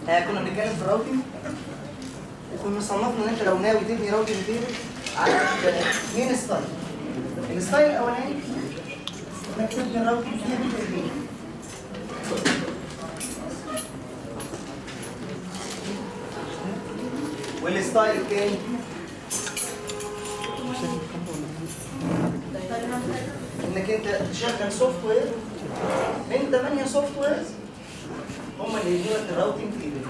آه كنا بنتكلم في الراوتنج وكنا صنفنا ان انت لو ناوي تبني راوتنج تيبل عندك اثنين ستايل الستايل الاولاني انك تبني راوتنج تيبل تبني والستايل الثاني انك انت تشغل سوفت وير من 8 سوفت ويرز هم اللي يجوا لك الراوتنج تيبل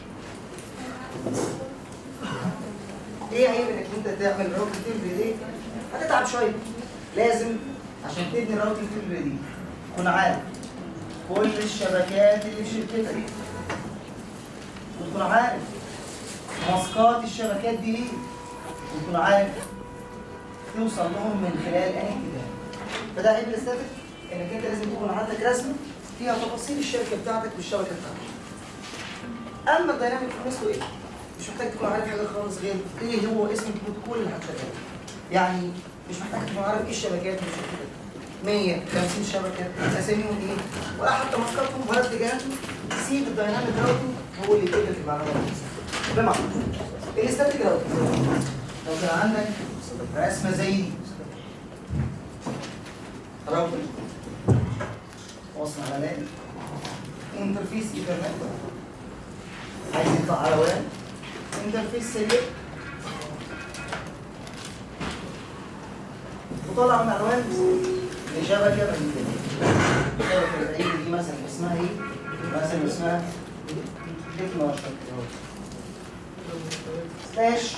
ايه عيب انك انت تعمل راوتنج تيبل دي هتتعب شويه لازم عشان تبني الراوتنج تيبل دي تكون عارف كل الشبكات اللي في شركتك وتكون عارف ماسكات الشبكات دي ايه وتكون عارف توصل لهم من خلال انهي اتجاه فده عيب الاستاتيك انك انت لازم تكون عندك رسمه فيها تفاصيل الشركه بتاعتك والشبكه بتاعتك اما الدايناميك مثله ايه مش محتاج تكون عارف حاجه خالص غير ايه هو اسم البروتوكول اللي هتشغله يعني مش محتاج تكون عارف ايه الشبكات اللي في شركتك 150 شبكه اساميهم ايه ولا حتى ماسكاتهم ولا اتجاهاتهم سيب الدايناميك راوتنج هو اللي يجيب لك المعلومات دي بمعنى الاستاتيك راوتنج لو كان عندك رسمه زي دي راوتر وصل على لان انترفيس ايثرنت عايز يطلع على وان انترفيس سريع وطلع من عنوان لشبكه بعيده الشبكه البعيده دي مثلا اسمها ايه؟ مثلا اسمها 12 سلاش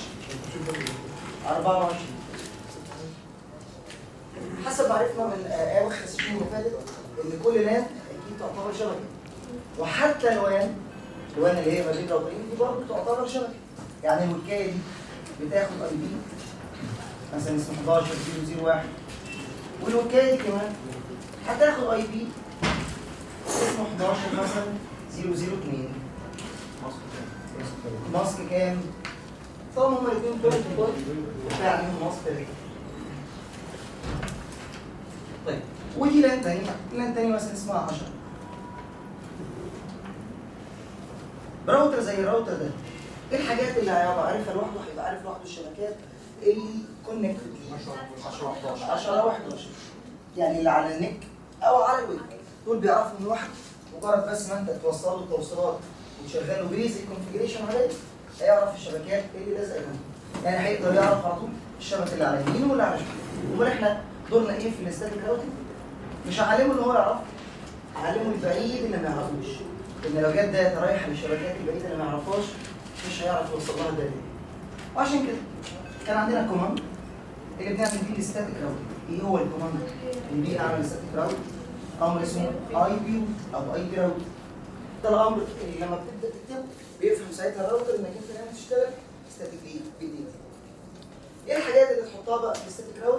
24 حسب معرفتنا من آه، اواخر السنين اللي فاتت ان كل لان اكيد تعتبر شبكه وحتى الوان الوان اللي هي ما بين راوترين دي برضه تعتبر شبكه يعني الوكايه دي بتاخد اي بي مثلا اسمه 11001 والوكايه دي كمان هتاخد اي بي اسمه 11 مثلا 002 ماسك كام؟ طبعا هما الاثنين دول فعلا ماسك تقريبا طيب ودي لان تانية لان تانية مثلا اسمها 10 راوتر زي الراوتر ده ايه الحاجات اللي هيبقى عارفها لوحده هيبقى عارف لوحده الشبكات اللي كونكتد 10 11 10 او 11 يعني اللي على النك او على الويب دول بيعرفوا من واحد مجرد بس ما انت توصل له توصيلات وتشغل له بيزك كونفجريشن عليه هيعرف الشبكات اللي لازقه جنبه يعني هيقدر يعرف على طول الشبكه اللي على يمينه واللي على شماله امال احنا دورنا ايه في الاستاتيك راوتنج؟ مش هعلمه ان هو يعرف هعلمه البعيد اللي ما يعرفوش ان لو جت داتا رايحه للشبكات البعيده اللي ما يعرفهاش مش هيعرف يوصل لها الداتا دي وعشان كده كان عندنا كوماند اللي بنعمل بيه الاستاتيك راوتنج ايه هو الكوماند اللي بيه اعمل الاستاتيك راوت امر اسمه اي بي او اي بي راوت ده الامر اللي لما بتبدا تكتبه بيفهم ساعتها الراوتر انك انت ناوي تشتغل ستاتيك بايديك ايه الحاجات اللي تحطها بقى في الاستاتيك راوت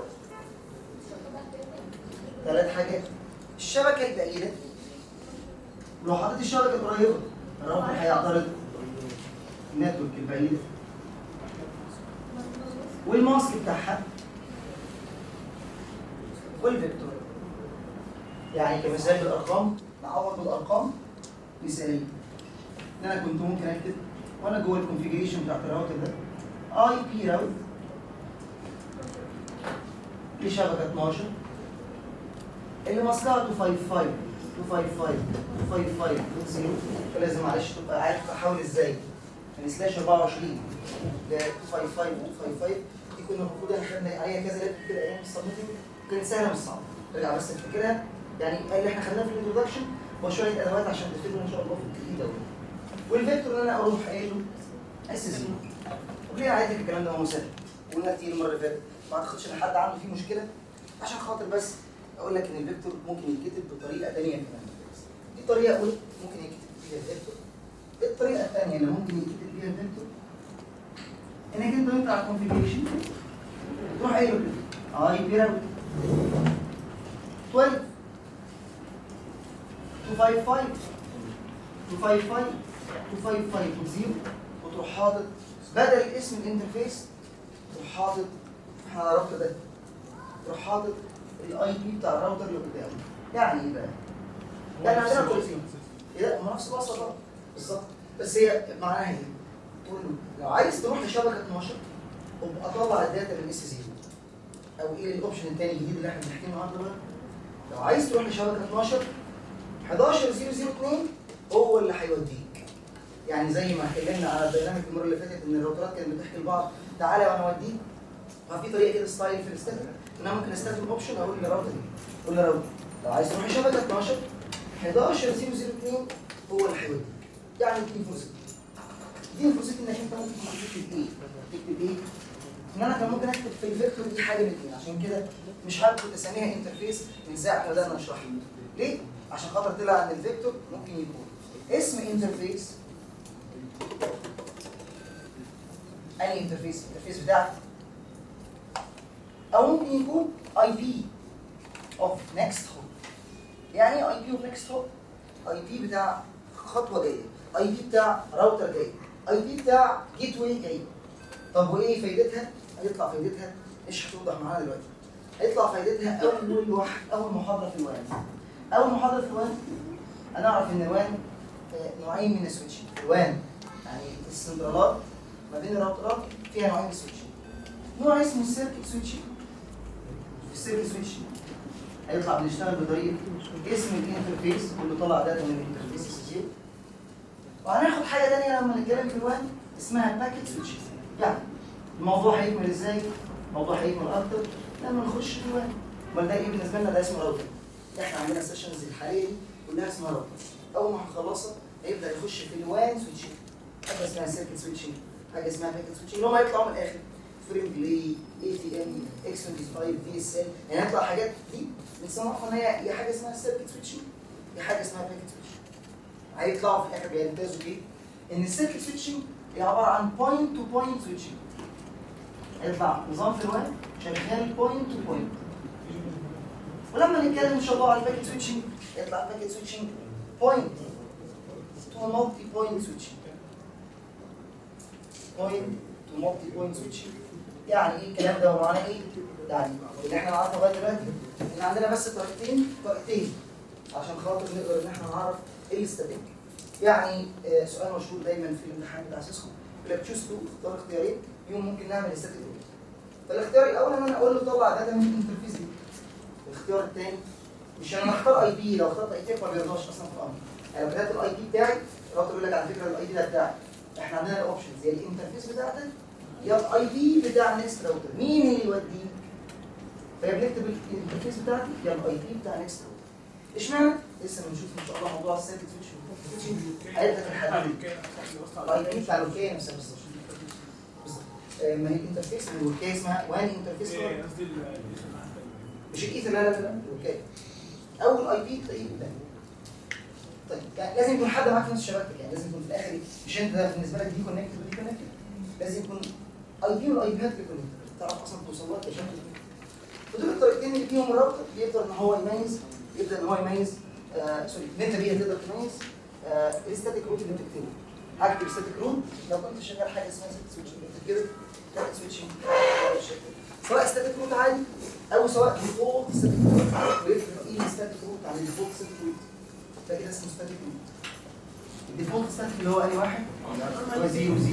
ثلاث حاجات الشبكه البعيده لو حطيت الشبكه القريبه الراوتر هيعترض النتورك البعيده والماسك بتاعها والفيكتور يعني كمثال بالارقام نعوض بالارقام مثاليه ان انا كنت ممكن اكتب وانا جوه الكونفيجريشن بتاعت الراوتر ده اي بي راوت لشبكه 12 اللي ماسكها 255 255 255 0 فلازم معلش تبقى عارف احاول ازاي من سلاش 24 ل 255 255 دي كنا المفروض احنا خدنا عليها كذا لاب كده ايام السبميتنج كانت سهله مش صعبه ارجع بس تفتكرها يعني اللي احنا خدناه في الانترودكشن هو شويه ادوات عشان تفيدنا ان شاء الله في التقييد دوت والفيكتور ان انا اروح قايل له اس اس وليه عادي الكلام ده هو سهل قلنا كتير المره اللي فاتت ما اعتقدش ان حد عنده فيه مشكله عشان خاطر بس اقول لك ان الفيكتور ممكن يتكتب بطريقه ثانيه كمان دي طريقه اولى ممكن يتكتب بيها الفيكتور الطريقه الثانيه اللي ممكن يتكتب بيها الفيكتور انك انت وانت على الكونفيجريشن تروح قايل له كده اي بي راوت 12 255 255 255 0 وتروح حاطط بدل اسم الانترفيس تروح حاطط احنا على الراوتر ده تروح حاطط الاي بي بتاع الراوتر اللي قدامه يعني ايه بقى؟ يعني عندنا كل ايه ده؟ ما نفس البسطه طبعا بالظبط بس هي معناها ايه؟ تقول له لو عايز تروح لشبكه 12 ابقى طلع الداتا من اس 0 او ايه الاوبشن الثاني الجديد اللي احنا بنحكيه النهارده بقى لو عايز تروح لشبكه 12 11002 هو اللي هيوديك يعني زي ما اتكلمنا على البرنامج المره اللي فاتت ان الراوترات كانت بتحكي لبعض تعالى وانا اوديك ففي طريقه كده ستايل في الاستاتيك ان انا ممكن استخدم اوبشن اقول للراوتر اقول للراوتر لو عايز تروح لشبكه 12 11002 هو اللي هيوديك يعني اديني فرصتي اديني فرصتي انك انت ممكن تكتب ايه تكتب ايه ان انا كان ممكن اكتب في الفيكتور دي حاجه من الاثنين عشان كده مش حابب كنت اسميها انترفيس من ساعه ما بدانا نشرحها ليه؟ عشان خاطر طلع ان الفيكتور ممكن يكون اسم انترفيس انهي انترفيس؟ الانترفيس بتاعك او ممكن يكون اي بي اوف نيكست هوب يعني ايه اي بي اوف نيكست هوب؟ اي بي بتاع خطوه جايه اي بي بتاع راوتر جاي اي بي بتاع جيت واي جاي طب وايه فايدتها؟ هيطلع فايدتها مش هتوضح معانا دلوقتي هيطلع فايدتها اول واحد اول محاضره في الوان اول محاضره في الوان هنعرف ان الوان آه، نوعين من السويتشنج الوان يعني السنترالات ما بين الراوترات فيها نوعين من السويتشنج نوع اسمه السيركت سويتشنج السيركت سويتشنج هيطلع بنشتغل بطريقه اسم الانترفيس كله طلع داتا من الانترفيس السجل وهناخد حاجه ثانيه لما نتكلم في الوان اسمها باكيت سويتشنج يعني الموضوع هيكمل ازاي؟ الموضوع هيكمل اكتر لما نخش في الوان امال ده ايه بالنسبه لنا ده اسمه راوتر احنا عندنا السيشنز الحاليه دي كلها اسمها راوتر اول ما هنخلصها هيبدا يخش في الوان سويتشنج حاجه اسمها سيركت سويتشنج حاجه اسمها باكيت سويتشنج اللي هم هيطلعوا من الاخر فريم بلاي اي تي ام اكس 25 في اس ال يعني هيطلع حاجات دي بنسموها ان هي يا حاجه اسمها سيركت سويتشنج يا حاجه اسمها باكيت سويتشنج هيطلعوا في الاخر بيمتازوا بايه؟ ان السيركت سويتشنج هي عباره عن بوينت تو بوينت سويتشنج هيطلع نظام في الوان شغال بوينت تو بوينت ولما نتكلم ان شاء الله على الباكيت سويتشنج يطلع الباكيت سويتشنج بوينت تو مالتي بوينت سويتشنج بوينت تو مالتي بوينت سويتشنج يعني ايه الكلام ده ومعناه ايه؟ يعني اللي احنا نعرفه لغايه دلوقتي ان عندنا بس طريقتين طريقتين عشان خاطر نقدر ان احنا نعرف ايه الاستاتيك يعني آه، سؤال مشهور دايما في الامتحان بتاع سيسكو يقول لك تشوز تو اختار اختيارين يوم ممكن نعمل استاتيك فالاختيار الاول ان انا اقول له طلع داتا من الانترفيس دي الاختيار الثاني مش انا اختار اي بي لو اخترت اي تي ما بيرضاش اصلا في الامر يعني لو بدات الاي بي بتاعي الراوتر يقول لك على فكره الاي بي ده بتاعي احنا عندنا الاوبشنز يا الانترفيس بتاعتك يا الاي بي بتاع نيكست راوتر مين اللي يوديك؟ فهي بنكتب الانترفيس بتاعتي يا الاي بي بتاع نيكست راوتر اشمعنى؟ لسه بنشوف ان شاء الله موضوع السيركت سويتش هيبدا في الحديد الاي بي بتاع الوكايه نفسها بالظبط بالظبط آه، ما هي الانترفيس من الوكايه اسمها وان انترفيس كارد. مش الايثر لا لا لا لا الوكايه اول اي بي تلاقيه قدامك طيب يعني لازم يكون حد معاك في نفس شبكتك يعني لازم يكون في الاخر مش انت ده بالنسبه لك دي كونكتد ودي كونكتد لازم يكون اي بي والاي بيات كونكتد تعرف اصلا توصل لها بشكل ودول الطريقتين اللي فيهم الراوتر بيقدر ان هو يميز يقدر ان هو يميز آه سوري ان انت بيها تقدر تميز آه الستاتيك روت اللي انت بتكتبه هكتب ستاتيك روت لو كنت شغال حاجه اسمها ستاتيك سويتشنج بكتب كده ستاتيك سويتشنج سواء ستاتيك روت عادي او سواء ديفولت ستاتيك روت ويفرق ايه الستاتيك روت عن الديفولت ستاتيك روت ده كده اسمه ستاتيك روت الديفولت ستاتيك اللي هو انهي واحد؟ هو 0 0 0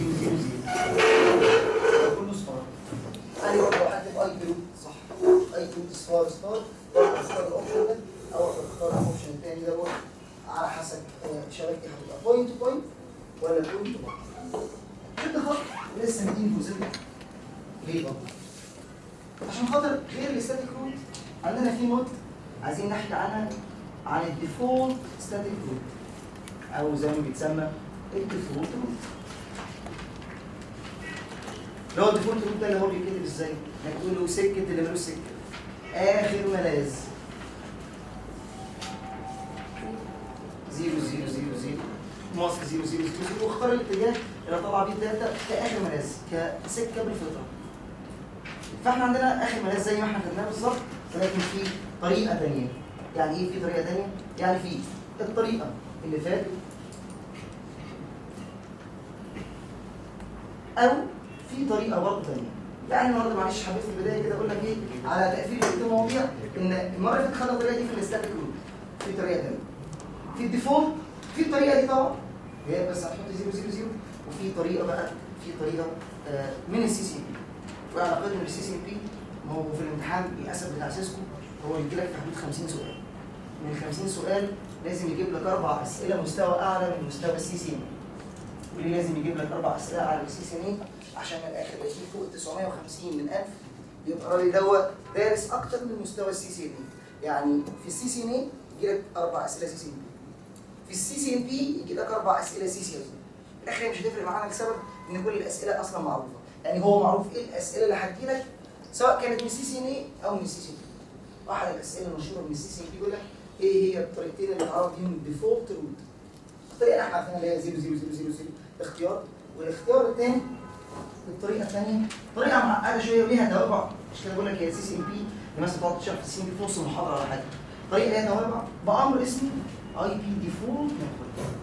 0 كله صفار انا برضه هكتب اي بي روت صح اي بي روت صفار صفار برضه اختار الاوبشن ده او اختار الاوبشن الثاني ده برضه على حسب آه، شبكتي هتبقى بوينت تو بوينت ولا بوينت تو بوينت شد خط لسه مدين جزء ليه برضه؟ عشان خاطر غير الستاتيك روت عندنا في نوت عايزين نحكي عنها عن الديفولت ستاتيك روت او زي ما بيتسمى الديفولت روت اللي هو الديفولت روت ده اللي هو بيتكتب ازاي؟ انك تقول له سكه اللي ملوش سكه اخر ملاذ زيرو زيرو زيرو زيرو ماسك زيرو زيرو زيرو زيرو واختار الاتجاه اللي طلع بيه الداتا كاخر ملاذ كسكه بالفطره فاحنا عندنا اخر ملاذ زي ما احنا خدناه بالظبط ولكن في طريقه ثانيه يعني ايه في طريقه ثانيه؟ يعني في الطريقه اللي فاتت او في طريقه برضه ثانيه يعني النهارده معلش حبيت في البدايه كده اقول لك ايه على تقفيل المواضيع ان المره اللي فاتت خدنا الطريقه دي في الاستاتيك روت في طريقه ثانيه في الديفولت في الطريقه دي طبعا هي بس هتحط 0 0 0 وفي طريقه بقى في طريقه آه، من السي سي بي واعتقد ان السي سي بي ما هو في الامتحان للاسف بتاع سيسكو هو يجي لك في حدود 50 سؤال من 50 سؤال لازم يجيب لك اربع اسئله مستوى اعلى من مستوى السي سي وليه لازم يجيب لك اربع اسئله اعلى من السي سي عشان من الاخر يجيب فوق 950 من 1000 يبقى الراجل دوت دارس اكتر من مستوى السي سي يعني في السي سي ان يجي لك اربع اسئله سي سي ان في السي سي ان بي يجي لك اربع اسئله سي سي ان في الاخر مش هتفرق معانا لسبب ان كل الاسئله اصلا معروفه يعني هو معروف ايه الاسئله اللي هتجي لك سواء كانت من السي سي ان او من السي سي ان واحد الاسئله المشهوره من السي سي ان بيقول لك ايه هي الطريقتين اللي بتعرف بيهم الديفولت روت الطريقه اللي احنا عارفينها اللي هي 0 0 0 0 0 اختيار والاختيار الثاني الطريقه الثانيه طريقه معقده شويه وليها توابع مش كده بقول لك هي سي سي ام بي الناس بتقعد تشرح في السي ام بي في نص المحاضره ولا حاجه طريقه ليها توابع بامر اسمه اي بي ديفولت ميثود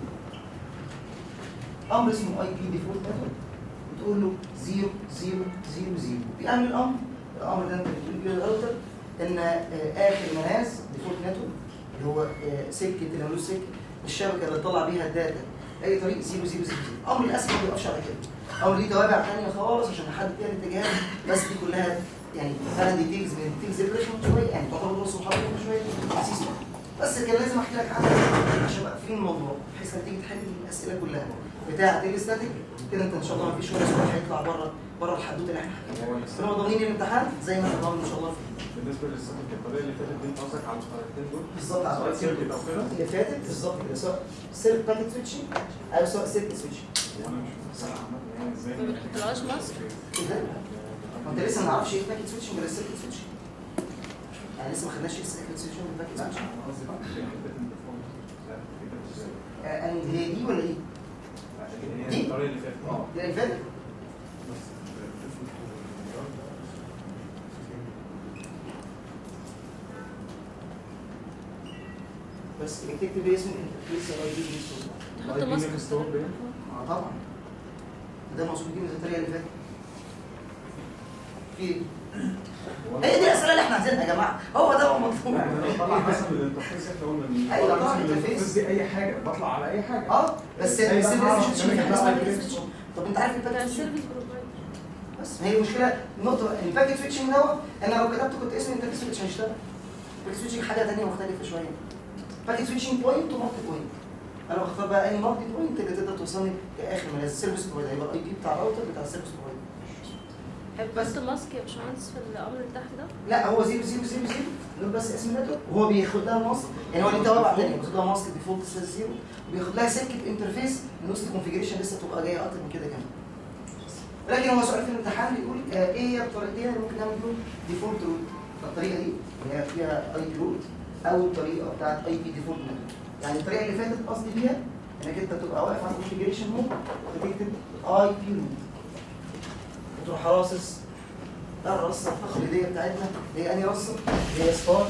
امر اسمه اي بي ديفولت ميثود بتقول له 0 0 0 0 بيعمل الامر الامر ده انت بتقول له للراوتر ان آه، اخر مناز ديفولت نتورك اللي هو آه، سكه اللي ملوش سكه الشبكه اللي طلع بيها الداتا اي طريق 0 0 0 0 امر الاسهل ما بيقفش على كده امر ليه توابع ثانيه خالص عشان نحدد بيها الاتجاهات بس دي كلها يعني فعلا ديتيلز من الديتيلز ريليشن شويه يعني تعتبر نص محاضره شويه سي سي بس كان لازم احكي لك عنها عشان ابقى فاهم الموضوع بحيث لما تيجي تحل الاسئله كلها بتاعه الاستاتيك كده انت ان شاء الله ما فيش ولا سؤال هيطلع بره بره الحدوته اللي احنا حكيناها كنا ضامنين الامتحان زي ما احنا ضامنين ان شاء الله فيه بالنسبه للستاتيك الطريقه اللي فاتت دي انت قصدك على الطريقتين دول بالظبط على سواء الطريقتين سيركت او كده اللي فاتت بالظبط كده سواء سيرك باكيت سويتشنج او سواء سيركت سويتشنج وانا مش فاهم عامه يعني ازاي ما بتحطلهاش ماسك؟ كده ما انت لسه ما نعرفش ايه باكيت سويتشنج ولا سيركت سويتشنج يعني لسه ما خدناش ايه سيركت سويتشنج ولا باكيت سويتشنج انا قصدي بقى في حته الديفولت لا كده ازاي آه، أن هي دي ولا ايه؟ هي دي؟ الطريقه اللي فاتت اه دي اللي فاتت بس اكتب لي اسم الانترفيس يا راجل تحط ماسك next door باين. اه طبعا ده مقصود بيه من الطريقه اللي فاتت في إيه؟ هي دي الاسئله اللي احنا عايزينها يا جماعه هو ده هو المطلوب يعني طلع مثلا من الانترفيس احنا قلنا ان أيوة، طلع طبعا مثلا من الانترفيس. الانترفيس دي اي حاجه بطلع على اي حاجه اه بس أيوة، بس أنا الناس أعرف. مش في حاجه اسمها باكيت سويتش طب انت عارف ده الباكيت سويتش سيرفيس بروفايدر بس هي المشكله النقطه الباكيت سويتشنج دوت انا لو كتبت كنت اسم الباكيت سويتش هيشتغل الباكيت سويتشنج حاجه ثانيه مختلفه شويه باكيت سويتشنج بوينت ومالتي بوينت انا بختار بقى اي مالتي بوينت اللي تقدر توصلني لاخر من السيرفيس بروفايدر يبقى الاي بي بتاع الراوتر بتاع السيرفيس بروفايدر بس ماسك يا باشمهندس في الامر اللي تحت ده لا هو 0 0 0 0 نقول بس اسم النتورك وهو بياخد لها ماسك يعني هو ليه توابع تانية بياخد لها ماسك ديفولت سلاش 0 وبياخد لها سكه انترفيس من وسط الكونفجريشن لسه تبقى جايه اكتر من كده كمان لكن هو سؤال في الامتحان بيقول آه، ايه هي الطريقتين اللي ممكن نعمل بيهم ديفولت روت الطريقه دي اللي هي فيها اي بي روت او الطريقه بتاعت اي بي ديفولت نتورك يعني الطريقه اللي فاتت قصدي بيها انك انت تبقى واقف على الكونفجريشن مود وتكتب اي بي روت وتروح راصص الرصه التقليديه بتاعتنا هي انهي رصه؟ هي صفار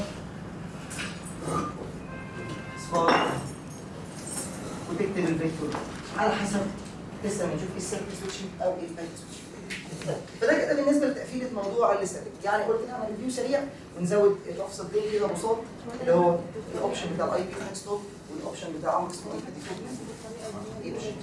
صفار وتكتب الفيكتور على حسب لسه بنشوف ايه السيركت سويتشنج او ايه الفايت سويتشنج فده كده بالنسبه لتقفيله موضوع الاستاتيك يعني قلت نعمل ريفيو سريع ونزود تفصيل ليه كده بساط اللي هو الاوبشن بتاع الاي بي نكست ستوب والاوبشن بتاع عمرو اسمه اي بي ديفولت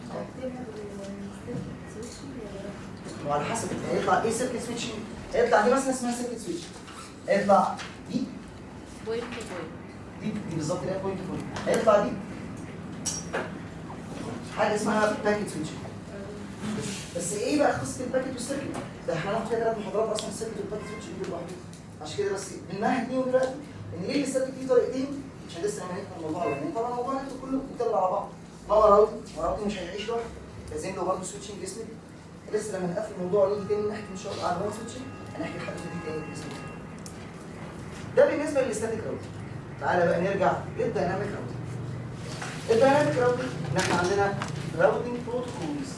وعلى حسب هيطلع ايه سيركت سويتشنج هيطلع دي مثلا اسمها سيركت سويتش هيطلع دي بوينت تو بوينت دي دي بالظبط اللي هي بوينت بوينت هيطلع دي حاجه اسمها باكيت سويتش بس ايه بقى قصه الباكيت والسيركت ده احنا هناخد فيها ثلاث محاضرات اصلا السيركت والباكيت سويتش دي لوحدهم عشان كده بس بنمهد ليهم دلوقتي ان ليه السيركت ليه طريقتين عشان لسه لما نفهم الموضوع لان طبعا الموضوع نفسه كله بيتكلم على بعض ماما راوتي راوتي مش هيعيش لوحده لازم له برضه سويتشنج اسمه لسه لما نقفل الموضوع ونيجي تاني نحكي ان شاء الله على الوان سويتشنج هنحكي الحدوته دي تاني باسم الله. ده بالنسبه للاستاتيك راوتنج تعالى بقى نرجع للدايناميك راوتنج الدايناميك راوتنج ان احنا عندنا راوتنج بروتوكولز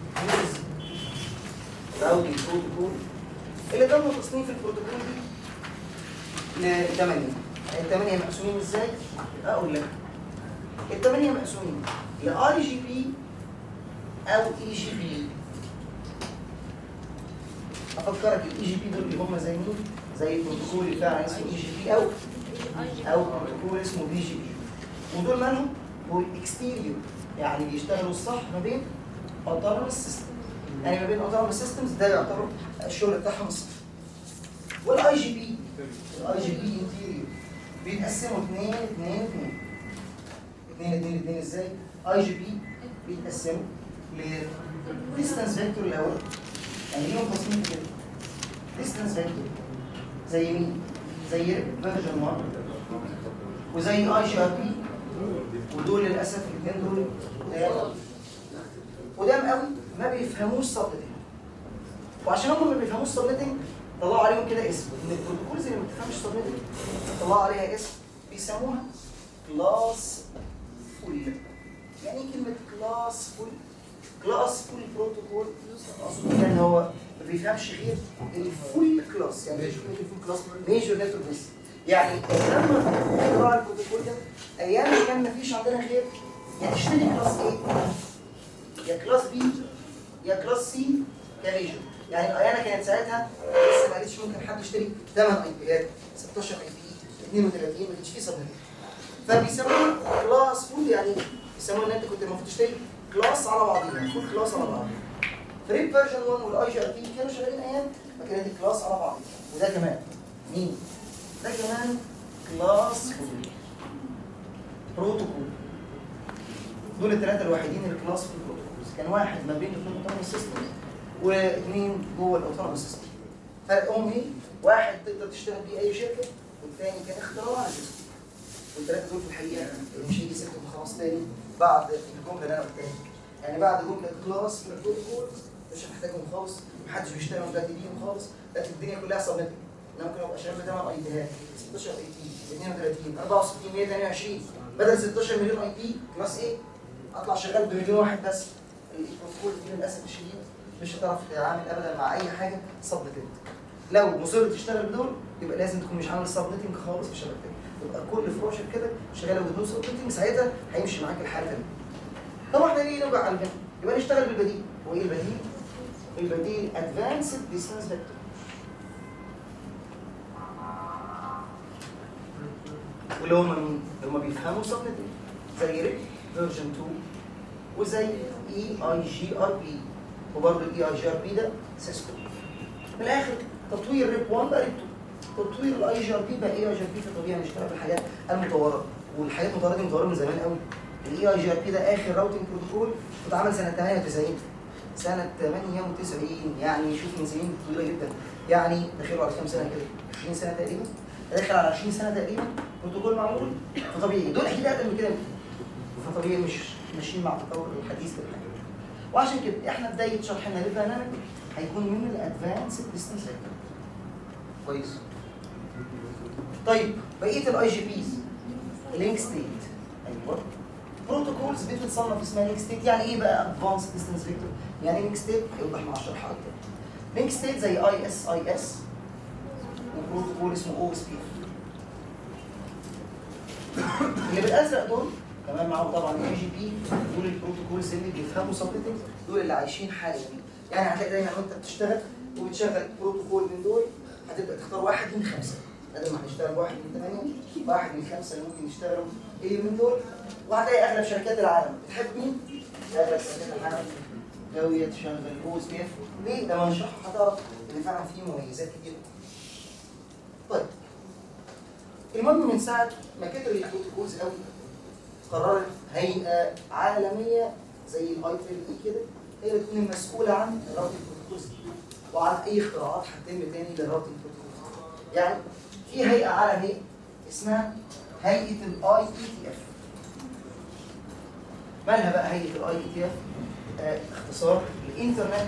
راوتنج بروتوكول اللي تم تصنيف البروتوكول دي لثمانية الثمانية مقسومين ازاي؟ اقول لك الثمانية مقسومين لاي جي بي او اي جي بي افكرك الاي جي بي دول اللي هم زي مين؟ زي البروتوكول اللي فعلا اسمه اي جي بي او اي جي او بروتوكول اسمه بي جي بي ودول مالهم؟ هو الاكستيريور يعني بيشتغلوا الصح ما بين autonomous سيستم يعني ما بين autonomous سيستمز ده يعتبر الشغل بتاعهم الصح والاي جي بي الاي جي بي انتيريور بيتقسموا اثنين اثنين اثنين اثنين اثنين اثنين ازاي؟ اي جي بي بيتقسموا ل distance فيكتور الاول يعني ليهم تصميم كده distance فيكتور زي مين؟ زي فيرجن 1 وزي اي جي ار بي ودول للاسف الاثنين دول قدام قدام قوي ما بيفهموش سبلتنج وعشان هم ما بيفهموش سبلتنج طلعوا عليهم كده اسم ان البروتوكولز اللي ما بتفهمش سبلتنج طلعوا عليها اسم بيسموها كلاس فول يعني ايه كلمه كلاس فول كلاس فول بروتوكول اقصد بيها ان هو ما بيفهمش غير الفول كلاس يعني ايه كلمه الفول كلاس ميجور نتورك بس يعني لما اختراع البروتوكول ده ايام ما كان ما فيش عندنا غير يا تشتري كلاس ايه يا كلاس بي يا كلاس سي كميجور يعني الايانا كانت ساعتها لسه ما قالتش ممكن حد يشتري 8 اي بيات 16 اي بي 32 ما كانش فيه سبنت فبيسموها كلاس فول يعني بيسموها ان انت كنت المفروض تشتري كلاس على بعضيها يعني فول كلاس على بعضها فريب فيرجن 1 والاي جي ار بي كانوا شغالين ايام ما كانت الكلاس على بعضها وده كمان مين؟ ده كمان كلاس فول بروتوكول دول الثلاثه الوحيدين اللي كلاس في البروتوكولز كان واحد ما بين الاثنين اوتونوموس سيستم واثنين جوه الاوتونوموس سيستم فرقهم ايه؟ واحد تقدر تشتغل بيه اي شركه والثاني كان اختراع للسيستم والثلاثه دول في الحقيقه مش هيجي سيرتهم خلاص تاني بعد الجمله اللي انا قلتها يعني بعد جمله كلاس في البروتوكول مش هنحتاجهم خالص محدش بيشتغل دلوقتي بيهم خالص لكن الدنيا كلها صابتك انا ممكن ابقى شغال بثمان اي تيهات 16 اي تي 32 64 128 بدل 16 مليون اي بي كلاس ايه اطلع شغال بمليون واحد بس البروتوكول دي للاسف الشديد مش هتعرف تتعامل ابدا مع اي حاجه سبلتنت لو مصر تشتغل بدول يبقى لازم تكون مش عامل سبلتنج خالص في شبكتك يبقى كل فروشر كده شغاله بدون سبلتنج ساعتها هيمشي معاك الحال تاني طب احنا ليه نرجع على البديل؟ يبقى نشتغل بالبديل هو ايه البديل؟ البديل ادفانسد ديستانس فيكتور واللي هم مين؟ اللي هم بيفهموا سبلتنج زي ريك فيرجن 2 وزي اي اي جي ار بي وبرضه الاي اي جي ار بي ده سيسكو في الاخر تطوير ريب 1 بقى ريب 2 تطوير الاي جي ار بي بقى اي اي جي ار بي فطبيعي نشتغل بالحاجات المطوره والحاجات المطوره دي مطوره من زمان قوي الاي اي جي ار بي ده اخر راوتنج بروتوكول اتعمل سنه 98 سنه 98 يعني شوف من سنين طويله جدا يعني داخله على كام سنه كده 20 سنه تقريبا داخل على 20 سنه تقريبا بروتوكول معمول فطبيعي دول اكيد اقدم من كده فطبيعي مش ماشيين مع التطور الحديث للحاجه وعشان كده احنا بدايه شرحنا للبرنامج هيكون من الادفانس ديستنس كويس طيب بقيه الاي جي بيز لينك ستيت ايوه بروتوكولز بتتصنف اسمها لينك ستيت يعني ايه بقى ادفانس ديستنس فيكتور يعني لينك ستيت هيوضح مع الشرح اكتر لينك ستيت زي اي اس اي اس وبروتوكول اسمه او اس بي اللي بالازرق دول كمان معاهم طبعا الاي جي بي دول البروتوكولز اللي بيفهموا سبلتنج دول اللي عايشين حاليا يعني هتلاقي دايما وانت بتشتغل وبتشغل بروتوكول من دول هتبدا تختار واحد من خمسه بدل ما هنشتغل واحد من ثمانيه واحد من خمسه اللي ممكن يشتغلوا ايه من دول وهتلاقي اغلب شركات العالم بتحب مين؟ اغلب شركات العالم ناويه تشغل او اس بي اف ليه؟ لما نشرحه هتعرف ان فعلا فيه مميزات كتير طيب المهم من ساعه ما كتر البروتوكولز قوي قررت هيئه عالميه زي الاي تريبل اي كده هي اللي تكون المسؤوله عن الراوتنج بروتوكولز وعن اي اختراعات هتتم تاني للراوتنج بروتوكولز يعني في هيئه عالميه اسمها هيئه الاي اي تي اف مالها بقى هيئه الاي اي تي اف اختصار الانترنت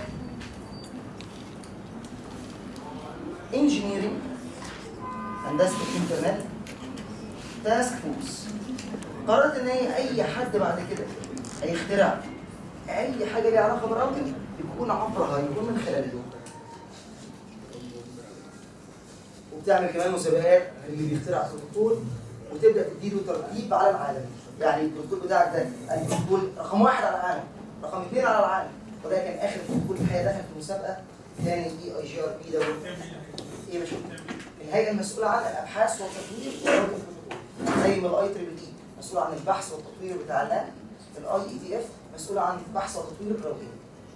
انجينيرنج هندسه الانترنت تاسك فورس قررت ان هي اي حد بعد كده هيخترع اي حاجه ليها علاقه بالراوتنج يكون عبرها يكون من خلال دول وبتعمل كمان مسابقات اللي بيخترع بروتوكول وتبدا تديله ترتيب على العالم يعني البروتوكول بتاعك ده البروتوكول رقم واحد على العالم رقم اثنين على العالم وده كان اخر بروتوكول في الحقيقه دخل في مسابقه كان الاي اي جي ار بي ده ايه بشوف الهيئه المسؤوله عن الابحاث والتطوير والراوتنج بروتوكول زي ما الاي تريبل اي مسؤول عن البحث والتطوير بتاع اللان الاي اي تي اف مسؤوله عن بحث وتطوير الراوتين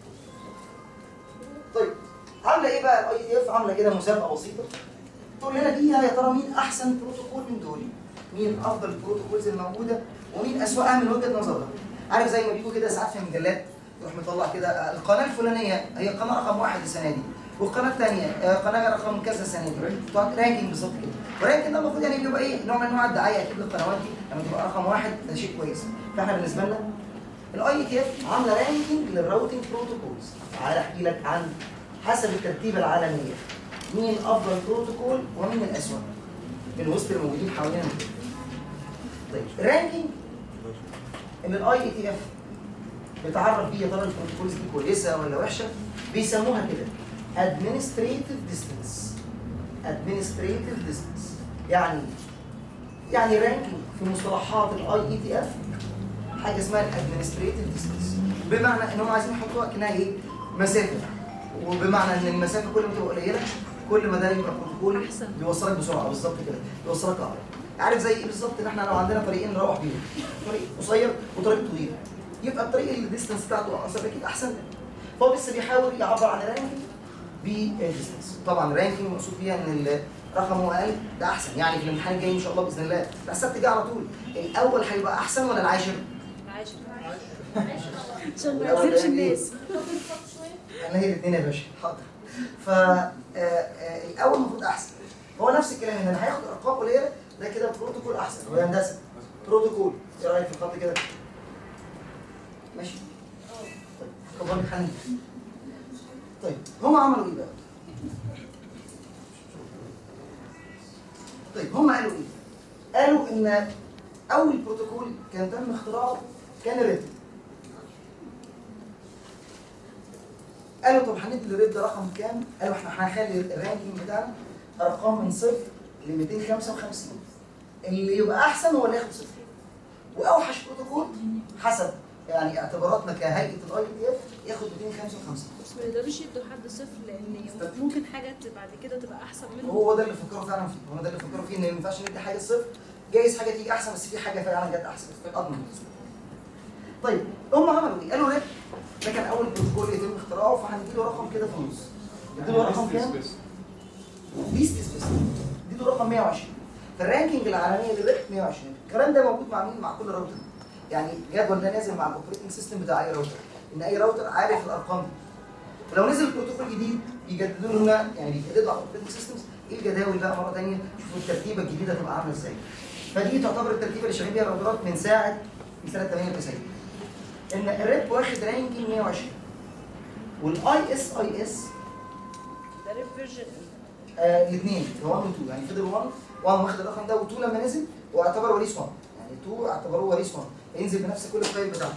طيب عامله ايه بقى الاي تي اف عامله كده مسابقه بسيطه تقول لنا فيها يا ترى مين احسن بروتوكول من دول مين افضل البروتوكولز الموجوده ومين اسوأها من وجهه نظرها عارف زي ما بيجوا كده ساعات في مجلات يروح مطلع كده القناه الفلانيه هي قناه رقم واحد السنه دي والقناه الثانيه قناه رقم كذا السنه دي بتقعد رانكينج بالظبط كده والرانكينج ده المفروض يعني بيبقى ايه نوع من انواع الدعايه اكيد للقنوات دي لما تبقى رقم واحد ده شيء كويس فاحنا بالنسبه لنا الاي تي اف عامله رانكينج للراوتنج بروتوكولز تعالى احكي لك عن حسب الترتيبه العالميه مين افضل بروتوكول ومين الاسوأ من وسط الموجودين حوالينا طيب الرانكينج ان الاي تي اف بتعرف بيه يا ترى البروتوكولز دي كويسه ولا وحشه بيسموها كده administrative distance administrative distance يعني يعني رانكينج في مصطلحات الاي اي تي اف حاجه اسمها الادمنستريتيف ديستنس بمعنى ان هم عايزين يحطوها كانها ايه مسافه وبمعنى ان المسافه كل ما تبقى قليله كل ما ده يبقى بروتوكول أحسن. بيوصلك بسرعه بالظبط كده بيوصلك اقرب عارف زي ايه بالظبط ان احنا لو عندنا طريقين نروح بيهم طريق قصير وطريق طويل يبقى الطريق اللي الديستنس بتاعته اقصر اكيد احسن فهو بس بيحاول يعبر عن الرانكينج بالديستنس طبعا الرانكينج مقصود بيها ان الرقم هو اقل ده احسن يعني في الامتحان الجاي ان شاء الله باذن الله السبت جاي على طول الاول هيبقى احسن ولا العاشر؟ عاشر عشان ما الأول يعذبش يعني إيه؟ الناس انا هي الاثنين يا باشا حاضر ف آه، آه، الاول المفروض احسن هو نفس الكلام ان انا هياخد ارقام قليله ده كده بروتوكول احسن هو هندسه بروتوكول ايه رايك في الخط كده؟ ماشي؟ طيب كبر الحنين طيب هم عملوا ايه بقى؟ طيب هم قالوا ايه؟ قالوا ان اول بروتوكول كان تم اختراعه كان الريتم قالوا طب هندي للريد ده رقم كام؟ قالوا احنا هنخلي الرانكينج بتاعنا ارقام من صفر ل 255 اللي يبقى احسن هو اللي ياخد صفر واوحش بروتوكول حسب يعني اعتباراتنا كهيئه الاي تي اف ياخد 255 بس ما يقدروش يدوا حد صفر لان ممكن حاجه ت- بعد كده تبقى احسن منه هو ده اللي فكروا فعلا فيه هو ده اللي فكروا فيه ان ما ينفعش ندي حاجه صفر جايز حاجه تيجي احسن بس في حاجه فعلا جت احسن اضمن طيب هم عملوا ايه؟ قالوا ريد ده كان اول بروتوكول يتم اختراعه فهنديله رقم كده في النص نديله رقم كام؟ ليست سبيس اديله رقم 120 في الرانكينج العالميه للريت 120 الكلام ده موجود مع مين؟ مع كل راوتر يعني الجدول ده نازل مع الاوبريتنج سيستم بتاع اي راوتر ان اي راوتر عارف الارقام دي ولو نزل بروتوكول جديد بيجددوا لنا يعني بيجددوا على الاوبريتنج سيستمز ايه الجداول بقى مره ثانيه شوفوا الترتيبه الجديده تبقى عامله ازاي فدي تعتبر الترتيبه اللي شغالين بيها الراوترات من ساعه من سنه 98 ان الريب واخد رانكينج 120 والاي اس اي اس ده ريب فيرجن آه الاثنين 1 و 2 يعني فضل 1 1 واخد الرقم ده و2 لما نزل واعتبر وريث 1 يعني 2 اعتبروه وريث 1 ينزل بنفس كل الفايل بتاعته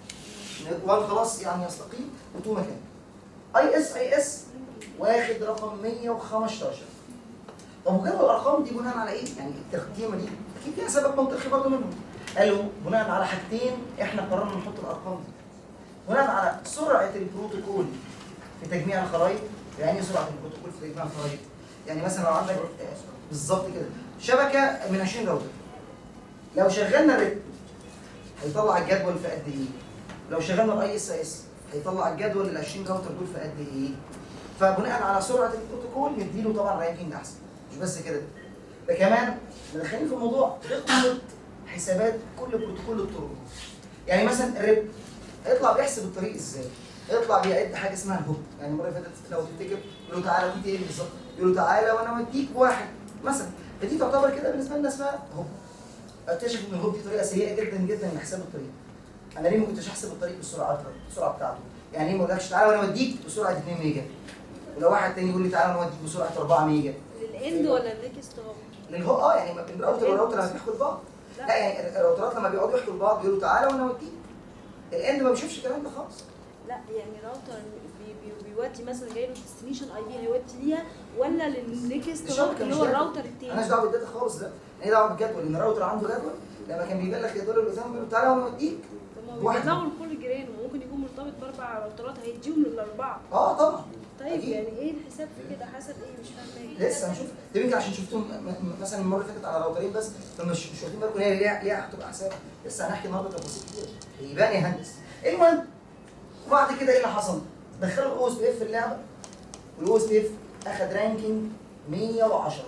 1 خلاص يعني يستقيل و2 مكان اي اس اي اس واخد رقم 115 طب وجابوا الارقام دي بناء على ايه؟ يعني التقديمه دي اكيد ليها سبب منطقي برضه منهم قالوا بناء على حاجتين احنا قررنا نحط الارقام دي بناء على سرعه البروتوكول في تجميع الخرائط يعني ايه سرعه البروتوكول في تجميع الخرائط؟ يعني مثلا لو عندك آه، بالظبط كده شبكه من 20 راوتر لو شغلنا الريت هيطلع الجدول في قد ايه؟ لو شغلنا الاي اس اس هيطلع الجدول ال 20 راوتر دول في قد ايه؟ فبناء على سرعه البروتوكول نديله طبعا رانكينج احسن مش بس كده ده كمان داخلين في الموضوع دقه حسابات كل بروتوكول للطرق يعني مثلا الريب هيطلع بيحسب الطريق ازاي؟ هيطلع بيعد حاجه اسمها الهوب يعني المره اللي فاتت لو تفتكر يقول له تعالى ودي ايه بالظبط؟ يقول له تعالى وانا اوديك واحد مثلا فدي تعتبر كده بالنسبه لنا اسمها هوب اكتشف ان الهوب دي طريقه سيئه جدا جدا لحساب الطريق انا ليه ما كنتش احسب الطريق بالسرعه السرعه بتاعته يعني ايه ما اقولكش تعالى وانا اوديك بسرعه 2 ميجا ولو واحد تاني يقول لي تعالى وانا اوديك بسرعه 4 ميجا للاند ولا النكست هو لان هو اه يعني ما بين الراوتر والراوتر لما بيحكوا لبعض لا يعني الراوترات لما بيقعدوا يحكوا لبعض بيقولوا تعالى وانا اوديك الاند ما بيشوفش الكلام ده خالص لا يعني راوتر بي بي بيودي مثلا جاي له ديستنيشن اي بي هيودي ليها ولا للنكست الشبكة راوتر اللي مش هو جدول. الراوتر مالناش التاني دعوه بالداتا خالص ده ايه دعوه بالجدول ان الراوتر عنده جدول لما كان بيبلغ الجدول اللي قدامه بيقول له تعالى وانا اوديك طب ما واحد. بيبلغوا لكل جيرانه وممكن يكون مرتبط باربع راوترات هيديهم للاربعه اه طبعا طيب أكيد. يعني ايه الحساب في كده حسب ايه مش فاهمه لسه هنشوف ده يمكن عشان شفتهم م- م- مثلا المره اللي فاتت على راوترين بس فمش مش واخدين بالكم ان هي ليه ليه هتبقى حساب لسه هنحكي النهارده تفاصيل كتير يبان يهندس المهم وبعد كده ايه اللي حصل؟ دخلوا الاو اس بي اف في اللعبه والاو اس بي اف اخد رانكينج 110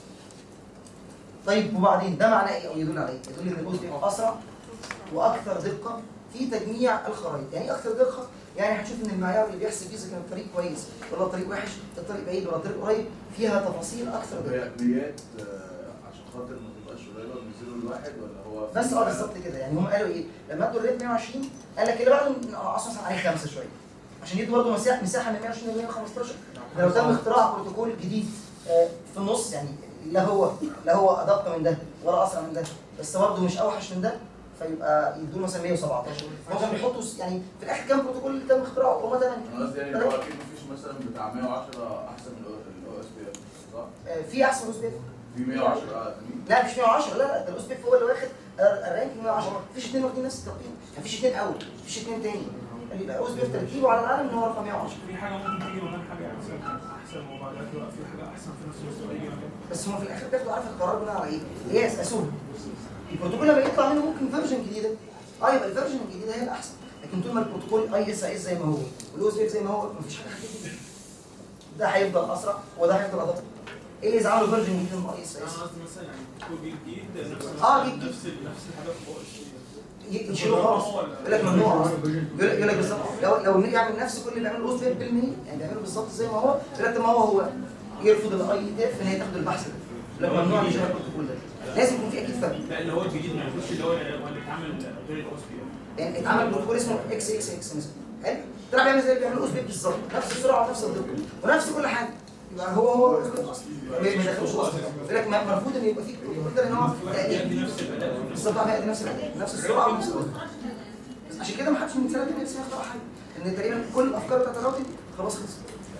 طيب وبعدين ده معناه ايه او يدل على ايه؟ يدل ان الاو اس بي اف اسرع واكثر دقه في تجميع الخرائط، يعني ايه اكثر دقه؟ يعني هنشوف ان المعيار اللي بيحسب فيه اذا كان الطريق كويس ولا الطريق وحش، الطريق بعيد ولا الطريق قريب، فيها تفاصيل اكثر دقه. بيات عشان خاطر ما تبقاش قريبه من زيرو لواحد ولا هو بس اه بالظبط كده يعني هم قالوا ايه؟ لما ادوا الريت 120 قال لك اللي بعده نقص مثلا عليه خمسه شويه عشان يدوا برضه مساحه مساحه من 120 ل 115 ده لو تم اختراع بروتوكول جديد آه، في النص يعني لا هو لا هو ادق من ده ولا اسرع من ده بس برضه مش اوحش من ده فيبقى يدوا له مثلا 117 هم كانوا بيحطوا س- يعني في الاخر كام بروتوكول اللي تم اختراعه هم انا ثمانيه قصدي يعني هو اكيد مفيش مثلا بتاع 110 احسن من الاو اس بي اف صح؟ آه، في احسن اوس بيف في 110 قديم لا مش 110 لا لا ده الاوس بيف هو اللي واخد الرانكينج 110 مفيش اثنين واخدين نفس التقييم مفيش اثنين اول مفيش اثنين تاني الاوس بيف ترتيبه على العالم ان هو رقم 110 في حاجه ممكن تيجي مكان حاجه احسن احسن وبعدها تبقى في حاجه احسن في نفس المستوى بس هم في الاخر بياخدوا عارف القرار بناء على ايه؟ قياس اسوه البروتوكول لما يطلع منه ممكن فيرجن جديده اه يبقى الفيرجن الجديده هي الاحسن لكن طول ما البروتوكول اي اس اي اس زي ما هو والاوز بيف زي ما هو مفيش حاجه جديده ده هيفضل اسرع وده هيفضل ادق ايه اللي اذا عملوا فيرجن جديد من اي اس اي انا اس قصدي مثلا يعني تكون جيل جديد نفس آه، جيل جديد. نفس نفس الحاجه في بقى يشيلوا خالص يقول لك ممنوع اصلا يقول لك يقول لك بالظبط لو لو يعمل نفس كل اللي بيعمله الاوز بيف بالمية يعني بيعمله بالظبط زي ما هو يقول لك طب ما هو هو يرفض الاي تي اف ان هي تاخد البحث ده يقول لك ممنوع نشيل البروتوكول ده لازم يكون في اكيد فرق لا اللي هو الجديد ما يكونش اللي هو اللي اتعمل غير الاوس بي يعني اتعمل بروتوكول اسمه اكس اكس اكس مثلا حلو طلع بيعمل زي اللي بيعمل اوز بيب بالظبط نفس السرعه ونفس الدقه ونفس كل حاجه يبقى هو هو الأوز بيب اصلا ما ما دخلوش اصلا يقول لك ما- المفروض ان يبقى في بروتوكول ده ان هو تقليد نفس الاداء بالظبط عمل نفس الاداء نفس السرعه ونفس الدقه بس عشان كده ما حدش من سنه بيبقى يختار حاجه ان تقريبا كل الافكار بتاعت الراوتنج خلاص خلصت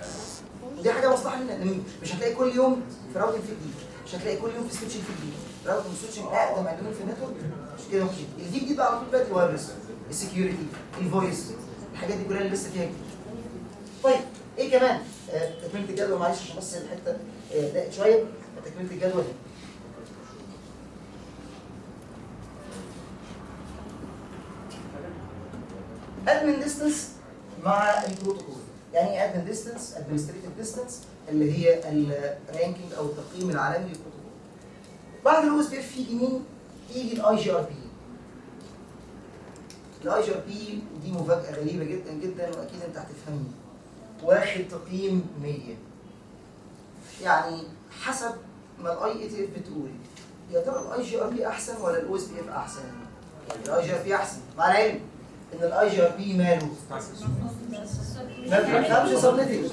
ودي حاجه مصلحه لنا لان مش هتلاقي كل يوم في راوتنج في جديد مش هتلاقي كل يوم في سويتشنج في جديد راوتنج سويتشنج اقدم علومين في النتورك مش كده مش كده الجديد جديد بقى على طول بقى الوايرلس السكيورتي الفويس الحاجات دي كلها اللي لسه فيها جديد طيب ايه كمان آه، تكمله الجدول معلش عشان بس الحته آه، ضاقت شويه تكمله الجدول ادمن ديستنس مع البروتوكول يعني ايه ادمن ديستنس ادمنستريتيف ديستنس اللي هي الرانكينج او التقييم العالمي للبروتوكول بعد الاو اس بي اف يجي مين يجي الاي جي ار بي الاي جي ار بي دي مفاجاه غريبه جدا جدا واكيد انت هتفهمني واخد تقييم 100 يعني حسب ما الاي اي تي اف بتقول يا ترى الاي جي ار بي احسن ولا الاو اس بي اف احسن يعني الاي جي ار بي احسن مع العلم ان الاي جي ار بي ماله ما بيفهمش سبنتنج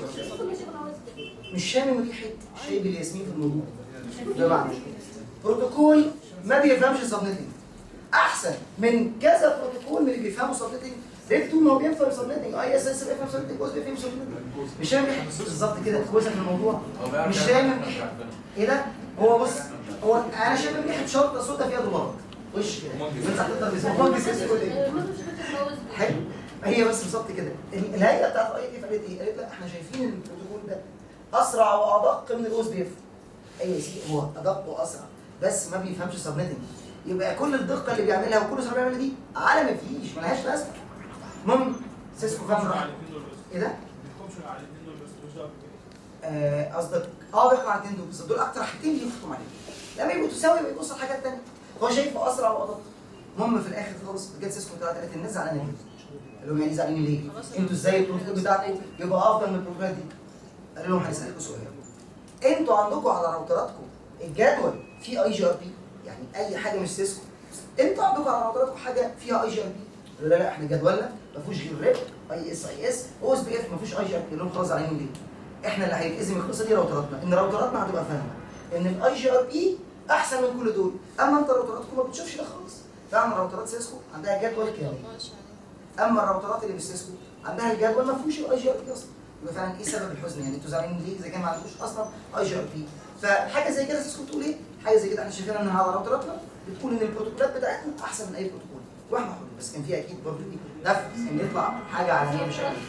مش شامم ريحه شاي بالياسمين في الموضوع بمعنى بروتوكول ما بيفهمش سبنتنج احسن من كذا بروتوكول من اللي بيفهموا سبنتنج ريت ما هو بيفهم سبنتنج اي اس اس بيفهم سبنتنج اوز بيفهم سبنتنج مش شامم ريحه بالظبط كده كويسه في الموضوع هو بيعرف مش يعمل شامم حاجة ريحه مش عارفينها. ايه ده؟ هو بص هو انا شامم ريحه شرطه سودا فيها دولار وش كده وانت هتقدر باسمه مهندس اسمه ايه؟ حلو هي بس بالظبط كده ال- الهيئه بتاعت اي اف قالت ايه؟ قالت لا احنا شايفين ان البروتوكول ده اسرع وادق من الاوز بي اف ايوه يا سيدي هو ادق واسرع بس ما بيفهمش سبنتنج يبقى كل الدقه اللي بيعملها وكل سرعه بيعملها دي على ما فيش ملهاش لازمه المهم سيسكو فاهم على راح الاثنين دول بس ايه ده؟ ما بيحكمش على الاثنين دول بس مش دعوه بكده. آه، قصدك اه بيحكم على الاثنين دول بالظبط دول اكتر حاجتين بيحكم عليهم لما يبقوا تساوي يبقى يبص على حاجات ثانيه هو شايفه اسرع وادق المهم في الاخر خالص جت سيسكو طلعت قالت الناس زعلانين ليه؟ قال لهم يعني زعلانين ليه؟ انتوا ازاي البروتوكول بتاعكم يبقى افضل من البروتوكولات دي؟ قال لهم هنسالكم سؤال انتوا عندكم على راوتراتكم الجدول فيه اي جي ار بي يعني اي حاجه مش سيسكو انتوا عندكم على راوتراتكم حاجه فيها اي جي ار بي قالوا لا لا احنا جدولنا ما فيهوش غير ريب اي اس اي اس او اس بي اف ما فيهوش اي جي ار بي قال لهم خلاص زعلانين ليه؟ احنا اللي هيتأزم القصه دي راوتراتنا ان راوتراتنا هتبقى فاهمه ان الاي جي ار بي احسن من كل دول اما انت راوتراتكم ما بتشوفش ده خالص فعلا راوترات سيسكو عندها جدول كامل اما الراوترات اللي مش سيسكو عندها الجدول ما فيهوش الاي جي ار بي اصلا يبقى فعلا ايه سبب الحزن يعني انتوا زعلانين ليه اذا كان ما عندكوش اصلا اي جي ار بي فحاجه زي كده سيسكو بتقول ايه؟ حاجه زي كده احنا شايفينها انها على راوتراتنا بتقول ان البروتوكولات بتاعتنا احسن من اي بروتوكول واحنا حرين بس كان فيها اكيد برضه دفع ان يطلع حاجه عالميه مش عالميه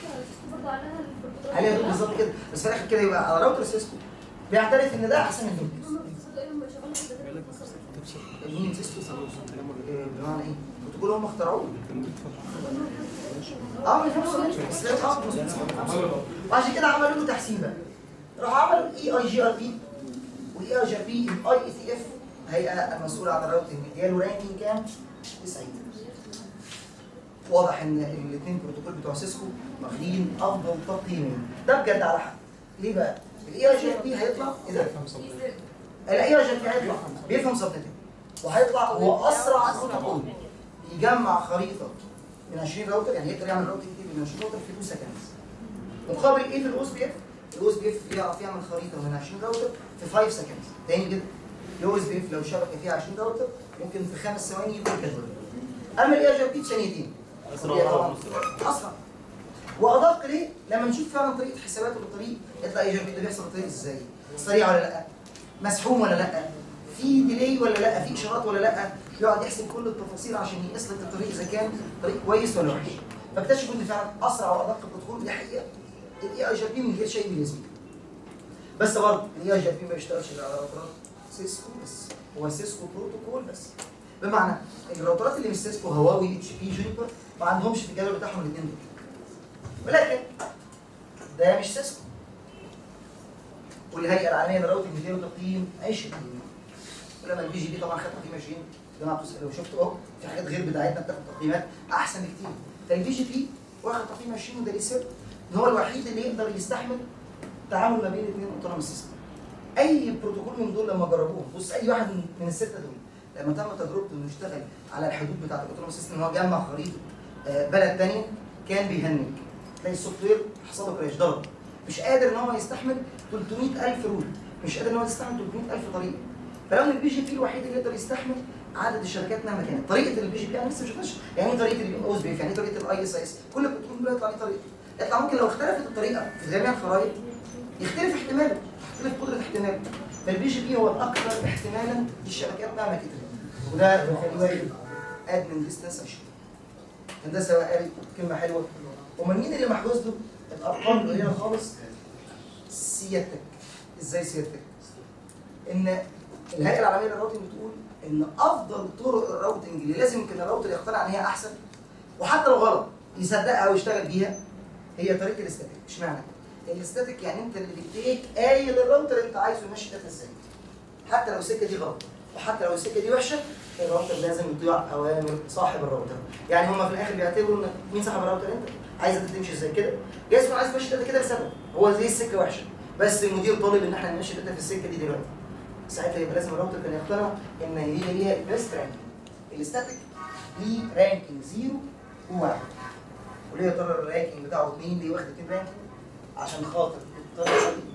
عليها دول بالظبط كده بس في الاخر كده يبقى على راوتر سيسكو بيعترف ان ده احسن من دول مين سيسكو؟ إيه، بمعنى ايه؟ البروتوكول هم اخترعوه اه من 95 بس لا اه من 95. وعشان كده عملوا له تحسين بقى راحوا عملوا اي اي جي ار بي والاي اي جي ار بي الاي اي تي اف هيئه المسؤوله عن الراوتنج ادياله رانكينج كام 90 واضح ان الاثنين بروتوكول بتوع سيسكو واخدين افضل تقييمين ده بجد على حق ليه بقى؟ الاي اي جي ار بي هيطلع ايه ده؟ الاي اي جي ار بي هيطلع بيفهم سبنتين وهيطلع هو اسرع بروتوكول يجمع خريطه من 20 راوتر يعني يقدر يعمل راوتنج كتير من 20 راوتر في 2 سكندز مقابل ايه في الاو اس بي اف؟ الاو اس بي اف يعرف يعمل خريطه من 20 راوتر في 5 سكندز تاني كده الاو اس بي اف لو شبكه فيها 20 راوتر ممكن في خمس ثواني يكون كده اما الاي جي ار بي في ثانيتين طبعا اسرع وادق ليه؟ لما نشوف فعلا طريقه حساباته بالطريق يطلع اي جي ار بي ده بيحصل بطريقه ازاي؟ سريع ولا لا؟ مسحوم ولا لا؟ في ديلي ولا لا؟ في اشارات ولا لا؟ يقعد يحسب كل التفاصيل عشان يقيس لك الطريق اذا كان طريق كويس ولا وحش فاكتشفوا ان فعلا اسرع وادق بروتوكول دي حقيقه الاي اي جي ار بي من غير شيء بالنسبه بس برضه الاي اي جي ار بي ما بيشتغلش غير على راوترات سيسكو بس هو سيسكو بروتوكول بس بمعنى الراوترات اللي مش سيسكو هواوي اتش بي جونيبر ما عندهمش في الجدول بتاعهم الاثنين دول ولكن ده مش سيسكو والهيئه العالميه للراوتنج بتديله تقييم 20 ولما البي جي بي طبعا خد تقييم 20 يا جماعه بص- لو شفتوا اهو في حاجات غير بتاعتنا بتاخد تقييمات احسن بكتير فالبي جي بي واخد تقييم 20 وده ليه سر ان هو الوحيد اللي يقدر يستحمل التعامل ما بين الاثنين اوتونوموس سيستم اي بروتوكول من دول لما جربوه بص اي واحد من من السته دول لما تم تجربته انه يشتغل على الحدود بتاعت الاوتونوموس سيستم ان هو جمع خريطه آه، بلد ثانيه كان بيهنج تلاقي السوفت وير حصل له كراش ضرب مش قادر ان هو يستحمل 300000 رول مش قادر ان هو يستحمل 300000 طريقه فلو ان البي جي بي الوحيد اللي يقدر يستحمل عدد الشركات مهما كانت طريقه البي جي بي انا لسه ما شفتهاش يعني ايه طريقه الاو اس بي يعني ايه طريقه الاي اس اس كل بروتوكول دول يطلع ليه طريقه يطلع ممكن لو اختلفت الطريقه في جميع الخرائط يختلف احتماله يختلف قدره احتماله فالبي جي بي هو الاكثر احتمالا للشبكات مهما كترت وده بيخليه ادمن ديستنس 20 هندسه بقى قال كلمه حلوه امال مين اللي محجوز له الارقام القليله خالص سيادتك ازاي سيادتك ان الهيئه العالميه للراوتنج بتقول ان افضل طرق الراوتنج اللي لازم يمكن الراوتر يقتنع ان هي احسن وحتى لو غلط يصدقها ويشتغل بيها هي طريقه الاستاتيك اشمعنى الاستاتيك يعني انت اللي بتديك قايل للراوتر انت عايزه يمشي داتا ازاي حتى لو السكه دي غلط وحتى لو السكه دي وحشه الراوتر لازم يطيع اوامر صاحب الراوتر يعني هما في الاخر بيعتبروا ان مين صاحب الراوتر انت عايز الداتا تمشي ازاي كده جايز يكون عايز تمشي داتا كده لسبب هو زي السكه وحشه بس المدير طالب ان احنا نمشي داتا في السكه دي دلوقتي ساعتها يبقى لازم الراوتر كان يقتنع ان هي ليها البيست رانكينج الاستاتيك ليه رانكينج زيرو وواحد وليه يا ترى الرانكينج بتاعه اثنين ليه واخد اثنين رانكينج عشان خاطر الطريقه دي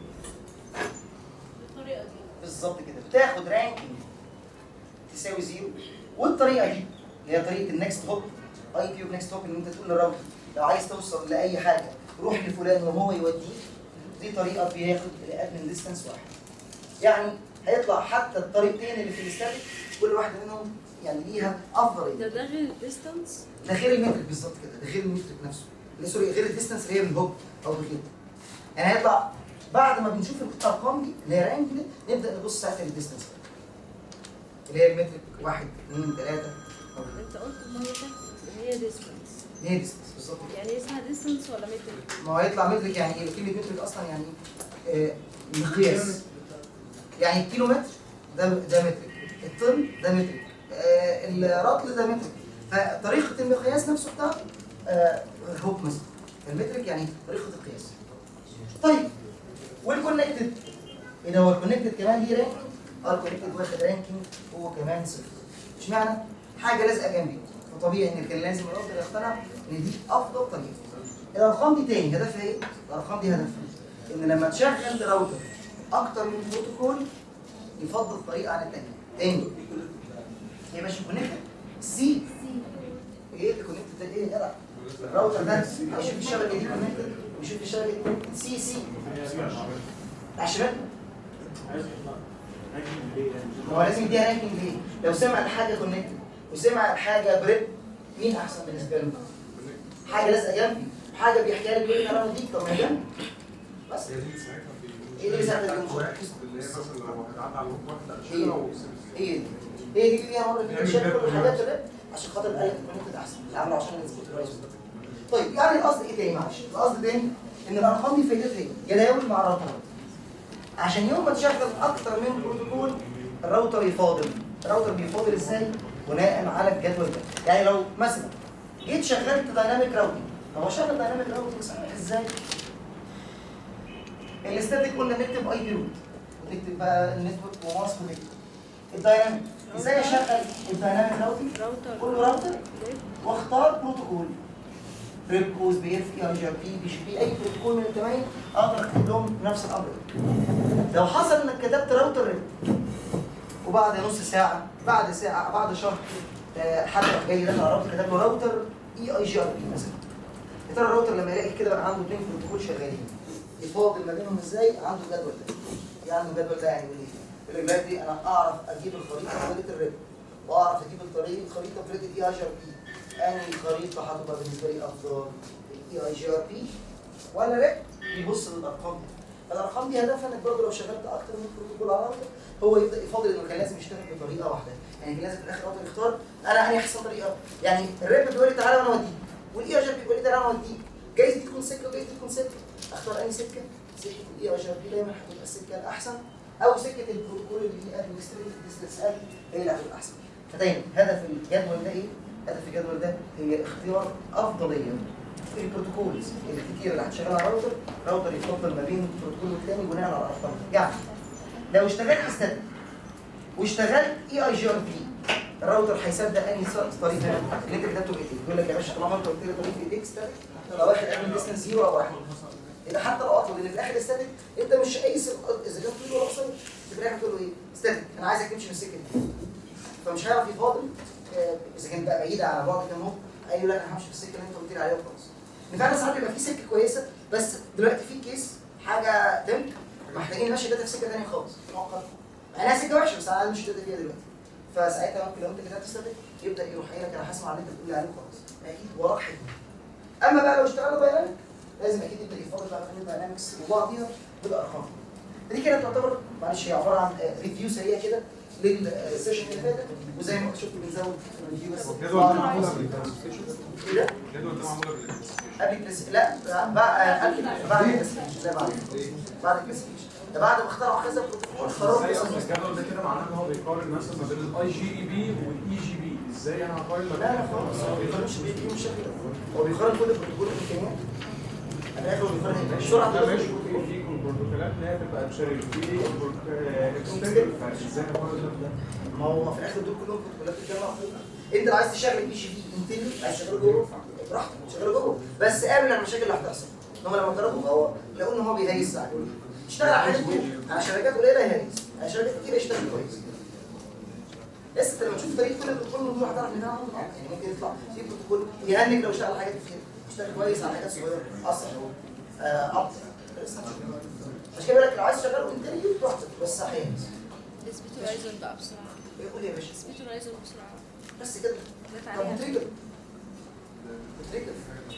بالطريقه دي بالظبط كده بتاخد رانكينج تساوي زيرو والطريقه دي اللي هي طريقه النكست هوب اي كيو نكست هوب ان انت تقول للراوتر لو عايز توصل لاي حاجه روح لفلان وهو يوديك دي طريقه بياخد الادمن ديستانس واحد يعني هيطلع حتى الطريقتين اللي في الاستاتيك كل واحده منهم يعني ليها افضل ده ده غير الديستانس ده غير المترك بالظبط كده ده غير المترك نفسه لا سوري غير الديستانس اللي هي بالهوب او بالكده يعني هيطلع بعد ما بنشوف الارقام دي اللي هي رانك دي نبدا نبص ساعتها للديستانس اللي هي المترك واحد اثنين ثلاثه انت قلت مره تحت ان هي ديستانس اللي هي ديستانس بالظبط كده يعني اسمها ديستانس ولا متر ما هو هيطلع مترك يعني ايه كلمه مترك اصلا يعني آه، مقياس يعني الكيلو متر ده ده مترك الطن ده مترك آه، الرطل ده مترك فطريقه المقياس نفسه بتاعه آه، هوب مثلا المترك يعني طريقه القياس طيب والكونكتد ايه ده هو الكونكتد كمان ليه رانكينج اه الكونكتد واخد رانكينج هو كمان صفر اشمعنى حاجه لازقه جنبي فطبيعي ان كان لازم الراجل يقتنع ان دي افضل طريقه الارقام دي تاني هدفها ايه الارقام دي هدفها ان لما تشغل راوتر اكتر من بروتوكول يفضل طريقه عن الثانيه تاني هي ماشي كونكتد سي ايه اللي كونكتد ده ايه يا جدع الراوتر ده هيشوف الشبكه دي كونكتد ويشوف الشبكه دي كونكتد سي سي عشان هو لازم يديها رانكينج ليه؟ لو سمع الحاجه كونكتد وسمع الحاجه بريب مين احسن بالنسبه له؟ حاجه لازقه جنبي وحاجه بيحكيها لي بيقول لي انا دي طب ما هي جنبي بس هي دي ساعتها بي- ايه اللي ساعتها بيقول واحد اللي هي مثلا لو هتعدي على الوقت واحد هي عشرة هي دي هي دي اللي فيها مره كده نعمل شايف باب كل الحاجات اللي عشان خاطر الالف كونكتد احسن اللي عامله عشان السبوت رايز طيب يعني القصد ايه تاني معلش القصد تاني ان الارقام دي فايدتها ايه جداول مع راوترات عشان يوم ما تشغل اكتر من بروتوكول الراوتر يفاضل الراوتر بيفاضل ازاي بناء على الجدول ده يعني لو مثلا جيت شغلت دايناميك راوتنج طب اشغل دايناميك راوتنج صحيح ازاي الاستاتيك قلنا نكتب اي بي روت ونكتب بقى النتورك وماسك ونكتب الدايناميك ازاي اشغل الدايناميك راوتنج راوتر كل راوتر واختار بروتوكول ريبكوز بي اف اي اي جي ار بي بي جي بي اي بروتوكول من الثمانيه اقدر اكتب لهم نفس الامر لو حصل انك كتبت راوتر ريب وبعد نص ساعه بعد ساعه بعد شهر آه، حد راح جاي دخل على الراوتر كتب له راوتر اي اي جي ار بي مثلا يا ترى الراوتر لما يلاقي كده بقى عنده اثنين بروتوكول شغالين يفاضل ما بينهم ازاي عنده الجدول ده يعني عنده الجدول ده يعني يقول ايه؟ يقول لك دلوقتي انا اعرف اجيب الخريطه بطريقه الريب واعرف اجيب الطريق الخريطه بطريقه اي اي جي ار بي انهي خريطه هتبقى بالنسبه لي افضل الاي اي جي ار بي ولا ريب بيبص للارقام دي الارقام دي هدفها انك برضه لو شغلت اكتر من بروتوكول على الراوتر هو يبدا يفضل انه كان لازم يشتغل بطريقه واحده يعني كان لازم في الاخر الراوتر يختار انا انهي احسن طريقه يعني الريب بيقول لي تعالى وانا اوديك والاي اي جي ار بي بيقول لي تعالى وانا اوديك جايز دي تكون سكه وجايز دي تكون سكه اختار انهي سكه سكه الاي اي جي ار بي دايما هتبقى السكه الاحسن او سكه البروتوكول اللي هي ادمنستريتيف ديستنس هي اللي هتبقى احسن فتاني هدف الجدول ده ايه؟ هدف الجدول ده هي اختيار افضليه في البروتوكولز الكتير اللي هتشتغل على الراوتر راوتر يفضل ما بين بروتوكول والتاني بناء على الارقام يعني لو اشتغلت ستاتيك واشتغلت اي اي جي ار بي الراوتر هيصدق انهي ص- طريق هنا اللي انت كتبته بايديك يقول لك يا باشا طالما انت قلت لي طريق بايديك ستاتيك يبقى واحد اعمل ديستنس زيرو او واحد اذا حتى لو اطول لان في الاخر ستاتيك انت مش قايس ال- اذا كان طويل ولا قصير في الاخر تقول له ايه ستاتيك انا عايزك تمشي من السكه دي فمش هيعرف يفاضل آه، اذا كان بقى بعيد على بعد كام اهو قال له لا انا همشي في السكه اللي انت قلت لي عليها وخلاص ان فعلا ساعات بيبقى في سكه كويسه بس دلوقتي في كيس حاجه تمت محتاجين نمشي داتا في سكه ثانيه خالص مؤقت مع انها سكه وحشه بس انا مش داتا فيها دلوقتي فساعتها ممكن لو انت كتبت ستاتيك يبدا يروح قايل لك انا هسمع اللي انت بتقول لي عليه خلاص اكيد وراك حكمه اما بقى لو اشتغلنا دايناميك لازم اكيد يبدا يفضل بقى بين الداينامكس وبعضيها بالارقام دي كده تعتبر معلش هي عباره عن ريفيو سريع كده للسيشن اللي فاتت وزي ما شفتوا بنزود ريفيو بس الجدول ده معمول قبل الكلاسيفيكيشن إيه ده؟ الجدول ده معمول قبل الكلاسيفيكيشن قبل الكلاس لا بعد قبل بعد الكلاسيفيكيشن لا بعد بعد الكلاسيفيكيشن ده بعد ما اخترعوا كذا بروتوكول اخترعوا ازاي كذا اصلا الجدول ده كده معناه ان هو بيقارن مثلا ما بين الاي جي اي بي والاي جي بي ازاي انا هقارن ما لا لا بين خالص هو ما بيقارنش بيه بيه بالشكل ده هو بيقارن كل بروتوكول بالامكانيات انا اخر بيقارن السرعه ده ماشي بتاعته اوكي في بروتوكولات اللي هي تبقى تشارك في اكستندد فازاي هقارن ده بده؟ ما هو في الاخر دول كلهم بروتوكولات بتتجمع فوق انت لو عايز تشغل اي جي بي انتل عايز تشغله جوه براحتك شغله جوه بس قابل المشاكل اللي هتحصل ان هم لما جربوا جوه لقوا ان هو بيهيس ساعات اشتغل على حاجات كتير على شركات قليله يهيس على شركات كتير يشتغل كويس بس انت لما تشوف طريقه كل بروتوكول من دول هتعرف ان ده عمل يعني ممكن يطلع في بروتوكول يهنج لو اشتغل على حاجات كتير يشتغل كويس على حاجات صغيره اسرع آه، ابطا لسه هنشوف. عشان كده بقول لك لو عايز تشغله انترنت براحتك بس هيهيس اثبتوا رايزون بقى بسرعه قول يا باشا اثبتوا رايزون بسرعه بس كده جت طب عليها وتريجر وتريجر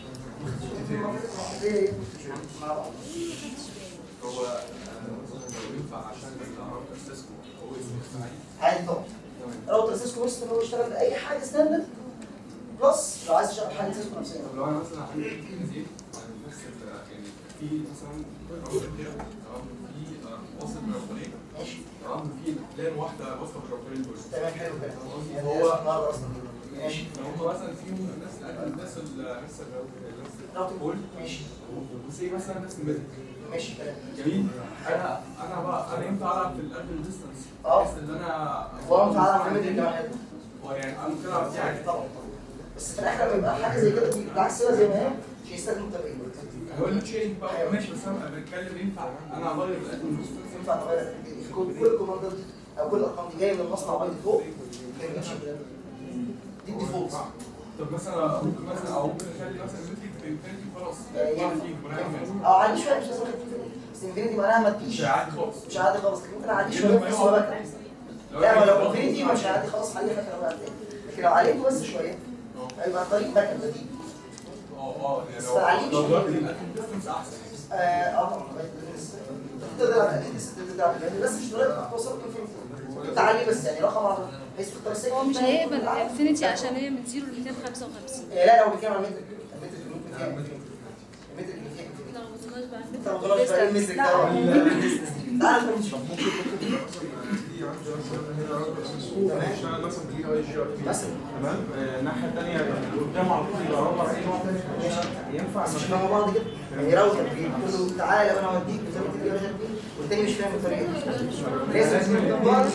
ايه مع بعض هو آه، ينفع عشان الراوتر سيسكو هو يستخدم عادي طبعا راوتر سيسكو بس ان هو يشتغل باي حاجه ستاندرد بلس لو عايز تشتغل حاجه سيسكو نفسها طب لو انا مثلا عندي تنزيل نفس ال- يعني في مثلا راوتر كده تمام في آه، واصل براوترين ماشي تمام في لان واحده واصله بالراوترين دول تمام حلو كده يعني هو- هو النهارده اصلا ماشي هم مثلا في ناس الناس ال- نفس الراوتر نفس راوتر البول ماشي وسي مثلا نفس الميدل ماشي كلام جميل انا انا بقى انا ينفع العب في الادمن ديستانس اه. بحيث ان انا هو تعالى في الميدل كمان حلو هو يعني انا ممكن العب يعني يعني طبعا بس في الاخر لما يبقى حاجه زي كده بالعكس هي زي ما هي مش هيستخدم متابعين هو التشينج بقى ماشي بس انا بتكلم ينفع انا اغير الادمن ديستانس ينفع تغير كل كل الكوماندات دي او كل الارقام دي جايه من المصنع باي ديفولت ما ينفعش دي الديفولت طب مثلا ممكن مثلا او ممكن اخلي مثلا ميتريك في انفينيتي خلاص اه عادي شويه مش لازم بس انفينيتي معناها ما تجيش مش عادي خالص مش عادي خالص لكن ممكن اعدي إلا شويه لما بس يقع. هو بقى لا ما لو انفينيتي مش هيعدي خالص حقيقي حتى لو عديت لكن لو عليته بس شويه هيبقى طريق مكن بديل اه اه يعني بس لو عليه لو مش ضربت مهم. الادمن ديستانس احسن اه اه طبعا تقدر على الانفينيتي بس مش لدرجه انك توصل انفينيتي تعلي بس يعني رقم على بحيث تختار السيجمنت هو مش التاني هيقبل يكون الأعلى. انفينيتي عشان هي من 0 ل 255 إيه، لا لو بيتكلم عن المتر المتر اللي ممكن فيها المتر اللي فيها infinity. ما لخبطناش بقى انت ما طلعش بقى ايه المتر لا، ده تعال نشوف ممكن تكون دي عندي مثلا هنا راجل اسمه بيشتغل مثلا بالاي اي جي ار مثلا تمام آه، الناحيه الثانيه اللي قدام على طول يبقى راوتر اي نوع تاني ينفع بس مش مش فاهموا بعض كده يعني راوتر بيقول له تعالى وانا اوديك بطريقه الاي دي والتاني مش فاهم الطريقه دي لازم يكونوا قدام بعض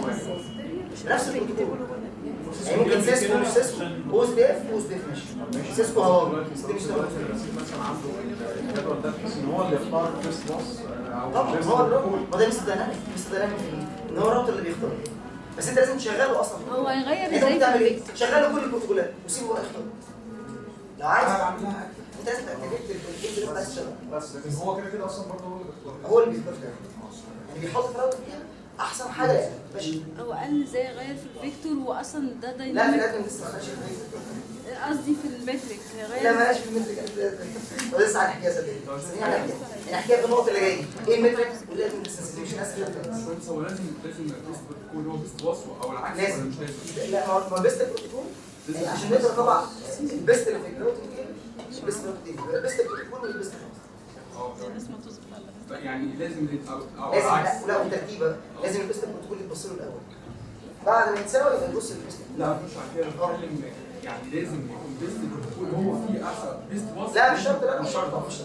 نفس البروتوكول يعني ممكن سيسكو مش سيسكو بوز بي اف بوز بي اف ماشي سيسكو هواوي دلوقتي دي مش برضه تمام. مثلا عنده الجدول ده بحيث ان هو اللي يختار الفيرست باص او طبعا غير هو البروتوكول. الراوتر ما ده مستر دايناميك مستر دايناميك ان هو الراوتر اللي بيختار بس انت لازم تشغله اصلا هو هيغير انت ازاي ممكن تعمل في ايه؟ الفيكتور شغله كل البروتوكولات وسيبه هو يختار لو عايز انت لازم تاكتيفيت البروتوكول اللي عايز تشتغل بس لكن هو كده كده اصلا برضه هو اللي بيختار هو اللي بيختار فيها يعني بيحط في الراوتر فيها احسن حاجه يعني ماشي هو قال ازاي يغير في الفيكتور واصلا ده لا في دايناميك الادمن لسه ما خدش الفيكتور. قصدي في المترك لا هيغير مالهاش في المترك ولسه على الحكايه صدقني يعني الحكايه الحكايه في النقطه اللي جايه ايه المترك والادمن ديستنس مش ناس كده بس هو لازم لازم البيست بتكون هو بيست وصفه او العكس لازم. ولا مش لازم؟ لا ما هو ما هو البيست بروتوكول يعني عشان نقدر طبعا البيست اللي في الراوتر دي البيست بروتوكول البيست بروتوكول والبيست اه الناس ما تظبط على يعني لازم او او لازم العكس لا ولا وترتيبه لازم البيست بروتوكول يتبص له الاول بعد ما يتساوي يبقى يبص للبيست لا مش عن كده بتكلم يعني لازم يكون بيست بتكون هو فيه احسن بيست وصف لا مش شرط لا مش شرط مش شرط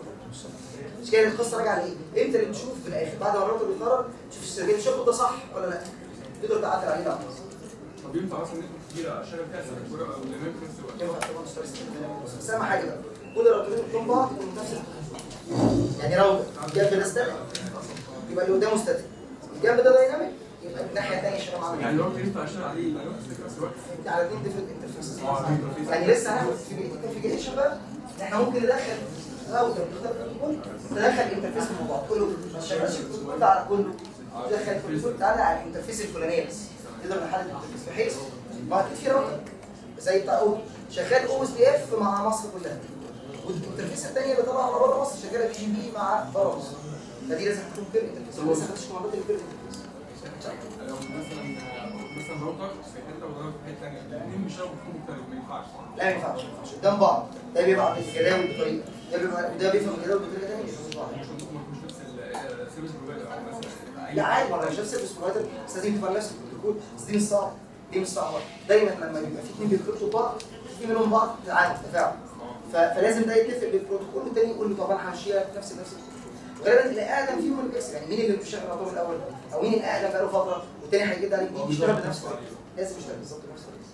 مش كده القصه راجعه لايه؟ امتى اللي تشوف في الاخر بعد ما الراوتر بيقرر تشوف السيرفر الشغل ده صح ولا لا تقدر تعدل عليه بعد طب ينفع مثلا نكتب كتير اشغل فيها سيرفر او لينك في نفس الوقت ينفع طبعا اشتغل سيرفر. بس اهم حاجه بقى كل الراوترين قدام بعض يكونوا نفس الخصوص. يعني راوتر الجنب ده ستاتيك يبقى اللي قدامه ستاتيك الجنب ده دايناميك يبقى الناحيه الثانيه شغال معاه يعني لو ينفع اشتغل عليه لينك في نفس الوقت على اثنين ديفرنت انترفيسز اه interface. يعني لسه هناخد في الكونفيجريشن بقى إن احنا ممكن ندخل راوتر بيختار بروتوكول ندخل انترفيس من بعض كله ما تشغلش البروتوكول ده على كله تدخل البروتوكول تعالى على الانترفيس الفلانيه بس تقدر نحدد الانترفيس بحيث ما اكيد في راوتر زي بتاع او شغال او اس بي اف مع مصر كلها والانترفيس الثانيه اللي طالعه على بره مصر شغاله بي جي بي مع بره مصر فدي لازم تكون بير انترفيس أنا لسه ما خدتش كوماندات البير انترفيس لو مثلا مثلا راوتر في حته وراوتر في حته ثانيه الاثنين مش هيبقوا بيكونوا مختلف ما ينفعش لا ما ينفعش ما ينفعش قدام بعض ده بيبقى الجداول بطريقه ده بيبقى وده بيفهم الجداول بطريقه ثانيه مش قصاد بعض عشان تكون مش نفس السيرفيس بروفايدر او مثلا أي لا عادي ما انا مش نفس البروفايدر بس لازم تفهم نفس البروتوكول بس دي مش صعبه دي مش صعبه دايما لما يبقى في اثنين بيرتبطوا ببعض في منهم بعض تعامل تفاعل ف- فلازم ده يتفق بالبروتوكول والتاني يقول له طب انا همشيها في نفس نفس البروتوكول. غالبا اللي اقدم فيهم اللي بيكسب يعني مين اللي بيشتغل على طول الاول او مين اللي اقدم بقاله فتره والتاني هيجد عليه جديد يشتغل بنفس الطريقه لازم يشتغل بالظبط بنفس الطريقه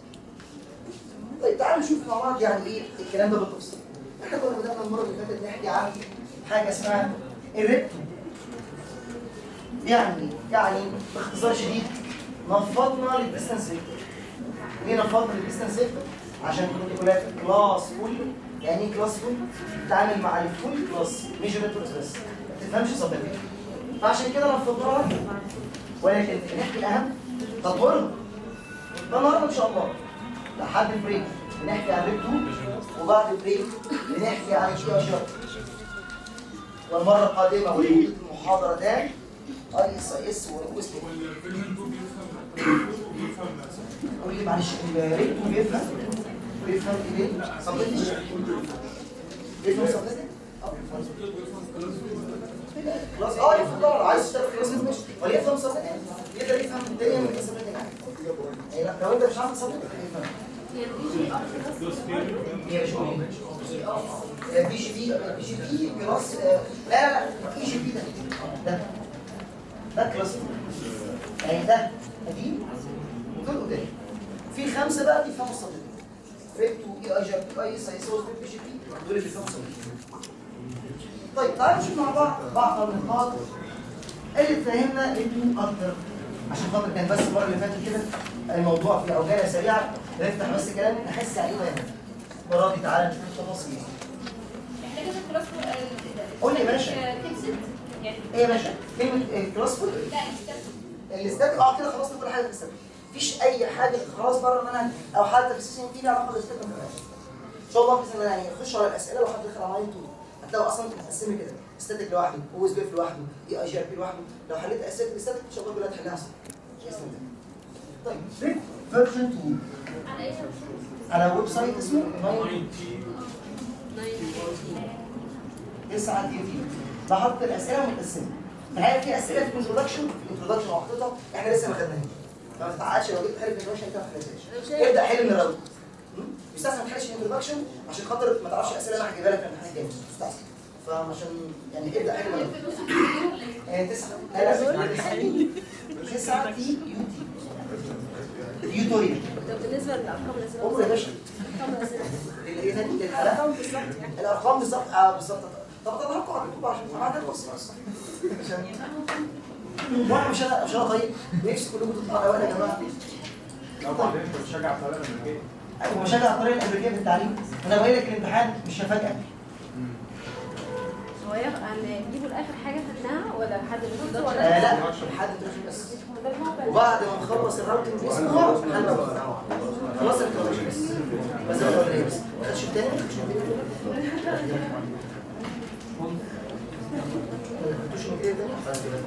طيب تعالوا نشوف مع بعض يعني ايه الكلام ده بالتفصيل احنا كنا بدأنا المره اللي فاتت نحكي عن حاجه اسمها الريتم يعني يعني باختصار شديد نفضنا للديستانس فيكتور ليه نفضنا للديستانس فيكتور عشان البروتوكولات كلاس فول يعني ايه كلاس فول بتتعامل مع الفول كلاس مش ريتورز بس ما تفهمش صدقني فعشان كده نفضناها ولكن نحكي الاهم تطورنا ده النهارده ان شاء الله لحد البريك بنحكي عن ريب 2 وبعد البريك بنحكي عن شيء اشهر والمره القادمه ولمده المحاضرتان اي اس اي اس واسمه والفيلم ده بيفهم بيفهم قول لي معلش الريب 2 بيفهم بيفهم ايه؟ سبليتنج بيفهم سبليتنج خلاص اه يفهم طبعا عايز تشتغل خلاص ماشي ولا يفهم سبليتنج يقدر يفهم الدنيا من سبليتنج يعني لا، لو انت مش عارف سبليتنج هيفهم هي مش مهم بي جي بي بي جي بي كلاس آه، لا لا لا اي جي بي ده ده ده كلاس يعني ده قديم ودول قدام في خمسه بقى بيفهموا الصديق ريب 2 اي اي جاب اي اس اي سوس بي جي بي دول اللي بيفهموا الصديق طيب تعالوا نشوف مع بعض بعض النقاط اللي تفهمنا انتوا اكتر عشان خاطر كان بس المره اللي فاتت كده الموضوع في عجاله سريعه نفتح بس كلام نحس عليه ويانا المره دي تعالى نشوف التفاصيل احنا كده كلاس قول لي يا باشا تكسد يعني ايه يا باشا كلمه كلاس فول لا استنى الاستاتيك اه كده خلاص كل حاجه في الاستاتيك مفيش اي حاجه خلاص بره المنهج او حتى في السيستم دي لها علاقه بالاستاتيك ما فيهاش. ان شاء الله باذن الله يعني خش على الاسئله لو حد دخل على يوتيوب هتلاقوا اصلا متقسمه كده استاتيك لوحده او اس بي اف لوحده اي اي جي ار بي لوحده لو حليت اسئله الاستاتيك ان شاء الله كلها تحلها صح باذن الله طيب فيرجن 2 على ايه على ويب سايت اسمه 90 9 دي في بحط الاسئله متقسمه الحقيقه في اسئله في الانترودكشن في الانترودكشن محطوطه احنا لسه ما خدناهاش فما تتعقدش لو جبت حل في الانترودكشن انت ما حلتهاش ابدا حل من الاول م? يستحسن ما تحلش الانترودكشن عشان خاطر ما تعرفش الاسئله اللي انا هجيبها لك في الامتحان الجاي يستحسن فعشان يعني ابدا حل من الاول آه، تسعه لا لا تسعه تسعه تي يو تي يوتوريال طب بالنسبه للارقام الاسئله عمر يا باشا ارقام الاسئله ايه تاني للحلقه ارقام بالظبط يعني الارقام بالظبط اه بالظبط طب تتوقع على الكتب عشان ما عندك بص بس عشان وانا مش انا مش انا طيب نفسي كلكم تطلعوا اوائل يا جماعه لو بعدين انت بتشجع الطريقه الامريكيه ايوه بشجع الطريقه الامريكيه في التعليم انا قايل لك الامتحان مش هفاجئك هو يا- هنجيبوا لاخر حاجه خدناها ولا لحد آه الانترودكشن لا لحد دلوقتي بس وبعد ما نخلص الراوتنج اسبوع حلنا بقى خلاص الانترودكشن بس بس انا بقول بس ما خدش التاني ما خدش التاني ما خدتوش المدير التاني خلاص كده.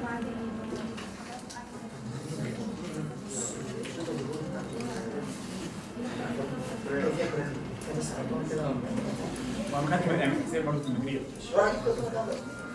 ما ما كانش بنعمل حساب برضه في المدريد راح اجيب كل ده.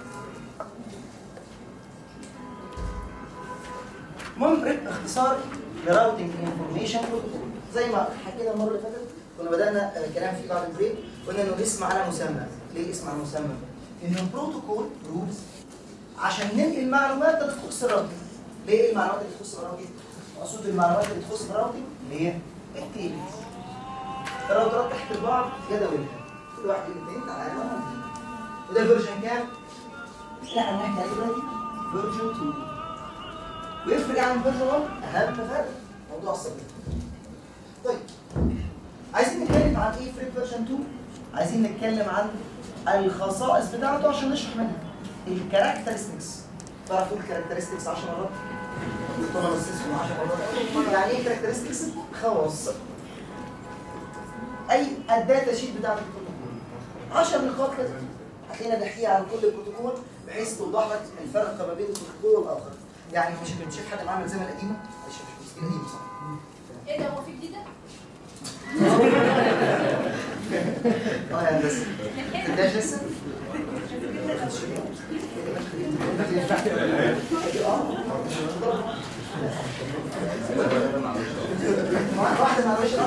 المهم ريت اختصار لراوتنج انفورميشن بروتوكول زي ما حكينا المره اللي فاتت كنا بدانا آه، كلام فيه بعد البريك قلنا انه اسم على مسمى ليه اسم على مسمى؟ ان البروتوكول رولز عشان ننقل معلومات اللي تخص الراوتنج ليه ايه المعلومات اللي تخص الراوتنج؟ مقصود المعلومات اللي تخص الراوتنج اللي هي التيبلز الراوترات تحت بعض جدولها كل واحد يقول الاثنين تعالى وده فيرجن كام؟ لا انا بنحكي عليه دلوقتي فيرجن 2 ويفرق عن فيرجن 1 اهم فرق موضوع الصبر طيب عايزين نتكلم عن ايه فريق فيرجن 2 عايزين نتكلم عن الخصائص بتاعته عشان نشرح منها الكاركترستكس تعرف تقول كاركترستكس 10 مرات طبعا السيستم 10 مرات يعني ايه كاركترستكس خواص اي الداتا شيت بتاعت البروتوكول 10 نقاط كده هتلاقينا بنحكيها عن كل بروتوكول بحيث توضح لك الفرق ما بين البروتوكول والاخر يعني مش مش شايف حد معاه ملزمه القديمه معلش مش مش القديمه صح ايه ده هو في جديده؟ اه يا هندسه ما تبداش لسه واحده مع وش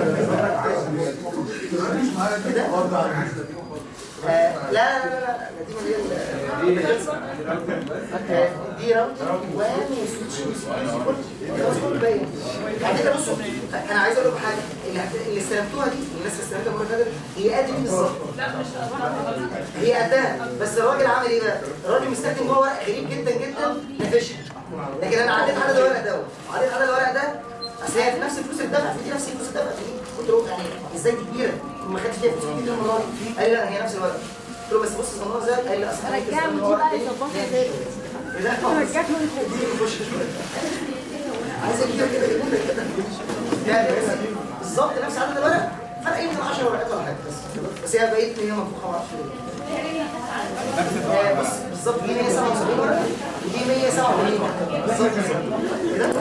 كده آه، لا لا لا لا دي اللي هي آه، دي راوتر وان وسويتش خلاص كله باين على فكره بصوا انا عايز اقول لكم حاجه اللي هت- اللي استلمتوها دي الناس اللي استلمتها المره اللي فاتت هي قد دي بالظبط هي قدها بس الراجل عامل ايه بقى؟ الراجل مستخدم جوه ورق غريب جدا جدا نفشها لكن انا عديت عدد الورق ده عديت عدد الورق ده اصل هي في نفس فلوس الدفع في دي نفس فلوس الدفع في دي قلت له يعني ازاي دي كبيره ما خدتش فيها فلوس كتير المره دي قال لي لا هي نفس الورق قلت له بس بص صنعها ازاي قال لي اصل أنا رجعه كده ودي بقى ورق يظبطها تاني. ازاي؟ لا خالص. دي نخش شويه عايز كده كده كده كده يعني بس بالظبط نفس عدد الورق فرق يمكن 10 ورقات ولا حاجه بس بس هي بقيت هي منفوخه ما اعرفش ليه آه، بص بالظبط دي 177 ورقه ودي 187 ورقه بالظبط كده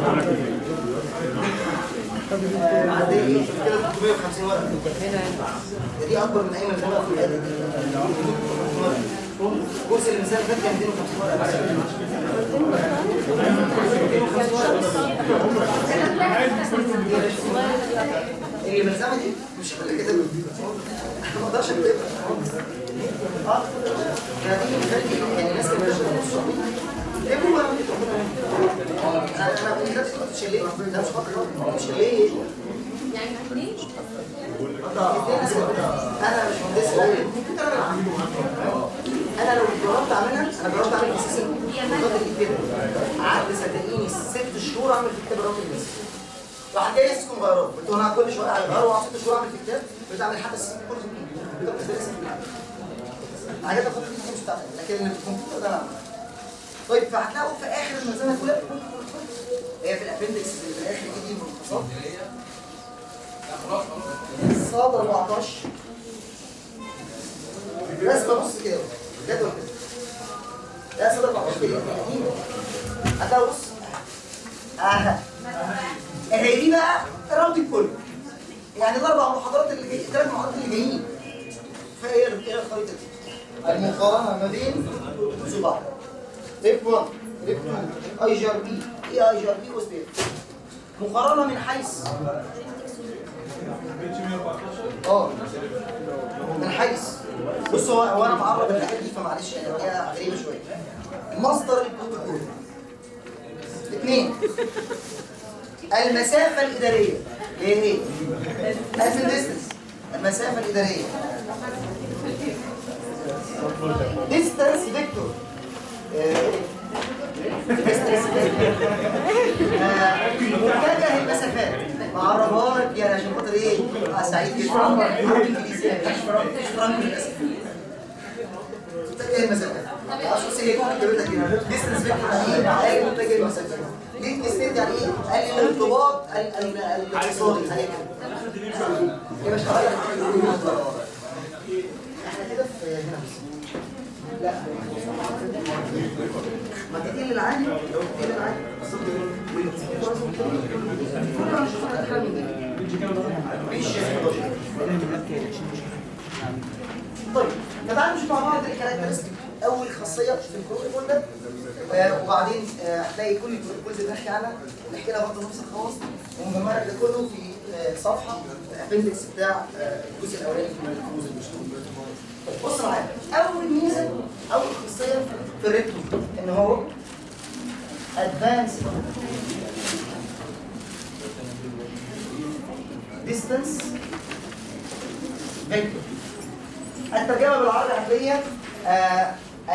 آه، عندي ايه كده 350 ورقه ده دي اكبر من اي مجموعه في الحياه الكورس اللي مثال فات كان 250 ورقه بس 250 ورقه اللي ملزمه دي مش هقول لك كده ما اقدرش اكتبها اه ده دي بتخلي يعني الناس كانت بتشتغل نص ليه هو انا انا كنت دلوقتي كنت شليه ده مش خاطر مش شليه يعني ليه؟ انا مش مهندس ممكن انا لو جربت اعملها انا جربت اعمل اساسي الخطط دي كده قعدت صدقيني ست شهور اعمل في كتاب الراجل الناس راح جاي اساسكم مغيرات قلت له انا كل شويه هغيره واقعد ست شهور اعمل في كتاب قلت اعمل حتى السيستم كله في الكتاب بس لسه في حاجات الخطط دي مش بتاعتي لكن اللي في الكمبيوتر ده انا عامله. طيب فهتلاقوا في اخر الملزمه الاولى هي في الابندكس اللي في الاخر دي دي ملخصات صاد 14 بس ببص كده جدول كده ده صاد 14 كده قديم هتلاقي بص اها هي دي بقى الراوتنج كله يعني الاربع محاضرات اللي جايين الثلاث محاضرات اللي جايين فهي هي الخريطه دي المقارنه ما بين صباع ريب 1 ريب 2 اي جي ار بي اي اي جي ار بي وسبير مقارنه من حيث اه من حيث بص هو هو انا معرض الحاجات دي فمعلش يعني هي غريبه شويه مصدر البروتوكول اثنين المسافه الاداريه ايه هي؟ ادمن ديستنس المسافه الاداريه ديستنس فيكتور متجه المسافات معربها لك يعني عشان خاطر ايه؟ ابقى سعيد جدا عربي انجليزي يعني مش فرنك مش فرنك للاسف متجه المسافات اصل هي كانت جابتها كده ديستنس فيكتور يعني ايه؟ متجه المسافات ليه ديستنس يعني ايه؟ قال الارتباط ال- ال- الاقتصادي حاجه كده يا باشا غير احنا كده في هنا بس لا ما تقل العادي لو تقل العادي مش 11 طيب تعالوا نشوف مع بعض الكاركترستيك اول خاصيه في البروتوكول ده آه وبعدين آه، هتلاقي كل البروتوكولز اللي بنحكي عنها نحكي لها برضه نفس الخواص ومجمع لك ده كله في آه، صفحه الابندكس بتاع آه، الجزء الاولاني في الكروز المشهور بص معايا اول ميزه اول خاصيه في الريتم ان هو ادفانس ديستانس فيكتور الترجمه بالعربي هتلاقيها آه،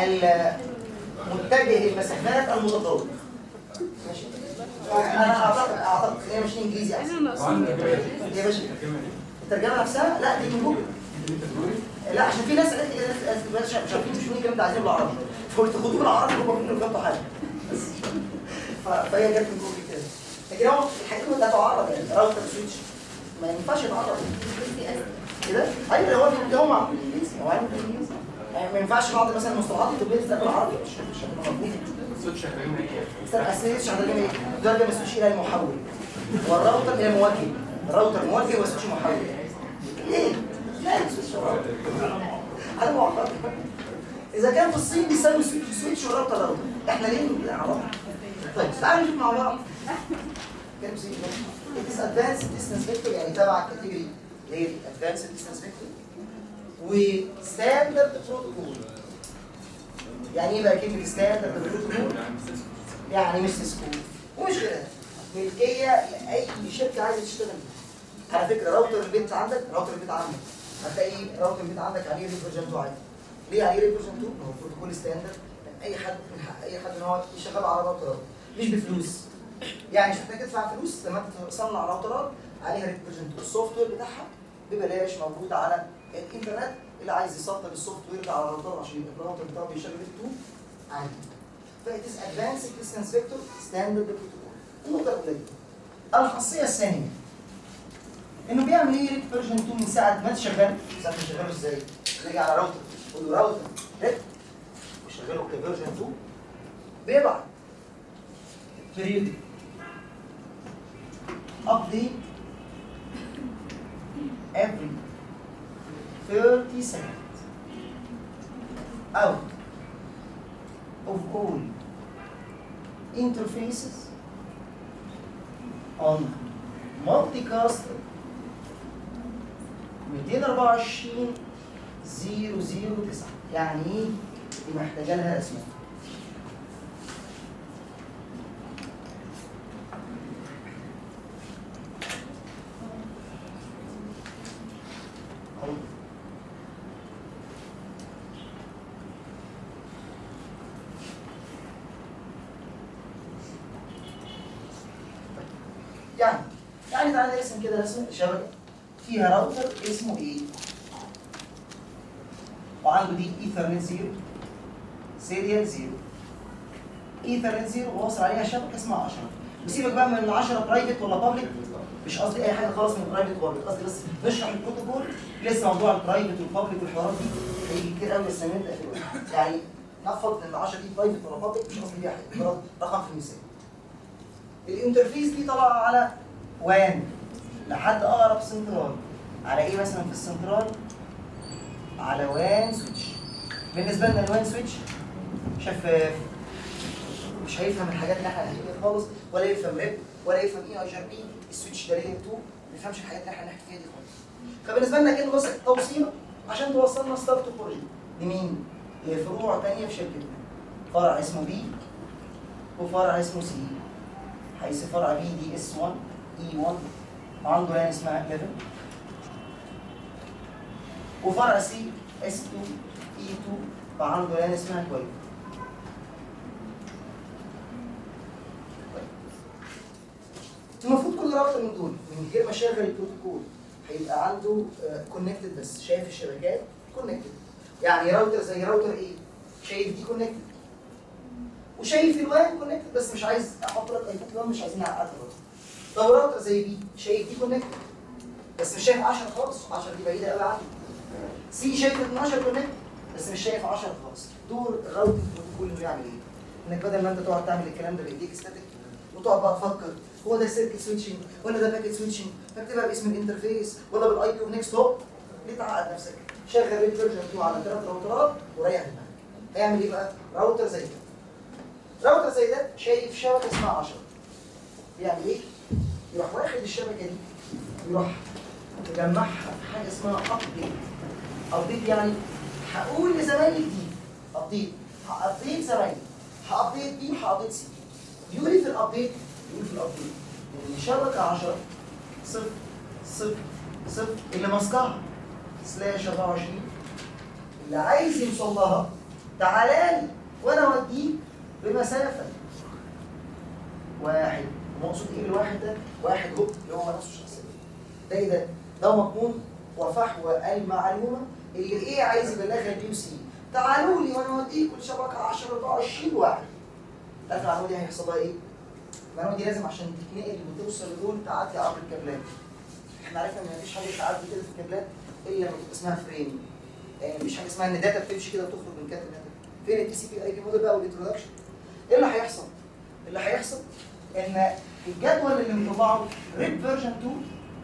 المتجه المسافات المتطور ماشي انا اعتقد اعتقد هي مش انجليزي احسن يا باشا الترجمه نفسها لا دي من جوجل لا عشان في ناس قالت لي كده، ناس قالت لي مش عارفين مش مين الكلام ده عايزين بالعربي فقلت خدوه بالعربي هم منه فهمتوا حاجه بس ف- فهي جت من جوجل كده لكن هو الحقيقه ده تعرض يعني راوتر سويتش ما ينفعش يتعرض كده ايوه هو ده هم عاملين بالانجليزي هو عامل بالانجليزي يعني ما ينفعش بعض مثلا المصطلحات الطبيه تتقال بالعربي مش مش هتبقى مظبوطه صوت شغالين ايه؟ استنى اساسيش على ايه ده ده مسويش الى المحول والراوتر الى الموجه الراوتر موجه وسويتش محول ليه؟ لا السويتش راوتر هذا معقد اذا كان في الصين بيسموا سويتش سويتش وراوتر راوتر احنا ليه نعرفها طيب تعالوا نشوف مع بعض كام سي It is advanced distance vector يعني تبع الكاتيجوري اللي هي advanced distance vector وستاندرد بروتوكول يعني ايه بقى كلمه ستاندرد بروتوكول؟ يعني مش سيسكو ومش غيرها ملكيه لاي شركه عايزه تشتغل بيها. على فكره راوتر البيت عندك راوتر البيت عندك هتلاقي راوتر البيت عندك عليه ريد فيرجن 2 عادي ليه عليه ريد فيرجن 2 هو بروتوكول ستاندرد من اي حد من حق اي حد ان هو يشغل على راوتر مش بفلوس يعني مش محتاج تدفع فلوس لما انت تصنع راوترات عليها ريد فيرجن 2 السوفت وير بتاعها ببلاش موجود على الانترنت اللي عايز يسطب السوفت وير ده على الراوتر عشان يبقى الراوتر بتاعه بيشغل ريد 2 عادي فإت is advanced distance vector standard protocol النقطة الأولى الخاصية الثانية إنه بيعمل إيه ريد فيرجن 2 من ساعة ما تشغله ساعة ما تشغله إزاي؟ تيجي على راوتر تقول له راوتر ريد وشغله كفيرجن 2 بيبعت periodic update every 30 seconds out of all interfaces on multicast 224 009 يعني ايه دي محتاجه لها اسماء أهو. يعني يعني تعالى نرسم كده رسمه شبكه فيها راوتر اسمه ايه؟ وعنده دي ايثرنت زيرو سيريال زيرو ايثرنت زيرو وواصل عليها شبكه اسمها 10 وسيبك بقى من ال 10 برايفت ولا بابليك مش قصدي اي حاجه خالص من برايفت وبابليك قصدي بس نشرح البروتوكول لسه موضوع البرايفت والبابليك والحوارات دي هيجي كتير قوي بس هنبدا في الوقت. يعني نفرض ان ال 10 دي برايفت ولا بابليك مش قصدي بيها حاجه مجرد رقم في المثال الانترفيس دي طالعه على وان لحد اقرب سنترال على ايه مثلا في السنترال على وان سويتش بالنسبه لنا الوان سويتش شفاف مش هيفهم الحاجات اللي احنا هنحكيها خالص ولا يفهم ريب ولا يفهم ايه اي ار بي السويتش ده ليه 2 ما يفهمش الحاجات اللي احنا هنحكي فيها دي خالص فبالنسبه لنا كده بص توصيله عشان توصلنا ستارت بروجكت لمين؟ لفروع تانية في شركتنا فرع اسمه بي وفرع اسمه سي حيث فرع بي دي اس 1 اي 1 وعنده لان اسمها 11 وفرع سي اس 2 اي 2 وعنده لان اسمها 12 المفروض كل راوتر من دول من غير ما اشغل البروتوكول هيبقى عنده كونكتد بس شايف الشبكات كونكتد يعني راوتر زي راوتر ايه شايف دي كونكتد وشايف الوان كونكتد بس مش عايز احط لك اي بوك مش عايزين نعقدها طب راوتر زي بي شايف دي كونكتد بس مش شايف 10 خالص 10 دي بعيده قوي عنه سي شايف 12 كونكتد بس مش شايف 10 خالص دور الراوتنج بروتوكول انه يعمل ايه؟ انك بدل ما انت تقعد تعمل الكلام ده بايديك ستاتيك وتقعد بقى تفكر هو ده سيركت سويتشنج ولا ده باكيت سويتشنج فاكتبها باسم الانترفيس ولا بالاي بي اوف نيكست هوب ليه تعقد نفسك؟ شغل ريد فيرجن 2 على ثلاث راوترات وريح دماغك هيعمل ايه بقى؟ راوتر زي ده راوتر زي ده شايف شبكه اسمها 10 بيعمل ايه؟ يروح واخد الشبكه دي يروح مجمعها في حاجه اسمها ابديت ابديت يعني هقول لزمايلي دي ابديت هابديت زمايلي هابديت بي وهابديت سي يقول لي في الابديت يقول في الابديت ان شبكه 10 صفر صفر صفر اللي ماسكاها سلاش 24 اللي عايز يوصل لها تعالى لي وانا اوديك بمسافه واحد مقصود ايه بالواحد ده؟ واحد هوب اللي هو نفسه الشخصيه ده ايه ده؟ ده مضمون وفحوى المعلومه اللي ايه عايز يبلغها البي سي تعالوا لي وانا اوديكم لشبكه 10 24 واحد عارف المعلومه دي هيحصل لها ايه؟ المعلومه دي لازم عشان تتنقل وتوصل لدول تعدي عبر الكابلات احنا عرفنا ان مفيش حاجه تعدي كده في الكابلات الا لما تبقى اسمها فريم يعني مفيش حاجه اسمها ان داتا بتمشي كده وتخرج من كارت الداتا فين التي سي بي اي بي موديل بقى والانترودكشن ايه اللي هيحصل؟ اللي هيحصل ان الجدول اللي مطلعه ريد فيرجن 2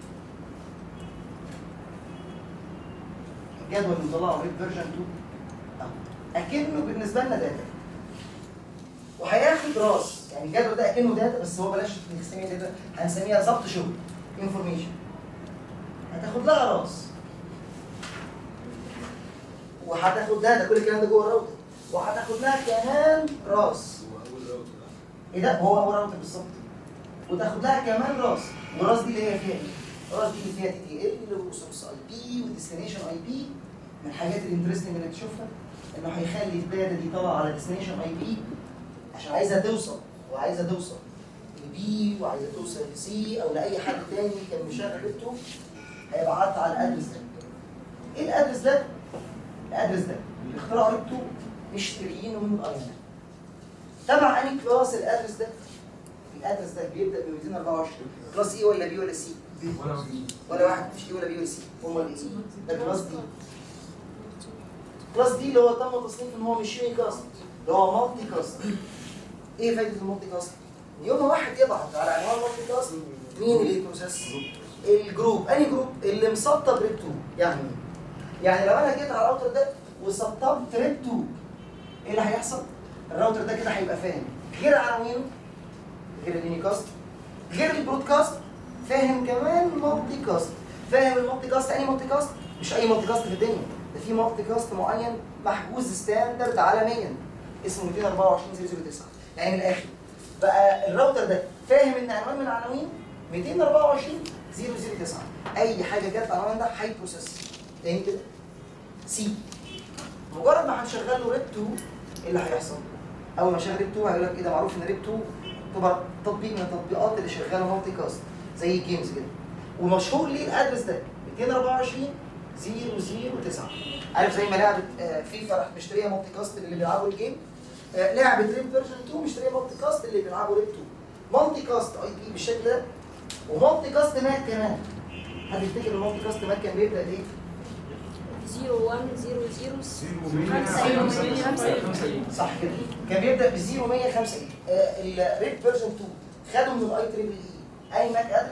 الجدول اللي مطلعه ريد فيرجن 2 اهو اكنه بالنسبه لنا داتا وهياخد راس يعني الجدول ده اكنه داتا بس هو بلاش نسميها داتا هنسميها ضبط شغل انفورميشن هتاخد لها راس وهتاخد ده ده كل الكلام ده جوه الراوتر وهتاخد لها كمان راس هو اول راوتر ايه ده هو هو راوتر بالظبط وتاخد لها كمان راس والراس دي اللي هي فيها ايه؟ الراس دي اللي فيها تي تي ال وسورس اي بي وديستنيشن اي بي من الحاجات الانترستنج اللي تشوفها انه هيخلي الداتا دي طالعه على ديستنيشن اي بي عشان عايزه توصل وعايزه توصل لبي وعايزه توصل لسي او لاي حد تاني كان مشغل بيته هيبعتها على الادرس ده ايه الادرس ده؟ الادرس ده اللي اخترعه بيته مشتريينه من الاينات تبع انهي كلاس الادرس ده؟ الادرس ده بيبدا ب 224 كلاس اي ولا بي ولا سي؟ ولا بي ولا واحد مش اي ولا بي ولا سي امال ايه؟ ده كلاس دي كلاس دي اللي هو تم تصنيف ان هو مش يوني كاست اللي هو مالتي كاست ايه فايده المالتي كاست؟ يوم ما واحد يبعت على عنوان مالتي كاست مين اللي يبروسس؟ الجروب انهي جروب؟ اللي مسطب ريب 2 يعني مين؟ يعني لو انا جيت على الراوتر ده وسطبت ريب 2 ايه اللي هيحصل؟ الراوتر ده كده هيبقى فاهم غير عناوينه غير اليونيكاست غير البرودكاست فاهم كمان مالتي كاست فاهم المالتي كاست يعني مالتي كاست مش اي مالتي كاست في الدنيا ده في مالتي كاست معين محجوز ستاندرد عالميا اسمه 224009 يعني من الاخر بقى الراوتر ده فاهم ان عنوان من عناوين 224009 اي حاجه جت على العنوان ده هيبروسيس تاني كده سي مجرد ما هنشغل له ريب 2 ايه اللي هيحصل؟ اول ما شغل ريب 2 هيقول لك ايه ده معروف ان ريب 2 تبقى تطبيق من التطبيقات اللي شغاله مالتي كاست زي جيمز كده ومشهور ليه الادرس ده 224 009 عارف زي ما لعبه آه، فيفا راح مشتريه مالتي كاست اللي بيلعبوا الجيم آه، لعبه ريب فيرجن 2 مشتريه مالتي كاست اللي بيلعبوا ريب 2 مالتي كاست اي بي بالشكل ده ومالتي كاست ماك كمان حد يفتكر المالتي كاست ماك كان بيبدا بايه؟ 0 1 0 0 زيرو خمسة مية أيوة، خمسة خمسة. خمسة ايه صح كده كان بيبدا ب 0105 ايه الريد فيرجن 2 خدوا من الاي تريبل اي اي ماك ادرس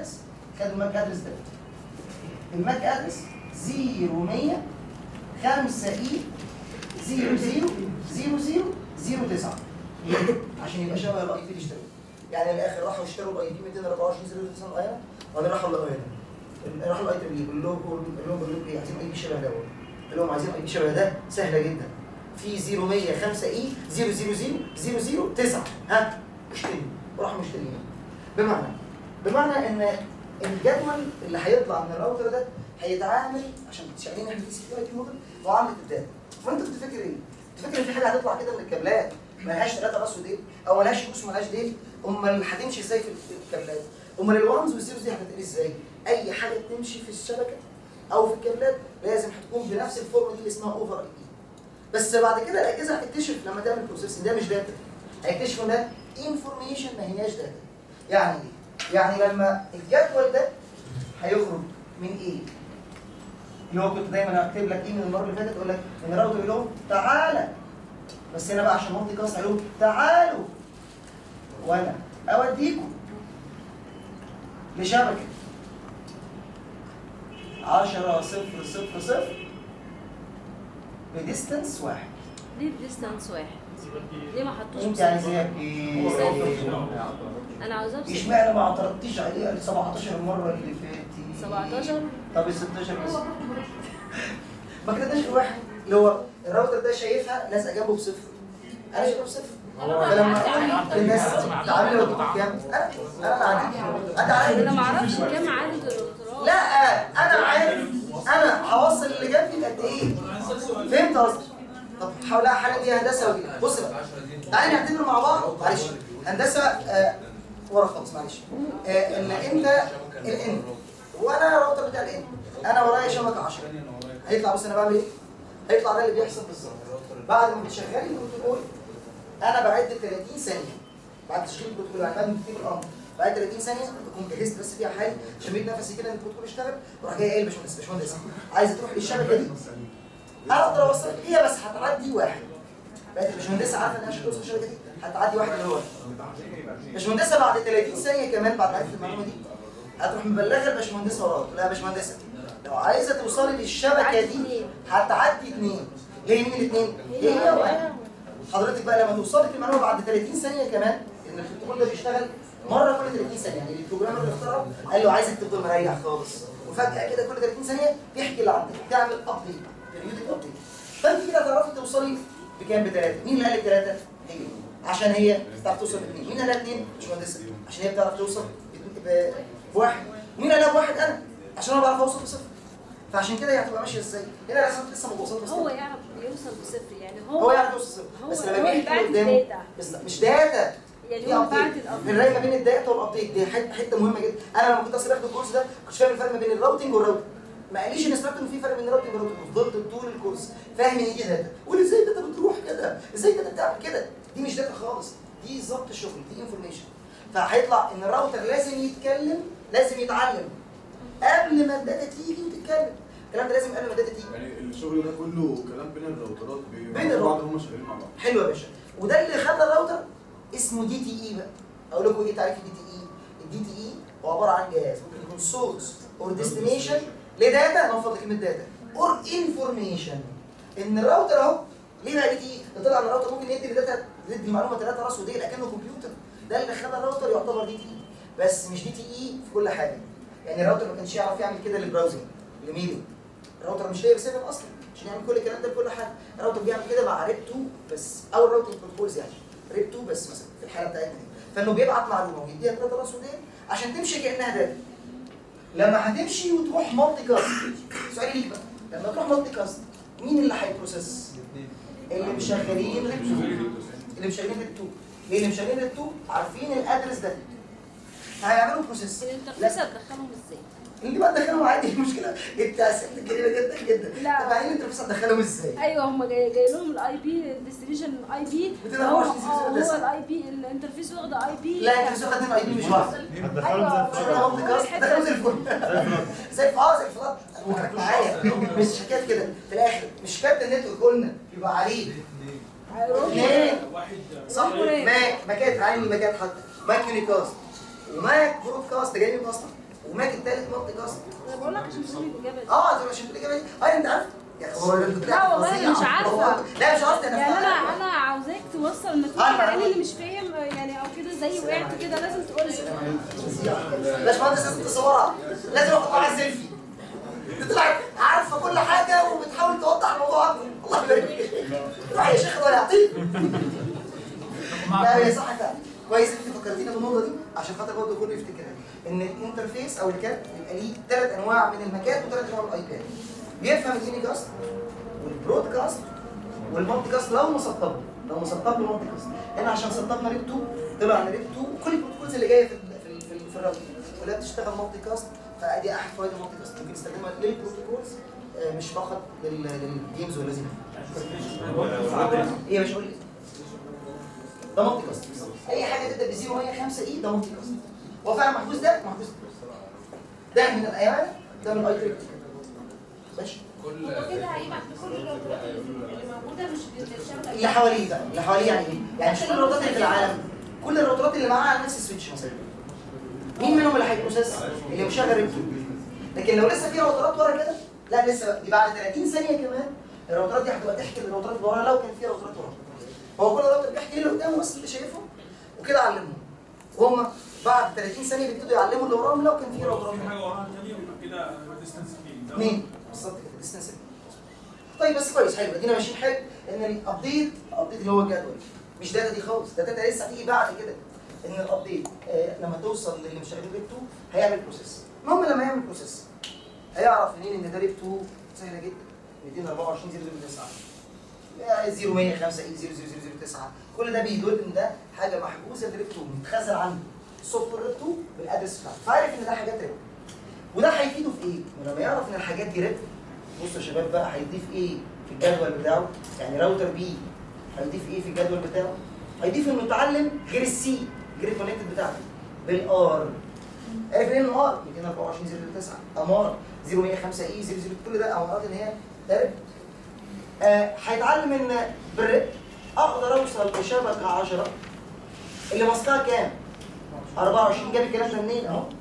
خدوا الماك ادرس ده الماك ادرس 0100 5 اي 0 0 0 0 0 9 عشان يبقى شبه الاي بي اللي اشتروه يعني من الاخر راحوا اشتروا الاي بي 224 0 9 معينه وبعدين راحوا لقوا هنا راحوا الاي بي بيقول لهم بيقول لهم بيقول لهم ايه عايزين اي بي شبه ده قال لهم عايزين اي بي شبه ده سهله جدا في 0100 5 اي 0 0 0 0 0 9 ها اشتري وراحوا مشتريين بمعنى بمعنى ان الجدول اللي هيطلع من الراوتر ده هيتعامل عشان شغالين احنا في سكيورتي موديل معامله الداتا فانت كنت فاكر ايه؟ كنت فاكر ان في حاجه هتطلع كده من الكابلات ملهاش ثلاثه راس وديل او ملهاش كوس وملهاش ديل امال هتمشي ازاي في الكابلات؟ امال الوانز والزيروز دي هتتقري ازاي؟ اي حاجه تمشي في الشبكه او في الكابلات لازم هتكون بنفس الفورمه دي اللي اسمها اوفر اي بي بس بعد كده الاجهزه هتكتشف لما تعمل بروسيسنج ده مش داتا هيكتشفوا ان ده انفورميشن ما هياش داتا يعني ايه؟ يعني لما الجدول ده هيخرج من ايه؟ اللي هو كنت دايما اكتب لك ايه من المره اللي فاتت اقول لك ان الراوتر يقول لهم تعالى بس هنا بقى عشان منطق كاس قال لهم تعالوا وانا اوديكم لشبكه 10 0 0 0 بديستنس واحد ليه بديستانس واحد؟ ليه ما حطوش انت بصفر؟ عايزاك ايه؟ انا عاوزاه بصفر اشمعنى ما اعترضتيش عليه ال 17 المره اللي فاتت 17 طب ال 16 بس ما كتبناش واحد اللي هو الراوتر ده شايفها لازقه جنبه بصفر انا شايفه بصفر فلما قلت للناس تعالوا وديكم كام انا انا عادي انت عارف انا ما اعرفش كام عدد الراوترات لا انا عارف انا هوصل اللي جنبي قد ايه فهمت قصدي طب حولها حاجه دي هندسه ودي بص بقى تعالى نعتبر مع بعض معلش هندسه آه ورا خالص معلش آه ان انت الان وانا راوتر بتاع الان انا ورايا شبكه 10 هيطلع بص انا بعمل ايه؟ هيطلع ده اللي بيحصل بالظبط بعد ما بتشغلي البروتوكول انا بعد 30 ثانيه بعد تشغيل البروتوكول بعد ما بكتب الامر بعد 30 ثانيه بكون جهزت بس فيها حالي شميت نفسي كده ان البروتوكول اشتغل وراح جاي قايل باشمهندس باشمهندس عايزه تروح للشبكه دي انا اقدر اوصلك ليها بس هتعدي واحد بقت الباشمهندسه عارفه انها مش هتوصل الشبكه دي هتعدي واحد اللي هو باشمهندسه بعد 30 ثانيه كمان بعد ما عرفت المعلومه دي هتروح مبلغه الباشمهندسه وراك لا يا باشمهندسه لو عايزه توصلي للشبكه دي هتعدي اثنين ليه مين الاثنين؟ هي واحد حضرتك بقى لما توصلي في المعلومه بعد 30 ثانيه كمان ان البروتوكول ده بيشتغل مره كل 30 ثانيه يعني البروجرامر اللي اخترعه قال له عايزك تفضل مريح خالص وفجاه كده كل 30 ثانيه تحكي اللي عندك تعمل ابديت بريودك ابديت فانت كده هتعرفي توصلي بكام بثلاثه مين اللي قال لك ثلاثه؟ هي عشان هي بتعرف توصل باثنين مين اللي قال اثنين؟ مش مهندسه عشان هي بتعرف توصل ب- بواحد مين اللي قال بواحد انا عشان انا بعرف اوصل بصفر فعشان كده هي هتبقى ماشيه ازاي؟ هنا رسمت لسه ما وصلتش هو يعرف يوصل بصفر يعني هو هو يعرف يوصل صفر هو- بس هو لما بيحكي يبعت قدامه داتا. بس لا، مش داتا يعني دي هو update. بعت الابديت الفرق ما بين الداتا والابديت دي حته حته مهمه جدا انا لما كنت اصلا باخد الكورس ده كنت فاهم الفرق ما بين الراوتنج والراوتنج ما قاليش ان سمعت ان في فرق بين الراوتنج والراوتنج فضلت طول الكورس فاهم ان دي داتا قول ازاي داتا بتروح كده ازاي داتا بتعمل كده دي مش داتا خالص دي ظبط الشغل دي انفورميشن فهيطلع ان الراوتر لازم يتكلم لازم يتعلم قبل ما الداتا تيجي وتتكلم الكلام ده لازم قبل ما الداتا تيجي يعني الشغل ده كله كلام بين الراوترات بين بين الراوتر. بعض هم شغالين مع بعض حلو يا باشا وده اللي خلى الراوتر اسمه دي تي اي بقى اقول لكم ايه تعريف الدي تي اي الدي تي اي هو عباره عن جهاز ممكن يكون سورس اور ديستنيشن لداتا نفض كلمه داتا اور انفورميشن ان الراوتر اهو ليه بقى دي تي اي طلع ان الراوتر ممكن يدي الداتا يدي المعلومه ثلاثه راس وديل اكنه كمبيوتر ده اللي خلى الراوتر يعتبر دي تي اي بس مش دي تي اي في كل حاجه يعني الراوتر ما كانش يعرف يعمل كده للبراوزنج لميلينج الراوتر مش لاير 7 اصلا عشان يعمل كل الكلام ده بكل حاجه الراوتر بيعمل كده مع ريب 2 بس او الراوتر بروتوكولز يعني ريب 2 بس مثلا في الحاله بتاعتنا دي فانه بيبعت معلومه ويديها ثلاثه راس وديل عشان تمشي كانها داتا لما هتمشي وتروح مالتي كاست سؤالي ليك بقى لما تروح مالتي كاست مين اللي هيبروسيس؟ اللي مشغلين ريب 2 اللي مشغلين ريب 2 ليه اللي مشغلين ريب 2 عارفين الادرس ده هيعملوا بروسيس الانترفيس هتدخلهم ازاي؟ اللي بقى تدخلهم عادي المشكله انت اسئلتك كبيره جدا جدا لا. طب عايزين الانترفيس هتدخلهم ازاي؟ ايوه هم جاي, جاي لهم الاي بي الديستنيشن اي بي بتبقى هو 24 آه، تسعة. هو الاي بي الانترفيس واخده اي بي لا انت بتاخد اتنين اي دي مش واحد ايوه شغلنا مالتي كاست دخلهم زي الفل زي الفل اه زي الفل وكانت معايا مش حكايه كده في الاخر مش كابتن نتورك قلنا يبقى عليه اثنين صح ماك ماكات عيني ماكات حتى ماك يونيكاست وماك برودكاست جاي من اصلا وماك التالت مالتي كاست انا بقول لك عشان تقولي الاجابه دي اه ده عشان تقول الاجابه دي ايوه انت عارف يا اخي هو أنت لا طلعت والله فظيع. مش عارفة. هو- لا مش قصدي انا يعني انا فاهم. انا عاوزاك توصل النتيجه أنا- لان اللي مش فاهم يعني او كده زي وقعت كده لازم تقول لي باشمهندس لازم تصورها لازم اخد معاها سيلفي تطلع عارفه كل حاجه وبتحاول توضح الموضوع اكتر الله يبارك فيك روح يا شيخ الله يعطيك لا هي صح فعلا كويس انت فكرتينا بالنقطه دي عشان خاطر برضه كله يفتكرها ان الانترفيس او الكات بيبقى ليه ثلاث انواع من الماكات وثلاث انواع من الايباد بيفهم اليوني كاست والبرودكاست والمالتي كاست لو مسطب لو مسطب له مالتي كاست احنا عشان سطبنا ريب 2 طلع ريب 2 وكل البروتوكولز اللي جايه في ال- في ال- في الراوتر كلها بتشتغل مالتي كاست فادي احد فوائد المالتي كاست ممكن نستخدمها للبروتوكولز آه، مش فقط لل- للجيمز والذين ايه يا باشا قول لي ده مالتي كاست اي حاجه تبدا ب 0 100 5 اي ده مالتي كاست هو فعلا محجوز ده محجوز ده ده من الايام ده من الاي تريك ماشي كل هو كده هيبعت لكل الراوترات اللي اللي موجوده مش للشبكه اللي حواليه بقى اللي حواليه يعني ايه؟ يعني مش كل الراوترات اللي في العالم كل الراوترات اللي معاها على نفس السويتش مثلا مين منهم اللي هيبروسيس اللي مشغل ريبتو لكن لو لسه في راوترات ورا كده لا لسه بقى. دي بعد 30 ثانيه كمان الراوترات دي هتبقى تحكي للراوترات اللي وراها لو كان في راوترات ورا هو كل راوتر بيحكي للي قدامه بس اللي شايفهم وكده علمهم وهم بعد 30 ثانيه بيبتدوا يعلموا اللي وراهم لو كان في راوترات في حاجه وراها تانية يبقى كده ديستانس فين مين؟ بالظبط كده ديستانس طيب بس كويس حلو ادينا ماشيين حلو ان الابديت الابديت اللي هو الجدول مش داتا دي خالص ده داتا لسه هتيجي بعد كده ان الابديت آه لما توصل للي مش شغالين ريب 2 هيعمل بروسيس المهم لما يعمل بروسيس هيعرف منين ان ده ريب 2 سهله جدا 224 009 0 105 اي 00009 كل ده بيدل ان ده حاجه محجوزه لريب 2 متخزن عنده السوفت وير ريب 2 بالادرس بتاعته فعارف ان ده حاجات ريب وده هيفيده في ايه؟ ولما يعرف ان الحاجات دي ريب بصوا يا شباب بقى هيضيف ايه في الجدول بتاعه يعني راوتر بي هيضيف ايه في الجدول بتاعه هيضيف انه يتعلم غير السي غير الكونكتد بتاعته بالار عرف منين ار 224 009 امار 0105 اي 00 كل ده امارات ان هي تعرف آه هيتعلم ان بالريب اقدر اوصل لشبكه 10 اللي ماسكها كام 24 جاب الكلام ده منين اهو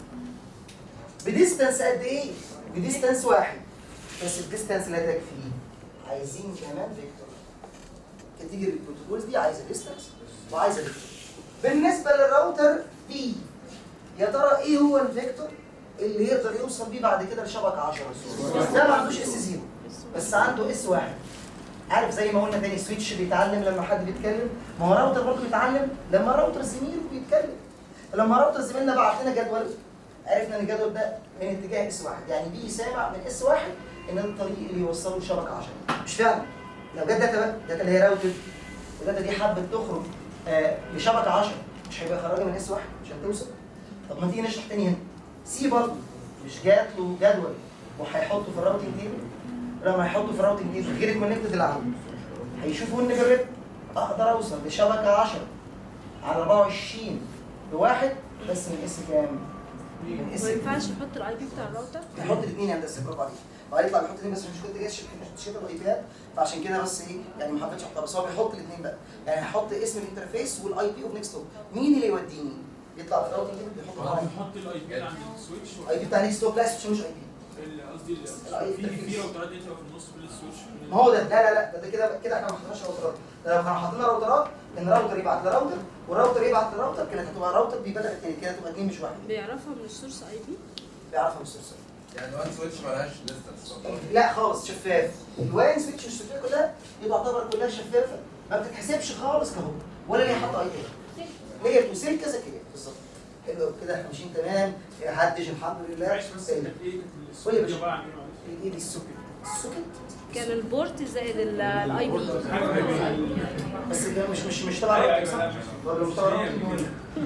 بديستانس قد ايه بديستانس واحد بس الديستانس لا تكفي عايزين كمان فيكتور كاتيجوري البروتوكولز دي عايزه ديستانس وعايزه فيكتور بالنسبه للراوتر بي يا ترى ايه هو الفيكتور اللي يقدر يوصل بيه بعد كده لشبكه 10 ده ما عندوش اس 0 بس عنده اس 1 عارف زي ما قلنا تاني سويتش بيتعلم لما حد بيتكلم ما هو راوتر برضه بيتعلم لما الراوتر زميله بيتكلم لما راوتر زميلنا بعت لنا جدول عرفنا ان الجدول ده من اتجاه اس واحد يعني بي سامع من اس واحد ان ده الطريق اللي يوصله لشبكه 10 مش فعلا لو جت داتا بقى داتا اللي هي راوتر والداتا دي حبت تخرج آه لشبكه 10 مش هيبقى خرجها من اس واحد مش هتوصل طب ما تيجي نشرح تاني هنا سي برضه مش جات له جدول وهيحطه في الراوتنج تيبل لما هيحطه في الراوتنج تيبل غير الكونكتد اللي عنده هيشوفوا ان بالريب اقدر اوصل لشبكه 10 على 24 بواحد بس من اس كام؟ من اس ما ينفعش يحط الاي بي بتاع الراوتر بيحط الاثنين هندسه برافو عليك وهيطلع بيحط الاثنين بس مش كنت جاي شيت الاي بيات فعشان كده بس ايه يعني ما حطيتش احطها بس هو بيحط الاثنين بقى يعني هيحط اسم الانترفيس والاي بي اوف نيكست توب مين اللي يوديني؟ يطلع في الراوتنج تيبل بيحط معاه نحط الاي بي عند السويتش الاي بي بتاع نيكست توب لا اسمه مش اي بي ال- قصدي الأي ال- في بي. في راوترات دي تبقى في النص بين السويتش ما هو ده لا لا لا ده, ده كده كده احنا ما حطيناش راوترات ده لو كانوا حاطين راوترات ان راوتر يبعت لراوتر والراوتر يبعت لراوتر كانت هتبقى راوتر بيبدا التاني كده هتبقى اثنين مش واحد بيعرفها من السورس اي بي بيعرفها من السورس يعني وان سويتش مالهاش ديستانس لا خالص شفاف الواين سويتش الشفافيه كلها دي تعتبر كلها شفافه ما بتتحسبش خالص كهو ولا ليها حط اي تاني هي توصيل كذا كده بالظبط حلو كده احنا ماشيين تمام حدش الحمد لله معلش بس إيه؟ كانت ايه قول يا كانت باشا. عباره عن ايه معلش؟ ايه دي السوكت السوكت كان البورت زائد الاي بي حاجه حاجه بس ده مش مش مش تبع ايوه الراوتر، ايوه صح؟ لا ولا مش مش تبع الراوتر؟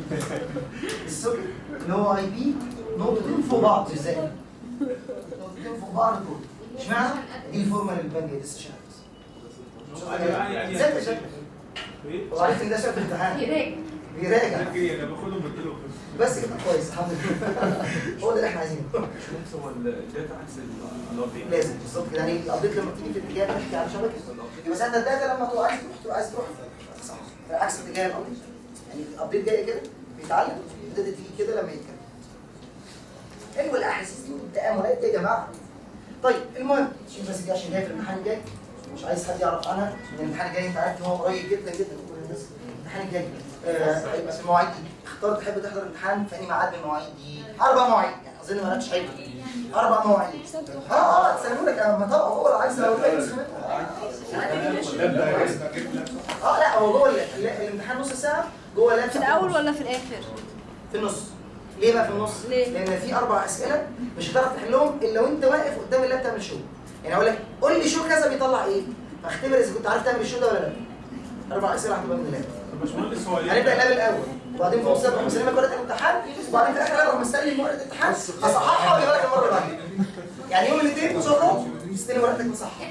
السوكت اللي هو اي بي نقطتين فوق بعض ازاي؟ نقطتين فوق بعض دول اشمعنى؟ دي الفورمه للبنج دي لسه شايف عادي عادي عادي ذاكر ذاكر ايه؟ هو عارف ان ده شاف امتحان يراجع بيراجع ذكي انا باخدهم بديله بس كده كويس الحمد لله هو ده اللي احنا عايزينه هو الداتا عكس الابديت لازم بالظبط كده يعني الابديت لما تيجي في اتجاه تحكي على شبكه يبقى ساعتها الداتا لما تبقى عايز تروح تبقى عايز تروح صح عكس اتجاه الابديت يعني الابديت جاي كده بيتعلم الداتا تيجي كده لما يتكلم حلو الاحاسيس دي والتاملات دي يا جماعه طيب المهم شوف بس دي عشان جاي في الامتحان الجاي مش عايز حد يعرف عنها لان الامتحان الجاي انت عارف ان هو قريب جدا جدا لكل الناس الامتحان الجاي آه، هيبقى في المواعيد دي اختار تحب تحضر امتحان في اي ميعاد من المواعيد دي اربع مواعيد يعني اظن مالكش عيب اربع مواعيد اه اه تسلموا لك اما طبعا هو اللي عايز لو فاكر اه لا هو جوه ال- ال- الامتحان نص ساعه جوه اللاب في الاول ولا في الاخر في النص ليه بقى في النص؟ ليه؟ لان في اربع اسئله مش هتعرف تحلهم الا وانت واقف قدام اللاب تعمل شو يعني اقول لك قول لي شو كذا بيطلع ايه؟ فاختبر اذا كنت عارف تعمل الشو ده ولا لا اربع اسئله هتبقى من اللاب طب باشمهندس هو هنبدا ليه اللاب الاول وبعدين في نص اروح مسلمك ورقه الامتحان وبعدين في الاخر اروح مستلم ورقه الامتحان اصححها واجيبها لك المره الجايه يعني يوم الاثنين تصرف تستلم ورقتك مصححه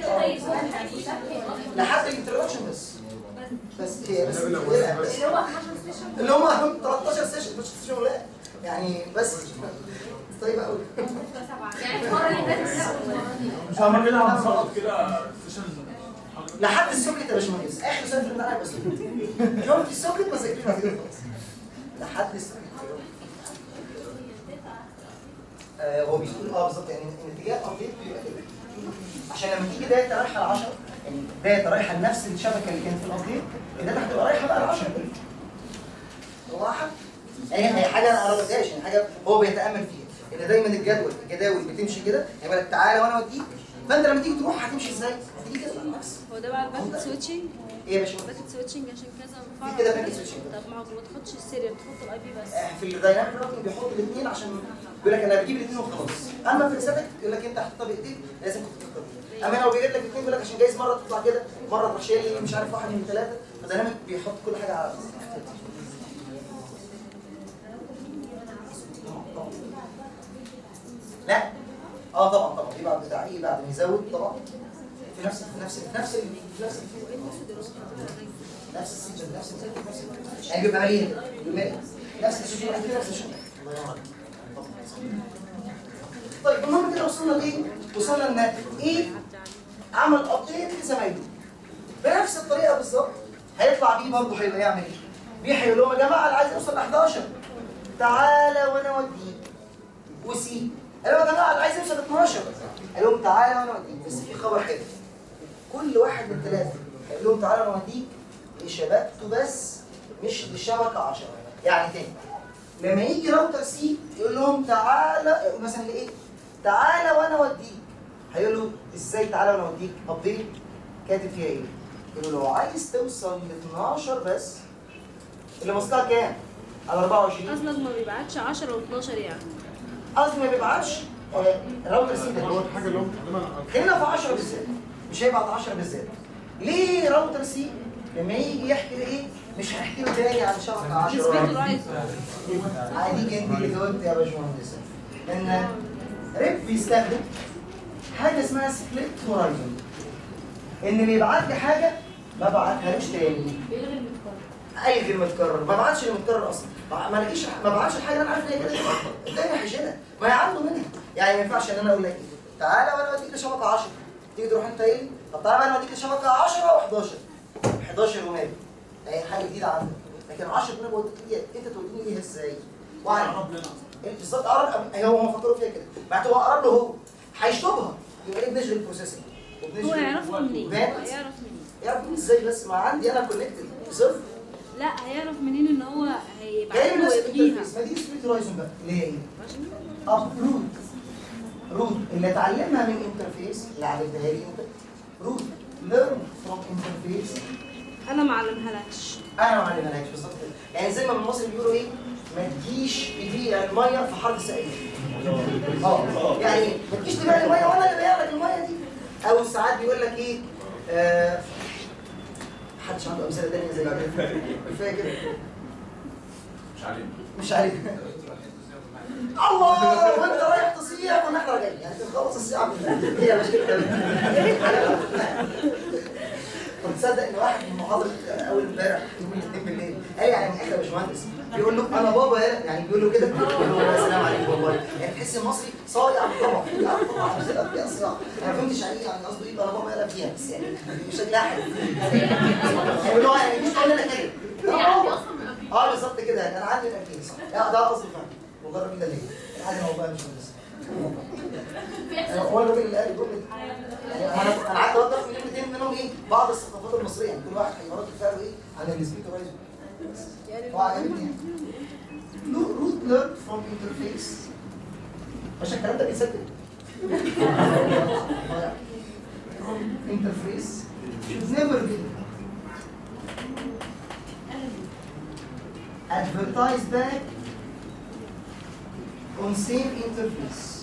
لحد الانترودكشن بس بس هي بس اللي هو 12 سيشن اللي هم 13 سيشن 13 سيشن ولا يعني بس طيب قوي يعني المره اللي فاتت لا والمره دي مش هعمل كده هنسقط كده سيشن لحد السوكت يا باشمهندس اخر سؤال في الامتحان بس شفت السوكت ما ذاكرتش بعد كده خالص لحد السوكت آه هو بيقول اه بالظبط يعني ان اتجاه ابديت بيبقى كده عشان لما تيجي داتا رايحه ل 10 يعني داتا رايحه لنفس الشبكه اللي كانت في الابديت الداتا هتبقى رايحه بقى ل 10 واضحه؟ يعني هي حاجه انا ما قريتهاش يعني حاجه هو بيتامل فيها ان دايما الجدول الجداول بتمشي كده يبقى لك تعالى وانا اوديك فانت لما تيجي تروح هتمشي ازاي؟ هتيجي كده بالعكس هو ده بقى الباكت سويتشنج ايه يا باشا؟ باكت سويتشنج عشان كذا في كده باكت switching. طب ما هو ما تحطش السيريال تحط الاي بي بس آه، في الدايناميك راوتنج بيحط الاثنين عشان بيقول لك انا بجيب الاثنين وخلاص اما في الستاتيك يقول لك انت هتحطها بايديك لازم كنت تختار دي. اما لو بيجيب لك الاثنين بيقول لك عشان جايز مره تطلع كده مره تروح شايل مش عارف واحد من ثلاثه فالدايناميك بيحط كل حاجه على لا اه طبعا طبعا دي بعد بتاع ايه بعد ما يزود طبعا في نفس في نفس في نفس في نفس نفس السيجن نفس السيجن نفس السيجن. يعني بيبقى مليان كده، بيبقى مليان. نفس السيجن واحد كده، نفس السيجن الله ينور عليك. طيب المهم كده وصلنا لايه؟ وصلنا ان ايه عمل ابديت لزمايله بنفس الطريقه بالظبط هيطلع بيه برضه هيبقى يعمل ايه؟ بيه هيقول لهم يا جماعه اللي عايز يوصل ل 11 تعالى وانا اوديك وسي قالوا يا جماعه اللي عايز يوصل ل 12 قال لهم تعالى وانا اوديك بس في خبر حلو كل واحد من ثلاثه قال لهم تعالى انا اوديك لشبكته بس مش للشبكه 10 يعني تاني لما يجي راوتر سي يقول لهم تعالى يقول مثلا لايه؟ تعالى وانا اوديك هيقول له ازاي تعالى وانا اوديك؟ ابديت كاتب فيها ايه؟ يقول له لو عايز توصل ل 12 بس اللي مصدرها كام؟ على 24 قصدك ما بيبعتش 10 و12 يعني قصدي ما بيبعتش آه، راوتر سي ده هو الحاجه اللي هو بيتكلمها خلينا في 10 بالذات مش هيبعت 10 بالذات ليه راوتر سي لما يجي يحكي لي ايه مش هيحكي له تاني عن شبكه 10 نسبته رايت اديك انت اللي جاوبت يا باشمهندس ان ريب بيستخدم حاجه اسمها سبليت هورايزون ان اللي يبعت لي حاجه ما بعتهالوش تاني بيلغي المتكرر الغي المتكرر ما بعتش المتكرر اصلا ما ما لاقيش ما بعتش الحاجه اللي انا عارف ان هي كده التاني هيشيلها ما هي عنده منها يعني ما ينفعش ان انا اقول لك ايه تعالى وانا اوديك لشبكه 10 تيجي تروح انت ايه طب تعالى انا اوديك لشبكه 10 و11 11 ومال هي حاجه جديده عندك لكن 10 انا بقول لك إيه؟ انت توديني ليها ازاي؟ واحد إيه بالظبط قرب هو هم فكروا فيها كده بعد هو قرب له هو هيشطبها يبقى ايه بنشغل البروسيسنج هو يعرفها منين؟ وبنت. هو يعرف منين؟ يعرف مين ازاي بس ما عندي انا كونكتد بصفر لا هيعرف منين ان هو هيبعت جاي من له نفس ويبنيها الانترفيس ما دي سبيت هورايزون بقى اللي هي ايه؟ عشان اب روت روت اللي اتعلمها من انترفيس اللي علمتها لي انت روت ليرن فروم انترفيس انا ما علمهالكش انا ما علمهالكش بالظبط كده يعني زي ما بالمصري بيقولوا ايه ما تجيش تبيع الميه في حرب السقايين اه يعني إيه؟ ما تجيش تبيع لي الميه وانا اللي ببيع لك الميه دي او ساعات بيقول لك ايه آه محدش عنده امثله تانيه زي كده كفايه كده مش علينا مش عليك الله وانت رايح تصيع وانا احنا راجعين يعني تخلص الساعه من هي مش كده كنت تصدق ان واحد من محاضره اول امبارح يوم الاثنين بالليل قال لي يعني اخي يا باشمهندس بيقول له انا بابا يا يعني بيقول له كده بيقول له يا سلام عليك والله يعني تحس المصري صايع طبعا يعني طبعا مش هيبقى فيها صياعه انا ما فهمتش يعني ايه يعني قصده ايه انا بابا يلا فيها بس يعني مش شكلها حلو يعني اللي هو يعني مش تقول لنا كده هي أنا عندي بابا. اصلا من قبل اه بالظبط كده يعني انا عندي الأكيد صح لا ده قصدي فعلا والله الراجل ده ليه؟ الحاجه هو بقى مش مهندس يعني هو الراجل اللي قال الجمله دي يعني انا انا قعدت اوضح في كلمتين منهم ايه بعض الثقافات المصريه يعني كل واحد هيبقى رد فعله ايه عن السبيك هورايزون يعني هو عجبني روت ليرن فروم انترفيس عشان الكلام ده بيتسجل interface should never be advertised back on same interface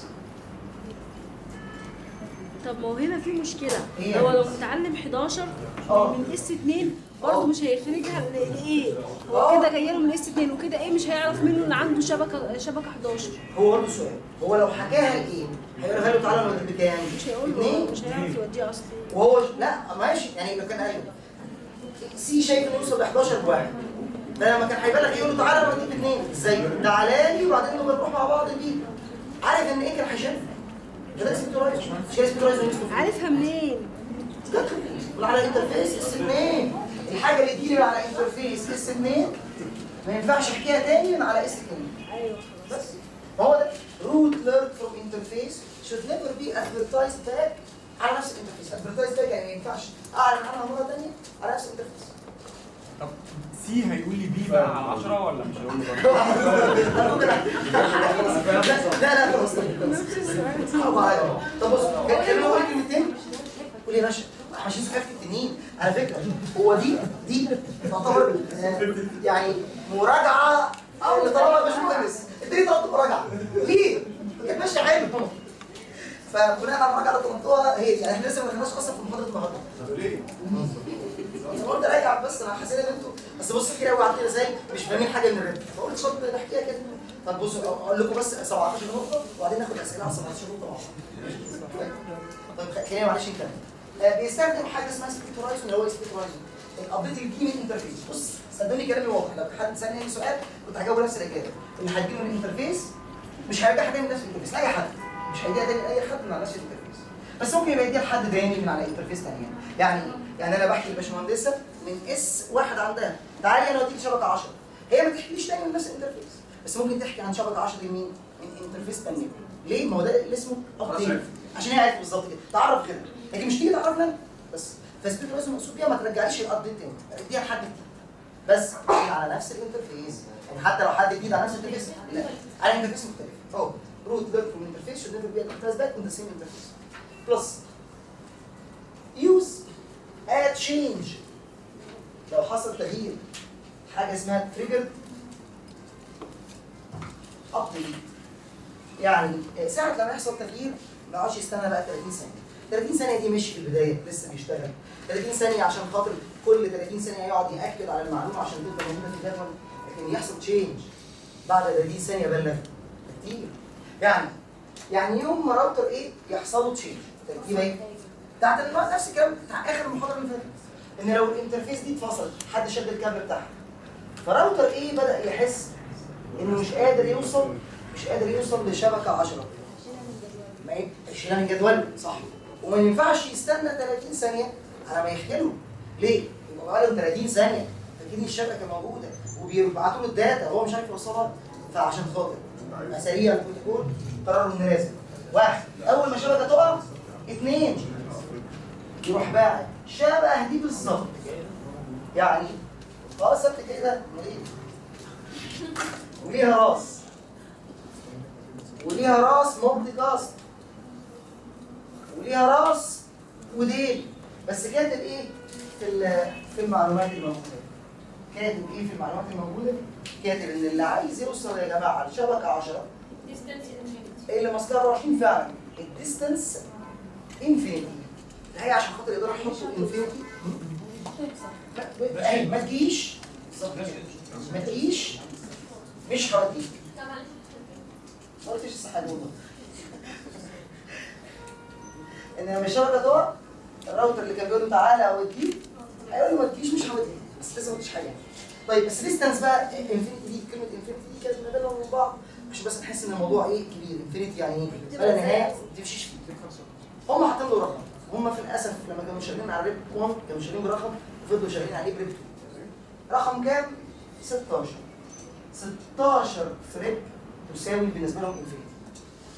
طب ما هو هنا في مشكله إيه؟ هو لو متعلم 11 آه. من اس 2 برضه آه. مش هيخرجها لايه هو آه. كده جاي له من اس 2 وكده ايه مش هيعرف منه ان عنده شبكه شبكه 11 هو برضه سؤال هو لو حكاها لايه؟ هيقولها له تعالى نوديك بكام؟ مش هيقول له اتنين مش هيعرف يوديه اصلا وهو لا ماشي يعني لو كان قال له سي شايف انه يوصل ل 11 بواحد ده لما كان هيبقى لك يقول له تعالى نوديك باثنين ازاي؟ تعالى لي وبعدين نبقى نروح مع بعض البيت عارف ان ايه كان هيشوف؟ ده اسمه تورايز مش كده اسمه تورايز عارفها منين؟ ولا على انترفيس اس 2 الحاجه اللي تجيلي على انترفيس اس 2 ما ينفعش احكيها تاني من على اس 2 ايوه بس هو ده root learned from interface should never be advertised back على نفس الانترفيس advertised back يعني ما ينفعش اعلن عنها مره ثانيه على نفس الانترفيس طب سي هيقول لي بي بقى على 10 ولا مش هيقول لي برضه؟ لا لا خلاص صعب عليا طب بص كان كان هو كلمتين قول يا باشا عشان سخافة التنين على فكرة هو دي دي تعتبر آه، يعني مراجعة أو لطلبة باشمهندس اديني طلبت مراجعة ليه؟ كانت ماشية حلو فبناء على المراجعة اللي طلبتوها هي دي يعني احنا لسه ما دخلناش اصلا في محاضرة النهارده انا قلت راجع بس انا حسيت ان انتوا بس بص كده قوي عارفين ازاي مش فاهمين حاجه من الرد فقلت شوط نحكيها كده طب بصوا اقول لكم بس 17 نقطه وبعدين ناخد اسئله على 17 نقطه مع بعض طيب خلينا معلش نكمل آه، بيستخدم حاجه اسمها سبيك هورايزون اللي هو سبيك هورايزون الابديت اللي بيجي من الانترفيس بص صدقوني كلامي واضح لو حد سالني اي سؤال كنت هجاوب نفس الاجابه اللي هيجي من الانترفيس مش هيرجعها تاني من نفس الانترفيس لاي حد مش هيديها تاني لاي حد من على نفس الانترفيس بس ممكن يبقى يديها لحد تاني من على انترفيس تانية يعني يعني انا بحكي لباشمهندسه من اس واحد عندها تعالي انا اوديك شبكه 10 هي ما تحكيليش تاني من نفس الانترفيس بس ممكن تحكي عن شبكه 10 دي مين؟ من انترفيس تانية ليه؟ ما هو ده اللي اسمه ابديت عشان هي عارفه بالظبط كده تعرف كده لكن مش تيجي تعرفنا أنا. بس فسبيك لازم مقصود بيها ما ترجعليش الابديت تاني اديها لحد جديد بس على نفس الانترفيس يعني حتى لو حد جديد على نفس الانترفيس لا على انترفيس مختلف اهو روت ليرن فروم انترفيس should never be advertised back on the same interface plus use add change لو حصل تغيير حاجه اسمها triggered update يعني ساعة لما يحصل تغيير ما يقعدش يستنى بقى 30 ثانية 30 ثانية دي مش في البداية لسه بيشتغل 30 ثانية عشان خاطر كل 30 ثانية يقعد يأكد على المعلومة عشان تبقى موجودة في الجدول لكن يحصل تشينج بعد 30 ثانية بلغ كتير يعني يعني يوم ما راوتر ايه يحصل له تشينج ترتيب ايه؟ بتاعت الم- نفس الكلام بتاع اخر المحاضرة اللي فاتت ان لو الانترفيس دي اتفصلت حد شد الكابل بتاعها فراوتر ايه بدأ يحس انه مش قادر يوصل مش قادر يوصل لشبكة 10 ما ايه يشيلها من جدول صح وما ينفعش يستنى 30 ثانية على ما يحكي له ليه؟ يبقى بقى له 30 ثانية فاكرين الشبكة موجودة وبيبعتوا له الداتا هو مش عارف يوصلها فعشان خاطر يبقى سريع البروتوكول قرروا انه لازم واحد اول ما الشبكة تقع اثنين يروح باعت شبه دي بالظبط يعني خلاص انت كده مريض وليها راس وليها راس مالتي كاست وليها راس وديل بس كاتب ايه في ال- في المعلومات الموجوده كاتب ايه في المعلومات الموجوده كاتب ان اللي عايز يوصل يا جماعه لشبكه 10 اللي ماسكها 24 فعلا الديستنس انفينيتي هي عشان خاطر يقدروا يحطوا انفينيتي اهي ما تجيش بالظبط كده. ما تجيش مش هوديك ما قلتش الصحة والله ان لما الشبكه تقع الراوتر اللي كان بيقول له تعالى اوديك هيقول له ما تجيش مش هوديك بس لسه ما قلتش حاجه طيب بس ديستانس بقى انفينيتي دي كلمه انفينيتي دي كانت ما بينهم وبين بعض عشان بس نحس ان الموضوع ايه كبير انفينيتي يعني ايه بلا نهايه ما تمشيش فيه هم حاطين له رقم هم في الاسف لما كانوا شغالين على ريب 1 كانوا شغالين برقم وفضلوا شغالين عليه بريب 2 رقم كام؟ 16 16 فريب تساوي بالنسبه لهم انفينيتي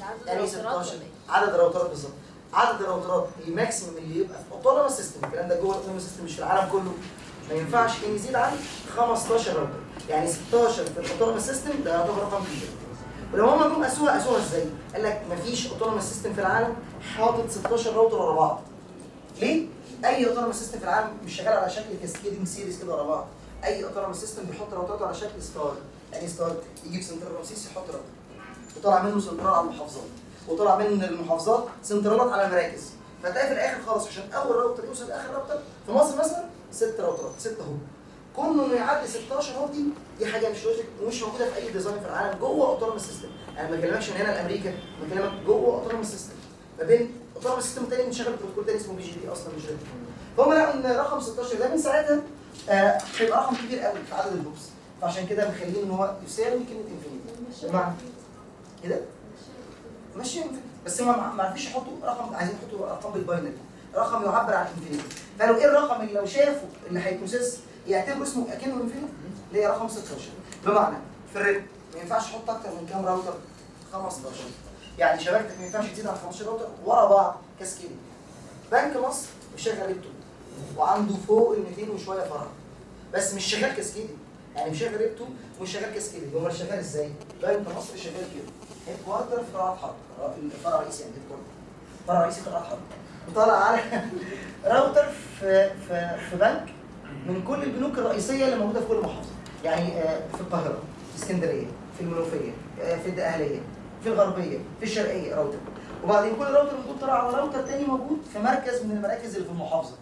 عدد يعني الراوترات 16 ولا ايه؟ عدد الراوترات بالظبط عدد الراوترات الماكسيمم اللي يبقى في اوتونوموس سيستم الكلام ده جوه الاوتونوموس سيستم مش في العالم كله ما ينفعش ان يزيد عن 15 راوتر يعني 16 في الاوتونوموس سيستم ده يعتبر رقم كبير ولو هم جم قاسوها قاسوها ازاي؟ قال لك مفيش اوتونوموس سيستم في العالم حاطط 16 راوتر ورا بعض ليه؟ اي اوتونوموس سيستم في العالم مش شغال على شكل كاسكيدنج سيريز كده ورا بعض اي اوتونوموس سيستم بيحط راوتراته على شكل ستار يعني ستار يجيب سنترال رمسيس يحط راوتر وطلع منه سنترال على المحافظات وطلع من المحافظات سنترالات على المراكز فتلاقي في الاخر خالص عشان اول راوتر يوصل لاخر راوتر في مصر مثلا ست راوترات ست هوب كونه انه يعدي 16 هوب دي دي حاجه مش لوجيك ومش موجوده في اي ديزاين في العالم جوه اوتونوموس سيستم يعني ما بكلمكش من هنا لامريكا بكلمك جوه اوتونوموس سيستم ما بين اوتونوموس سيستم تاني بنشغل بروتوكول تاني اسمه بي جي بي اصلا مش ريد فهم لقوا ان رقم 16 ده من ساعتها آه، هيبقى رقم كبير قوي في عدد الهوبس فعشان كده مخلين ان هو يساوي كلمه انفينيتي بمعنى ايه ده؟ ماشي بس هم ما عرفوش يحطوا رقم عايزين يحطوا ارقام بالباينري رقم يعبر عن الانفينيتي فقالوا ايه الرقم اللي لو شافوا اللي هيبروسيس يعتبروا اسمه اكنه انفينيتي اللي هي رقم 16 بمعنى في الريد ما ينفعش تحط اكتر من كام راوتر 15 يعني شبكتك ما ينفعش تزيد عن 15 راوتر ورا بعض كاسكيدنج بنك مصر بيشغل ريبتو وعنده فوق ال 200 وشويه فرع بس مش شغال كاسكيدنج يعني مش شغال ريبتو ومش شغال كاسكيدنج امال شغال ازاي؟ بنك مصر شغال كده هيد كوارتر في قطاعات حرب الفرع الرئيسي يعني هيد كوارتر الفرع الرئيسي في قطاعات حرب وطالع على راوتر في في في بنك من كل البنوك الرئيسيه اللي موجوده في كل محافظه يعني آه، في القاهره في اسكندريه في المنوفيه آه، في الدقهليه في الغربيه في الشرقيه راوتر وبعدين كل راوتر من دول طلع على راوتر تاني موجود في مركز من المراكز اللي في المحافظه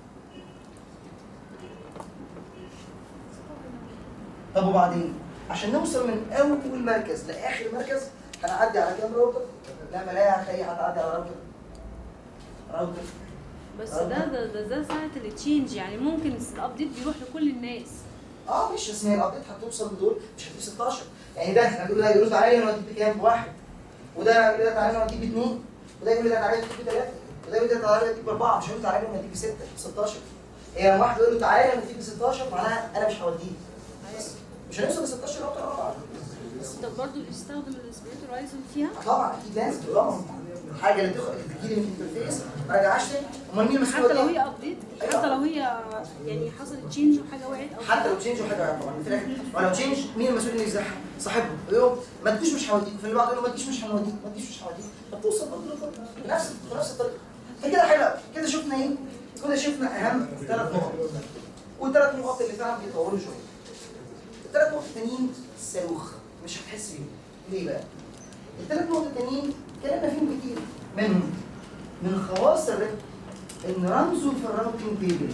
طب وبعدين عشان نوصل من اول مركز لاخر مركز هنعدي على كام راوتر؟ لا ما لا هتلاقي هتعدي على راوتر راوتر بس ده ده ده, ده ساعة التشينج يعني ممكن الابديت بيروح لكل الناس اه مش بس هي الابديت هتوصل بدول مش هتجيب 16 يعني ده احنا بنقول ده يقول تعالى انا اوديك بكام؟ بواحد وده يقول لي تعالى انا اوديك باثنين وده يقول لي تعالى انا اوديك بثلاثه وده يقول لي تعالى انا اوديك باربعه مش هيقول تعالى انا اوديك بسته 16 هي لما واحد يقول له تعالى انا اوديك ب 16 معناها انا مش هوديك بس مش هنوصل ل 16 راوتر ورا بعض طب برضه بيستخدم السبريت هورايزون فيها آه طبعا اكيد لازم طبعا الحاجه اللي تخرج اللي تجيلي من الانترفيس ما رجعهاش تاني امال مين المسؤول حتى لو عنها؟ هي ابديت حتى لو هي يعني حصل تشينج وحاجه وقعت او حتى لو تشينج وحاجه واحدة طبعا في الاخر ولو تشينج مين المسؤول اللي يزحها؟ صاحبهم يقول ما تجيش مش هوديك في اللي بعده يقول له ما تجيش مش هنوديك ما تجيش مش هوديك طب توصل برضه للخط. بنفس بنفس الطريقه فكده حلو قوي. كده شفنا ايه؟ كده شفنا اهم ثلاث نقط والثلاث نقط اللي فعلا بيطولوا شويه الثلاث نقط التانيين صاروخ مش هتحس بيهم ليه بقى؟ الثلاث نقط التانيين اتكلمنا فيهم كتير منهم من خواص الرب ان رمزه في الراوتنج تيبل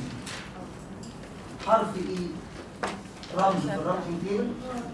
حرف ايه؟ رمز في الراوتنج تيبل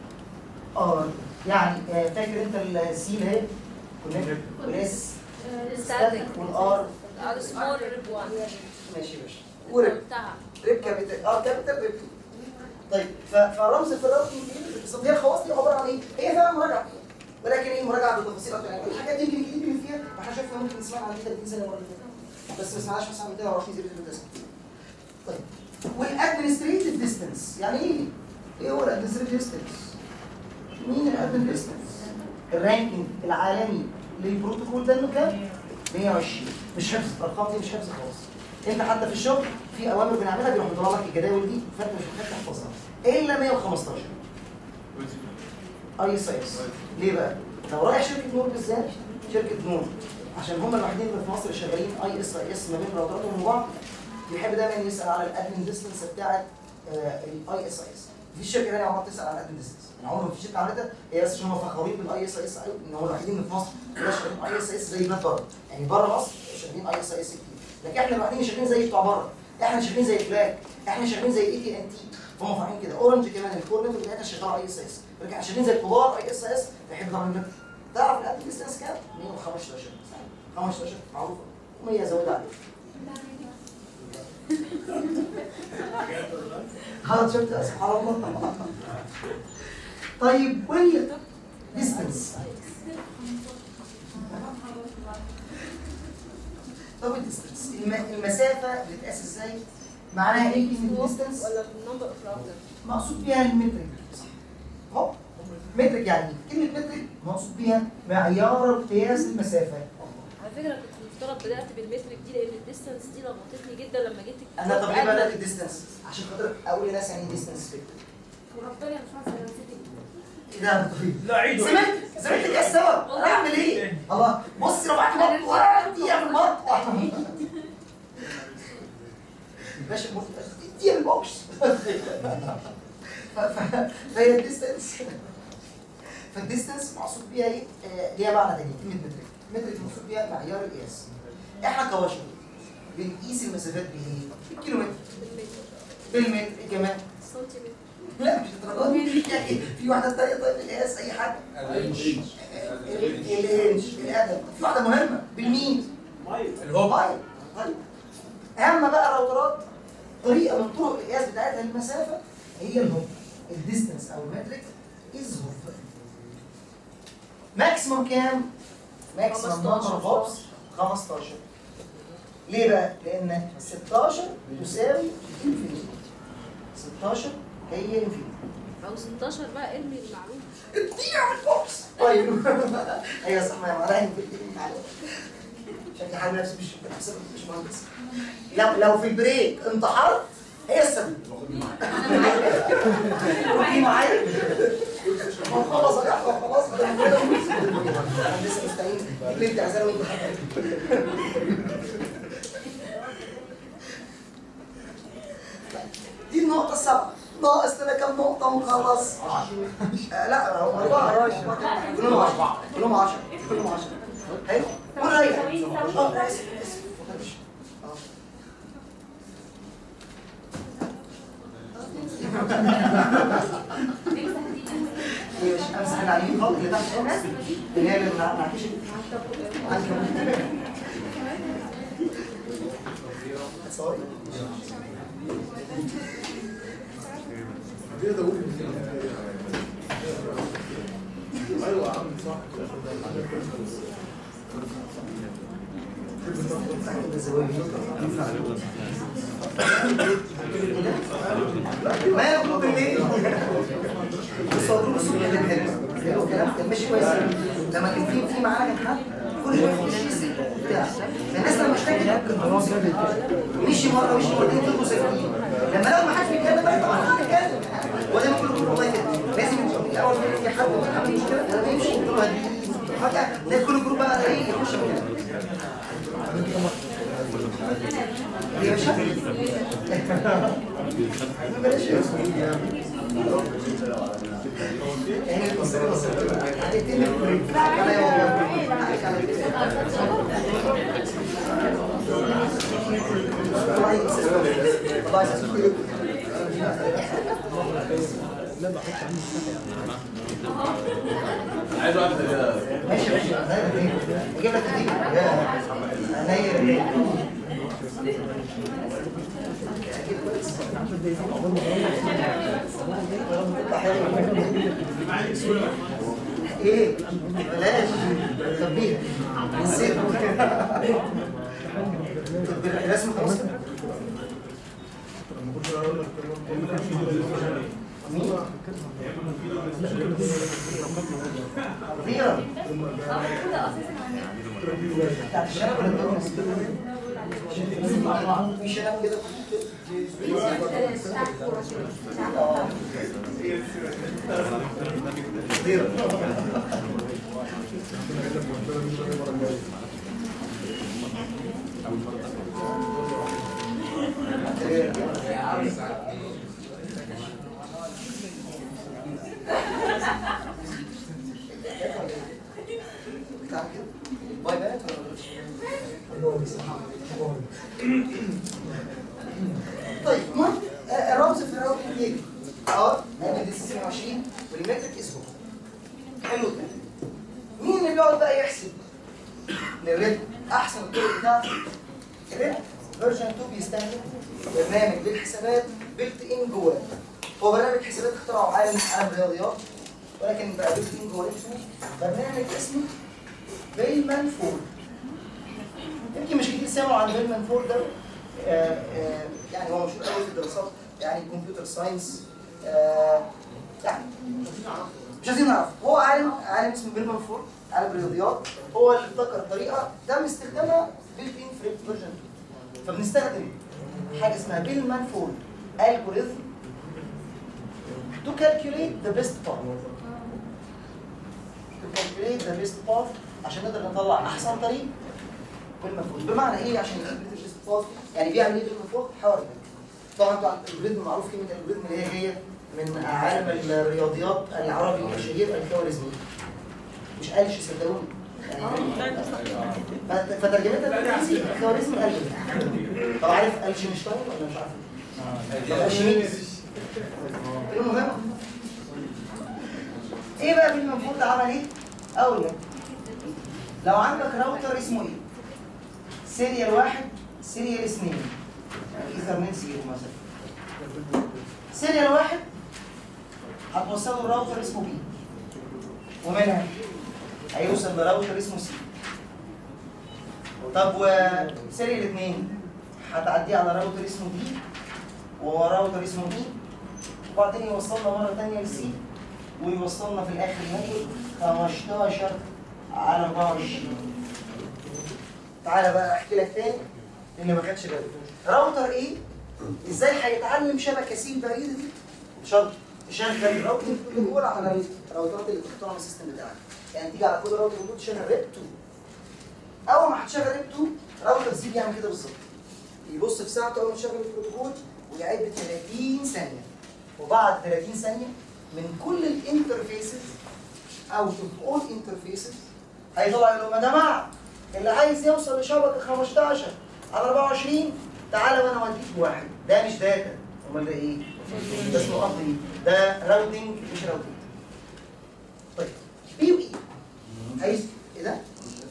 ار يعني آه، فاكر انت السي اللي هي كونكت والاس ستاتيك والار على سمول ريب 1 ماشي يا باشا ورب بتاعها ريب كابيتال اه كابيتال ريب طيب ف- فرمز في الراوتنج تيبل بالظبط هي الخواص دي عباره عن ايه؟ هي فعلا مراجعه ولكن ايه مراجعه بتفاصيل اكتر يعني الحاجات دي يمكن الجديد اللي فيها واحنا شفنا ممكن نسمعها عن 30 سنه المره اللي فاتت بس ما سمعناش مثلا عن 220 زي اللي طيب والادمنستريتيف ديستنس يعني ايه؟ ايه هو الادمنستريتيف ديستنس؟ مين الادمن ديستنس؟ الرانكينج العالمي للبروتوكول ده انه كام؟ 120 مش حفظ الارقام دي مش حفظ خالص انت حتى في الشغل في اوامر بنعملها بيروح مطلع لك الجداول دي فانت مش محتاج تحفظها الا 115 اي اس اس ليه بقى؟ لو رايح شركه نور بالذات شركه نور عشان هم الوحيدين اللي في مصر شغالين اي اس اي اس ما بين راوتراتهم وبعض بيحب دايما يسال على الادمن ديستنس بتاعت الاي اس اي اس مفيش شركه ثانيه عمرها تسال على الادمن ديستنس يعني عمر ما في شركه عملتها هي بس عشان هم فخورين بالاي اس اي اس ان هم الوحيدين اللي في مصر اللي شغالين اي اس اس زي بلاد بره يعني بره مصر شغالين اي اس اي اس كتير لكن احنا الوحيدين اللي شغالين زي بتوع بره احنا شغالين زي فلاج احنا شغالين زي اي تي ان تي فهم فاهمين كده اورنج كمان الكور نتورك بتاعتها شغاله اي اس اس لكن عشان شغالين زي الكبار اي اس اس بيحب طبعا النت تعرف الادمن ديستنس كام؟ 115 15 معروفه و100 زود عليه خلاص شفت سبحان الله طيب وال ديستنس طب الديستنس المسافه بتتقاس ازاي؟ معناها ايه كلمه ديستنس؟ ولا النمبر اوف راوتر مقصود بيها المتر صح اهو مترك يعني ايه؟ كلمه مترك مقصود بيها معيار قياس المسافه على فكره كنت مفترض بدات بالمترك دي لان الديستانس دي لخبطتني جدا لما جيت انا طب ليه أدنى. بدات الديستنس عشان خاطر اقول للناس يعني ايه ديستنس وربنا يا باشمهندس انا نسيت ايه ده يا أبو طويل؟ لا عيدوا زميلتك زميلتك ايه السبب؟ انا اعمل ايه؟ الله بصي رفعت بط ودي اعمل بط باشا دي اعمل بوكس ف- ف- فهي الديستنس فالديستنس مقصود بيها ايه؟ آه، ليها معنى تاني كلمه مترك مترك مقصود بيها معيار القياس احنا كبشر بنقيس المسافات بايه؟ بالكيلومتر بالمتر إيه كمان سنتيمتر لا مش الدرجات دي يعني في واحده تانيه طيب القياس اي حاجه الانش الادب في واحده مهمه بالمين الهوب طيب اهم بقى راوترات طريقه من طرق القياس بتاعتها للمسافه هي الهوب الديستنس او المترك از هوب ماكسيموم كام؟ ماكسيموم 15. نمبر هوبس 15 ليه بقى؟ لان 16 تساوي انفينيتي 16 هي انفينيتي او 16 بقى ارمي المعلومه اديها بالبوكس طيب ايوه صح ما هي معناها انفينيتي تعالى شكلي حامل نفسي مش مش مهندس لو لو في البريك انتحرت هي السبب روحي معايا ما خلاص يا احمد خلاص انا لسه مستعين ليه تعزل وانت دي النقطة السابعة ناقص لنا كام نقطة ونخلص؟ آه، لا هم أربعة كلهم عشرة كلهم عشرة كلهم عشرة حلو ونريح اه لا اسف اسف ما كانش. اه هي مش امسح اللي على اليمين خالص اللي تحت خالص اللي هي اللي ما فيش سوري ايوه يا عم صح ما يقولوا بالليل بس هو طول الصبح كان حلو حلو الكلام كان ماشي كويس لما كان في في معانا كان حد كل شويه يخش يسال وبتاع الناس لما اشتكت مشي مره مشي مرتين فضلوا ساكتين لما لقوا ما حدش بيتكلم بقى طبعا حد يتكلم ولا ممكن يقول والله كده لازم يبقى الاول في حد عامل مشكله لما يمشي يقول له هدي فجاه تلاقي كل جروب بقى ايه يخش مكانه يا باشا بلاش يعني القصيرة قصيرة. هتتم البريك. أنا يا والله. الله يسلمك. الله يسلمك. عايز واحد زي كده ماشي ماشي زي ما تيجي. اجيب لك كتير يا عينيا ايه بلاش تنبيه نسيت رسم خلاص مين؟ كبيرة بتاعت الشنب ولا الدورة؟ في شنب كده آه. كبيرة بتاع كده باي باي طيب ما آه، الرمز في الراوتر يجي اه ادي دي 26 والمترك اسمه حلو ده مين اللي بيقعد بقى يحسب للريتم احسن الطرق بتاعته الريتم فيرجن 2 بيستخدم برنامج للحسابات بيلت ان جواه هو برنامج حسابات اخترعه عالم عالم الرياضيات ولكن بقى بيلت ان جواه اسمه برنامج اسمه بيلمان فور يمكن مش كتير سمعوا عن بيلمان فور ده آه، آه، يعني هو مشهور قوي في الدراسات يعني كمبيوتر ساينس آه، يعني مش عايزين نعرف هو عالم عالم اسمه بيرمان فورد عالم رياضيات هو اللي ابتكر طريقه تم استخدامها بيلت ان في فيرجن 2 فبنستخدم حاجه اسمها بيلمان فورد الجوريثم to calculate the best path to calculate the best path عشان نقدر نطلع احسن طريق بالمفروض بمعنى ايه عشان يجيب البيست باث يعني بيعمل ايه بالمفروض حوار طبعا انتوا عارفين الالجوريثم معروف كلمه الالجوريثم اللي هي جايه من عالم الرياضيات العربي الشهير الخوارزمي مش قالش صدقوني يعني فت- فترجمتها بالانجليزي الخوارزمي الالجوريثم طب عارف الشينشتاين ولا مش عارف؟ طب الشميس المهم ايه بقى بالمفروض ده عمل ايه؟ اقول لك لو عندك راوتر اسمه ايه؟ سيريال واحد سيريال اثنين يعني ايثرنت زيرو مثلا سيريال واحد هتوصله لراوتر اسمه بي ومنها هيوصل لراوتر اسمه سي طب وسيريال اثنين هتعديه على راوتر اسمه دي وراوتر اسمه اي وبعدين يوصلنا مرة تانية لسي ويوصلنا في الآخر نجد 15 على 24 تعالى بقى احكي لك تاني اللي ما خدش باله راوتر ايه ازاي هيتعلم شبكه سي البعيده دي شرط تشغل الراوتر الاولى على الراوترات اللي بتحطها على السيستم بتاعك يعني تيجي على كل راوتر وتقول تشغل ريب 2 اول ما هتشغل ريب 2 راوتر سي بيعمل كده بالظبط يبص في ساعته اول ما تشغل البروتوكول ويعد 30 ثانيه وبعد 30 ثانيه من كل الانترفيسز او اول انترفيسز هيطلع يقول لهم يا جماعه اللي عايز يوصل لشبكه 15 على 24 تعالى وانا اوديك بواحد ده مش داتا امال ده ايه؟ ده اسمه ابديت ده راوتنج مش راوتنج طيب بي واي عايز ايه ده؟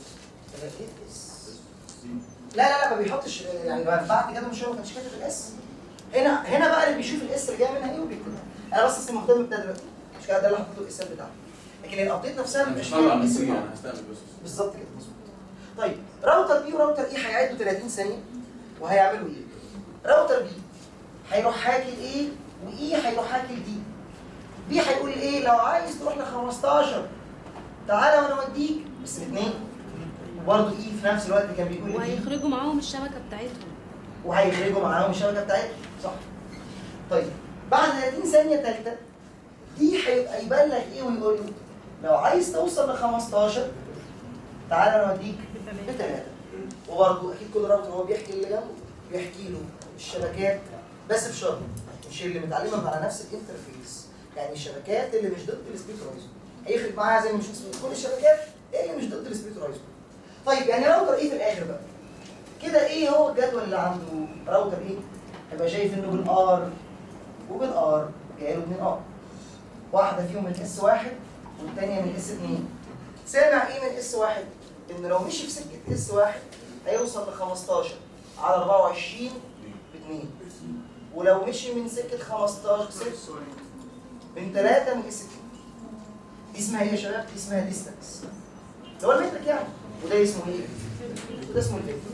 لا لا لا ما بيحطش يعني بعد كده مش هو ما كانش كاتب الاس هنا هنا بقى اللي بيشوف الاس اللي جايه منها ايه وبيكتبها انا بس اصل مهتم بده دلوقتي مش كده ده اللي حطيته الاس بتاعه لكن الابديت نفسها ما مش بيبقاش طالع فيها من الاس سي بتاعه. انا هستقبل بس بالظبط كده مظبوط طيب راوتر بي وراوتر اي هيعدوا 30 ثانيه وهيعملوا ايه؟ راوتر بي هيروح حاكي لايه واي هيروح حاكي لدي بي هيقول ايه لو عايز تروح ل 15 تعالى وانا اوديك بس الاثنين وبرضه اي في نفس الوقت كان بيقول لدي وهيخرجوا معاهم الشبكه بتاعتهم وهيخرجوا معاهم الشبكه بتاعتهم صح طيب بعد 30 ثانيه ثالثه دي هيبقى يبلغ ايه ويقول له لو عايز توصل ل 15 تعالى انا اوديك بثلاثه وبرضه اكيد كل راوتر هو بيحكي اللي جنبه بيحكي له الشبكات بس بشرط مش اللي متعلمه على نفس الانترفيس يعني الشبكات اللي مش ضد السبيد رايزر هيخرج معاها زي ما مش كل الشبكات اللي مش ضد السبيد رايزر طيب يعني راوتر ايه في الاخر بقى كده ايه هو الجدول اللي عنده راوتر ايه هيبقى شايف انه بالار وبالار جاي له 2 ار واحده فيهم من اس واحد والثانيه من اس 2 سامع ايه من اس واحد ان لو مشي في سكه اس واحد هيوصل ل 15 على 24 ب 2 ولو مشي من سكه 15 ست من 3 من اس 2 دي اسمها ايه يا شباب؟ دي اسمها ديستانس اللي هو المترك يعني وده اسمه ايه؟ وده اسمه الفيكتور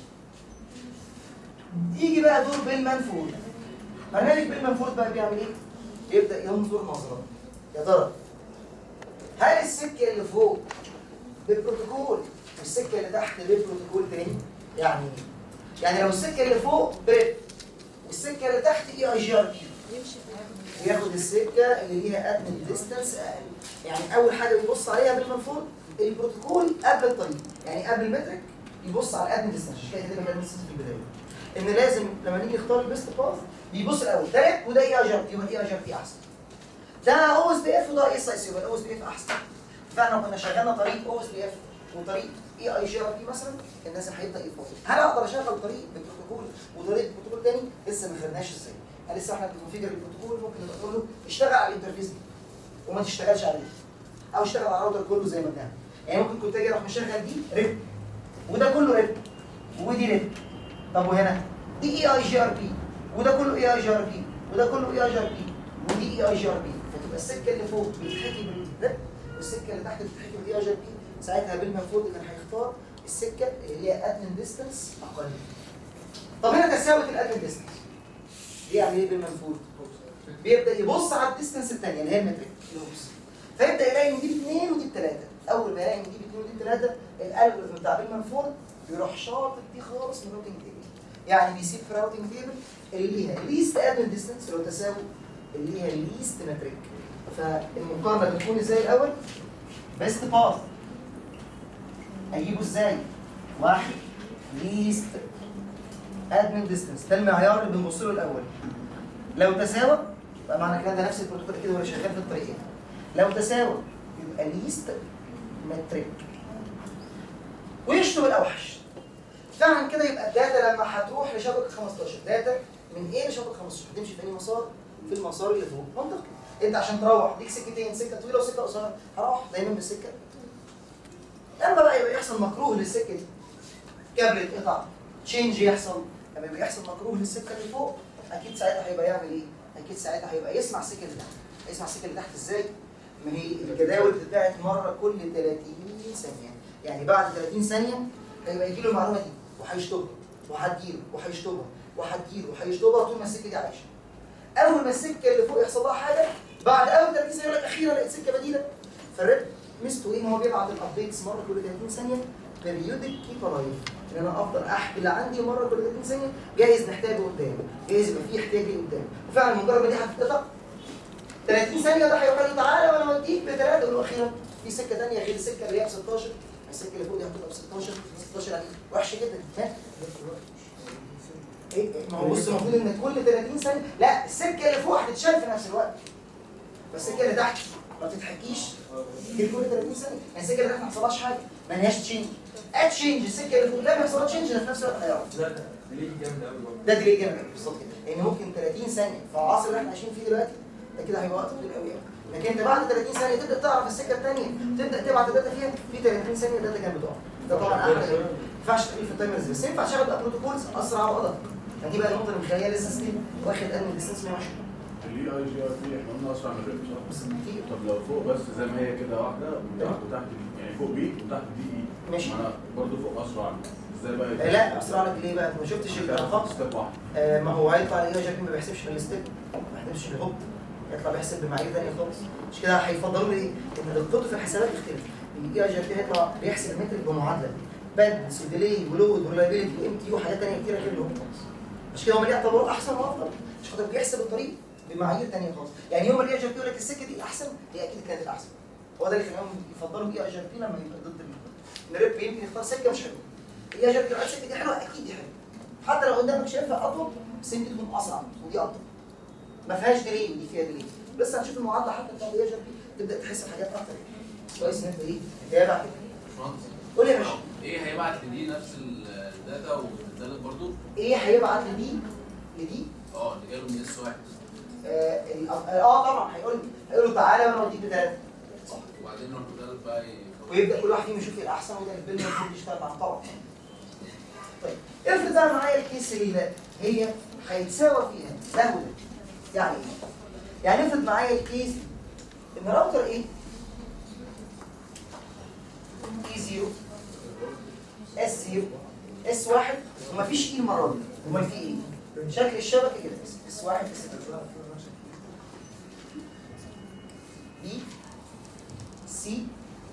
يجي بقى دور بالمنفوذ برنامج بالمنفوذ بقى بيعمل ايه؟ يبدا ينظر نظره يا ترى هل السكه اللي فوق بالبروتوكول والسكه اللي تحت بالبروتوكول تاني؟ يعني ايه؟ يعني لو السكه اللي فوق بريد والسكه اللي تحت اي اي جي ار بي يمشي في بياخد السكه اللي ليها ادنى ديستانس اقل يعني اول حاجه بيبص عليها بالمنفوذ البروتوكول قبل الطريق يعني قبل المترك يبص على الادنى ديستانس عشان كده كده كان في البدايه ان لازم لما نيجي نختار البيست باث بيبص الاول ده ريب وده اي اي يبقى اي اي احسن ده او اس بي اف وده اي اس اي سي يبقى الاو اس بي اف احسن فاحنا كنا شغلنا طريق او اس بي اف وطريق اي اي جي ار بي مثلا الناس هيبدا يفاضل هل اقدر اشغل طريق بالبروتوكول وطريق بروتوكول تاني لسه ما خدناش ازاي هل لسه احنا بنكونفيجر البروتوكول ممكن نبقى نقول له اشتغل على الانترفيس دي وما تشتغلش عليه او اشتغل على الراوتر كله زي ما بنعمل يعني ممكن كنت اجي اروح مشغل دي ريب وده كله ريب ودي ريب طب وهنا دي اي اي جي ار بي وده كله اي اي جي ار بي وده كله اي اي جي ار بي ودي اي اي جي ار بي فتبقى السكه اللي فوق بتتحكي بالريب والسكه اللي تحت بتتحكي بالاي اي جي ار بي ساعتها بالمنفوذ كان هيختار السكه اللي هي ادمن ديستانس اقل طب هنا تساوت الادمن ديستانس دي يعني ايه بالمنفوذ؟ بيبدا يبص على الديستانس الثانيه اللي هي المترك يبص فيبدا يلاقي ان دي باثنين ودي بثلاثه اول ما يلاقي ان دي باثنين ودي بثلاثه الالجوريثم بتاع بيلمان فورد يروح شاطط دي خالص من الراوتنج تيبل يعني بيسيب في الراوتنج تيبل اللي ليها ليست ادمن ديستنس لو تساوي اللي ليها ليست ماتريك فالمقارنه بتكون ازاي الاول بيست باث اجيبه ازاي واحد ليست ادمن ديستنس ده المعيار اللي بنبص له الاول لو تساوى يبقى معنى كده ده نفس البروتوكول كده ولا شغال في الطريقين لو تساوى يبقى ليست ماتريك ويشطب الاوحش فعلا كده يبقى الداتا لما هتروح لشبكه 15 داتا من ايه لشبكه 15 هتمشي في اي مسار في المسار اللي فوق منطقي انت عشان تروح ليك سكتين سكه طويله وسكه قصيره هروح دايما بالسكه لما بقى يبقى يحصل مكروه للسكه دي كابل يتقطع تشينج يحصل لما يبقى يحصل مكروه للسكه اللي فوق اكيد ساعتها هيبقى يعمل ايه؟ اكيد ساعتها هيبقى يسمع السكه اللي تحت يسمع السكه اللي تحت ازاي؟ ما هي الجداول بتتبعت مره كل 30 ثانيه يعني بعد 30 ثانيه هيبقى يجي له المعلومه دي وهيشطبها وهتجيله وهيشطبها وهتجيله وهيشطبها طول ما السكه دي عايشه اول ما السكه اللي فوق يحصل لها حاجه بعد اول 30 ثانيه يقول لك اخيرا لقيت سكه بديله فالريب ميزته ايه ان هو بيبعت الابديتس مره كل 30 ثانيه بريودك كيب الايف ان انا افضل احكي اللي عندي مره كل 30 ثانيه جايز نحتاجه قدام جايز يبقى فيه احتياج ليه قدام وفعلا مجرد ما دي هتتقطع 30 ثانيه ده هيقول لي تعالى وانا اوديك بثلاثه اقول له اخيرا في سكه ثانيه غير السكه اللي هي ب 16 السكه اللي فوق دي هتبقى ب 16 16 يعني وحشه جدا ها ايه إيه، ما هو بص المفروض ان كل 30 ثانيه لا السكه اللي فوق هتتشال في نفس الوقت بس السكه اللي تحت ما تتحكيش دي كل 30 ثانيه يعني السكه اللي تحت ما حصلهاش حاجه ما لهاش تشينج اتشينج السكه اللي فوق لا ما حصلهاش تشينج في نفس الوقت هيقف لا ده ليه جامد قوي برضه ده ديلي جامد بالظبط كده لان ممكن 30 ثانيه في العصر اللي احنا عايشين فيه دلوقتي ده كده هيبقى وقت طويل قوي قوي لكن انت بعد 30 ثانيه تبدا تعرف السكه الثانيه تبدا تبعت الداتا فيها في 30 ثانيه الداتا كانت بتقع ده طبعا احلى ما ينفعش تقليل في التايمرز بس ينفع تشغل بقى بروتوكولز اسرع وادق يعني دي بقى النقطه اللي مخليها لسه ستيل واخد ادمن ديستنس 120 الاي اي جي ار بي احنا قلنا اسرع من الريب صح؟ بس كتير طب لو فوق بس زي ما هي كده واحده وتحت وتحت دي يعني فوق بي وتحت دي اي ماشي. ما انا برضه فوق اسرع ازاي بقى آه، لا اسرع لك ليه بقى انت ما شفتش الارقام ستيب واحد آه، ما هو هيطلع الاي جي ما بيحسبش الستيب ما بيحسبش الهوب يطلع بيحسب بمعايير ثانيه خالص مش كده هيفضلوا لي ايه؟ ان دقته في الحسابات تختلف الاي جي بي هيطلع بيحسب المتر بمعادله بادز وديلي ولود وريلابيلتي وام تي وحاجات ثانيه كتيره غير الهوب خالص مش كده هم ليه اعتبروه احسن وافضل مش خاطر بيحسب الطريق بمعايير ثانيه خالص يعني يوم الاي جي بي يقول لك السكه دي احسن هي اكيد كانت احسن هو ده اللي خلاهم يفضلوا الاي جي بي لما يبقى ضد ال- ان الريب يمكن يختار سكه مش حلوه الاي جي بي لو السكه دي حلوه اكيد دي حلوه حتى لو قدامك شايفها اطول بس يمكن تكون اسرع ودي اطول ما فيهاش ديلي ودي فيها ديلي بس هنشوف المعادله حتى بتاع الاي جي بي تبدا تحس بحاجات اكتر كويس ان انت ايه هي بعد كده باشمهندس قول لي يا باشا ايه هيبعت لدي نفس الداتا وتتدلت برضو؟ ايه هيبعت لدي لدي اه اللي جاله من اس واحد اه, ال- آه طبعا هيقول لي هيقول له تعالى وانا اوديك بثلاثه صح وبعدين لما تتدلت بقى ي- ويبدا كل واحد فيهم يشوف ايه الاحسن وده اللي البيلم المفروض يشتغل معاه طبعا طيب افرض بقى معايا الكيس اللي هي هيتساوى فيها ده وده يعني ايه؟ يعني افرض معايا الكيس ان راوتر ايه؟ اي 0 اس 0 اس 1 ومفيش اي المره دي امال في ايه؟ شكل الشبكه كده اس 1 اس 2 بي سي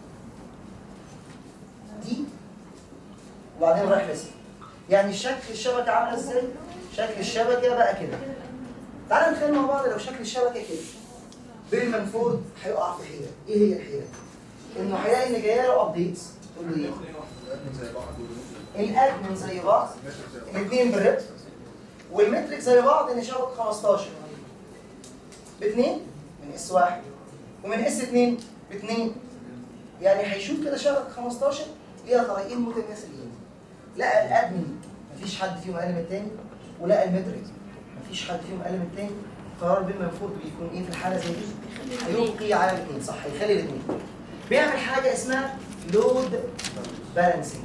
دي وبعدين رايح لسه يعني شكل الشبكه عامله ازاي؟ شكل الشبكه بقى كده تعال نتخيل مع بعض لو شكل الشبكه كده بيلمان فورد هيقع في حيره ايه هي الحيره؟ انه هيلاقي ان جايه له ابديتس تقول له ايه؟ زي بعض الادمن زي بعض الاثنين بالربط والمترك زي بعض ان شبكه 15 باثنين من اس واحد ومن اس 2 باثنين يعني هيشوف كده شبكه 15 ليها طريقين متماثلين لقى الادمن مفيش حد فيهم اقل من الثاني ولقى المترك مفيش حد فيهم اقل من الثاني قرار بين المفروض بيكون ايه في الحاله زي دي؟ هيبقي على الاثنين صح هيخلي الاثنين بيعمل حاجه اسمها لود بالانسنج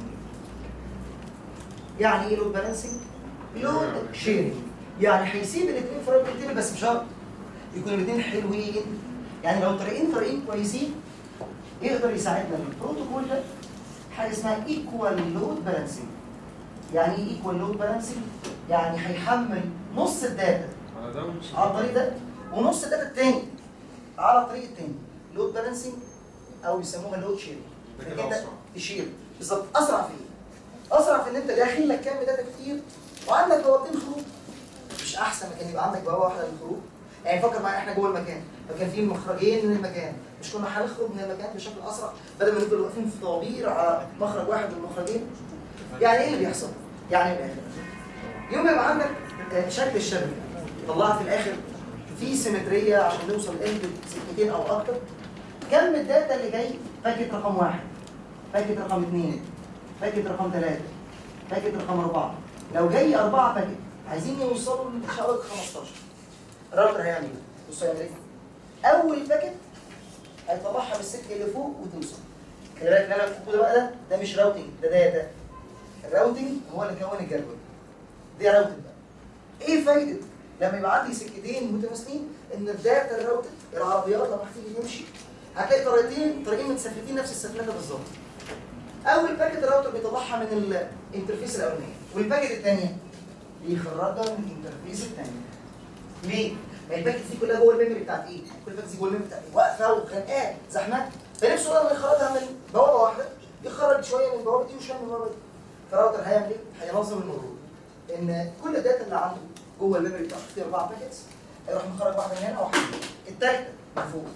يعني ايه لود بالانسنج؟ لود شيرنج يعني هيسيب الاثنين في راجل التاني بس بشرط يكونوا الاثنين حلوين يعني لو طريقين طريقين كويسين يقدر يساعدنا البروتوكول ده حاجه اسمها ايكوال لود بالانسنج يعني ايه ايكوال لود بالانسنج؟ يعني هيحمل نص الداتا على ده ومش على الطريق ده ونص الداتا التاني على الطريق التاني لود بالانسنج او بيسموها لود شيرنج ده انك كده انت اسرع تشيل بالظبط اسرع في ايه؟ اسرع في ان انت داخل لك كام داتا كتير وعندك بوابتين خروج مش احسن ما كان يبقى عندك بوابه واحده للخروج يعني فكر معايا احنا جوه المكان فكان في مخرجين من المكان مش كنا هنخرج من المكان بشكل اسرع بدل ما نفضل واقفين في طوابير على مخرج واحد من المخرجين يعني ايه اللي بيحصل؟ يعني من الاخر يوم ما يبقى عندك آه، شكل الشبكه طلعها في الاخر في سيمتريه عشان نوصل لاند سكتين او اكتر كم الداتا اللي جاي باكيت رقم واحد باكيت رقم اثنين باكيت رقم ثلاثة باكيت رقم أربعة لو جاي أربعة باكيت عايزين يوصلوا لشبكة 15 الراوتر هيعمل ايه؟ بصوا يعمل ايه؟ أول باكيت هيطلعها من السلك اللي فوق وتوصل خلي بالك اللي انا بكتبه ده بقى ده ده مش راوتنج ده داتا الراوتنج هو اللي كون الجدول دي راوتنج بقى ايه فايدة لما يبقى عندي سكتين متماثلين ان الداتا الراوتنج العربيات لما هتيجي تمشي هتلاقي طريقتين طريقين متسفلتين نفس السفلته بالظبط اول باكت الراوتر بيطلعها من الانترفيس الاولانيه والباكت الثانيه بيخرجها من الانترفيس الثانيه ليه؟ ما الباكت دي كلها جوه الميموري بتاعت ايه؟ كل الباكت دي جوه الميموري بتاعت ايه؟ واقفه وخانقات زحمات فنفسه لما يخرجها من بوابه واحده يخرج شويه من البوابه دي وشويه من البوابه دي فالراوتر هيعمل ايه؟ هينظم الموضوع ان كل الداتا اللي عنده جوه الميموري بتاعته فيه اربع باكتس هيروح مخرج واحده من هنا وواحده من هنا الثالثه من فوق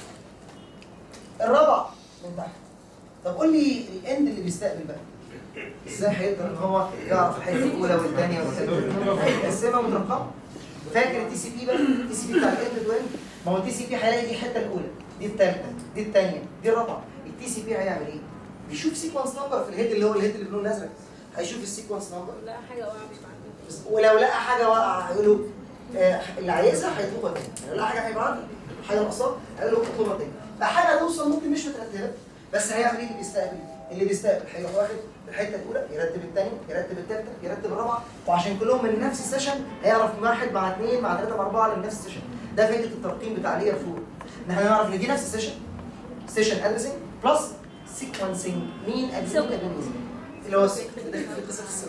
الرابعه من تحت طب قول لي الاند اللي بيستقبل بقى ازاي هيقدر ان هو يعرف الحته الاولى والثانيه والثالثه هيقسمها مترقمه فاكر التي سي بي بقى التي سي بي بتاع الاند وين ما هو التي سي بي هيلاقي دي الحته الاولى دي الثالثه دي الثانيه دي الرابعه التي سي بي هيعمل ايه بيشوف سيكونس نمبر في الهيد اللي هو الهيد اللي باللون الازرق هيشوف السيكونس نمبر لا حاجه واقعه مش عارفه ولو لقى حاجه واقعه هيقول له آه، اللي عايزها هيطلبها تاني لو لقى حاجه هيبعت حاجه ناقصاه هيقول له اطلبها تاني فحاجه هتوصل ممكن مش مترتبه بس هيعمل ايه اللي بيستقبل اللي بيستقبل هيروح واخد الحته الاولى يرتب الثانيه يرتب الثالثه يرتب الرابعه وعشان كلهم من نفس السيشن هيعرف واحد مع اثنين مع ثلاثه مع اربعه من نفس السيشن ده فائده الترقيم بتاع لير فور ان احنا نعرف ان دي نفس السيشن سيشن ادرسنج بلس سيكونسنج مين قد مين قد مين اللي هو السيكونس اللي داخل في قصه السيكونس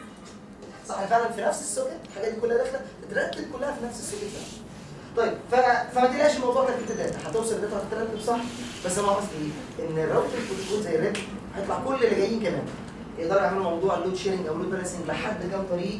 صح فعلا في نفس السوكت الحاجات دي كلها داخله تترتب كلها في نفس السوكت ده طيب ف... فما تقلقش الموضوع ترتيب الداتا هتوصل الداتا هتترتب صح بس انا قصدي ايه؟ ان الراوتر بروتوكول زي الريد هيطلع كل اللي جايين كمان يقدروا يعملوا موضوع اللود شيرنج او اللود بالانسنج لحد كام طريق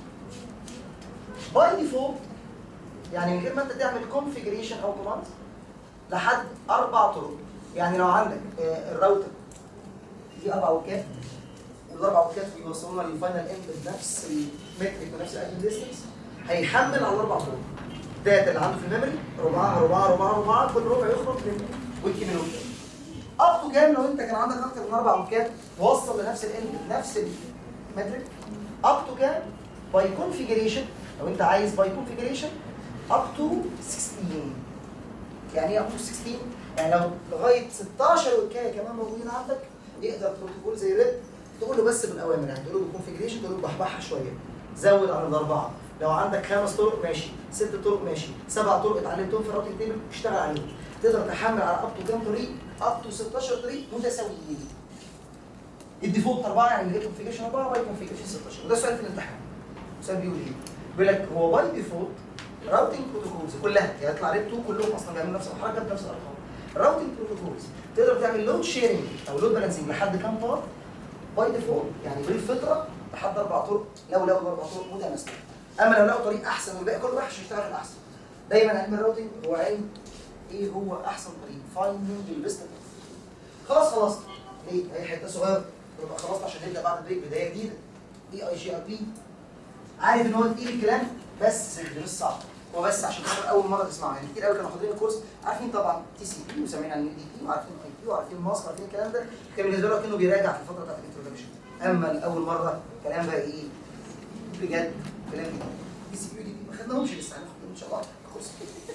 باي ديفولت يعني من غير ما انت تعمل كونفيجريشن او كوماند لحد اربع طرق يعني لو عندك آه، الراوتر فيه اربع وكات والاربع وكات بيوصلونا للفاينل اند بنفس المترك ونفس الادمن ديستنس هيحمل على الاربع طرق الداتا اللي عنده في الميموري ربعها ربعها ربعها ربعها كل ربع يخرج من ويكي من ويكي اب تو كام لو انت كان عندك اكتر من اربع وكات توصل لنفس الاند بنفس المترك اب تو كام باي كونفيجريشن لو انت عايز باي كونفيجريشن اب تو 16 يعني ايه اب تو 16 يعني لو لغايه 16 وكايه كمان موجودين عندك يقدر بروتوكول زي ريد تقول له بس بالاوامر يعني تقول له بالكونفيجريشن تقول له بحبحها شويه زود عن الاربعه لو عندك خمس طرق ماشي ست طرق ماشي سبع طرق اتعلمتهم في الراوتنج تيبل اشتغل عليهم تقدر تحمل على اب تو كام طريق اب تو 16 طريق متساويين الديفولت اربعه يعني اللي كونفيجريشن اربعه باي كونفيجريشن 16 وده سؤال في الامتحان سؤال بيقول ايه؟ بيقول لك هو باي ديفولت راوتنج بروتوكولز كلها يعني يطلع ريب 2 كلهم اصلا بيعملوا نفس الحركه بنفس الارقام راوتنج بروتوكولز تقدر تعمل لود شيرنج او لود بالانسنج لحد كام طرف باي ديفولت يعني بالفطره لحد اربع طرق لو لو اربع طرق متماثله اما لو لقوا طريق احسن والباقي كله وحش هيشتغل في الاحسن دايما علم الراوتنج هو علم ايه هو احسن طريق فايندينج البيست خلاص خلاص ليه هي حته صغيره يبقى خلاص عشان نبدا بعد البريك بدايه جديده اي اي جي ار بي عارف ان هو تقيل الكلام بس سهل مش صعب هو بس عشان خاطر اول مره تسمعه يعني كتير قوي كانوا حاضرين الكورس عارفين طبعا تي سي بي وسامعين عن دي بي وعارفين اي بي وعارفين ماسك وعارفين الكلام ده كان بالنسبه له كانه بيراجع في الفتره بتاعت الانترودكشن اما لاول مره كلام بقى ايه بجد كلام جديد تي سي بي ودي بي ما خدناهمش لسه هناخد ان شاء الله كورس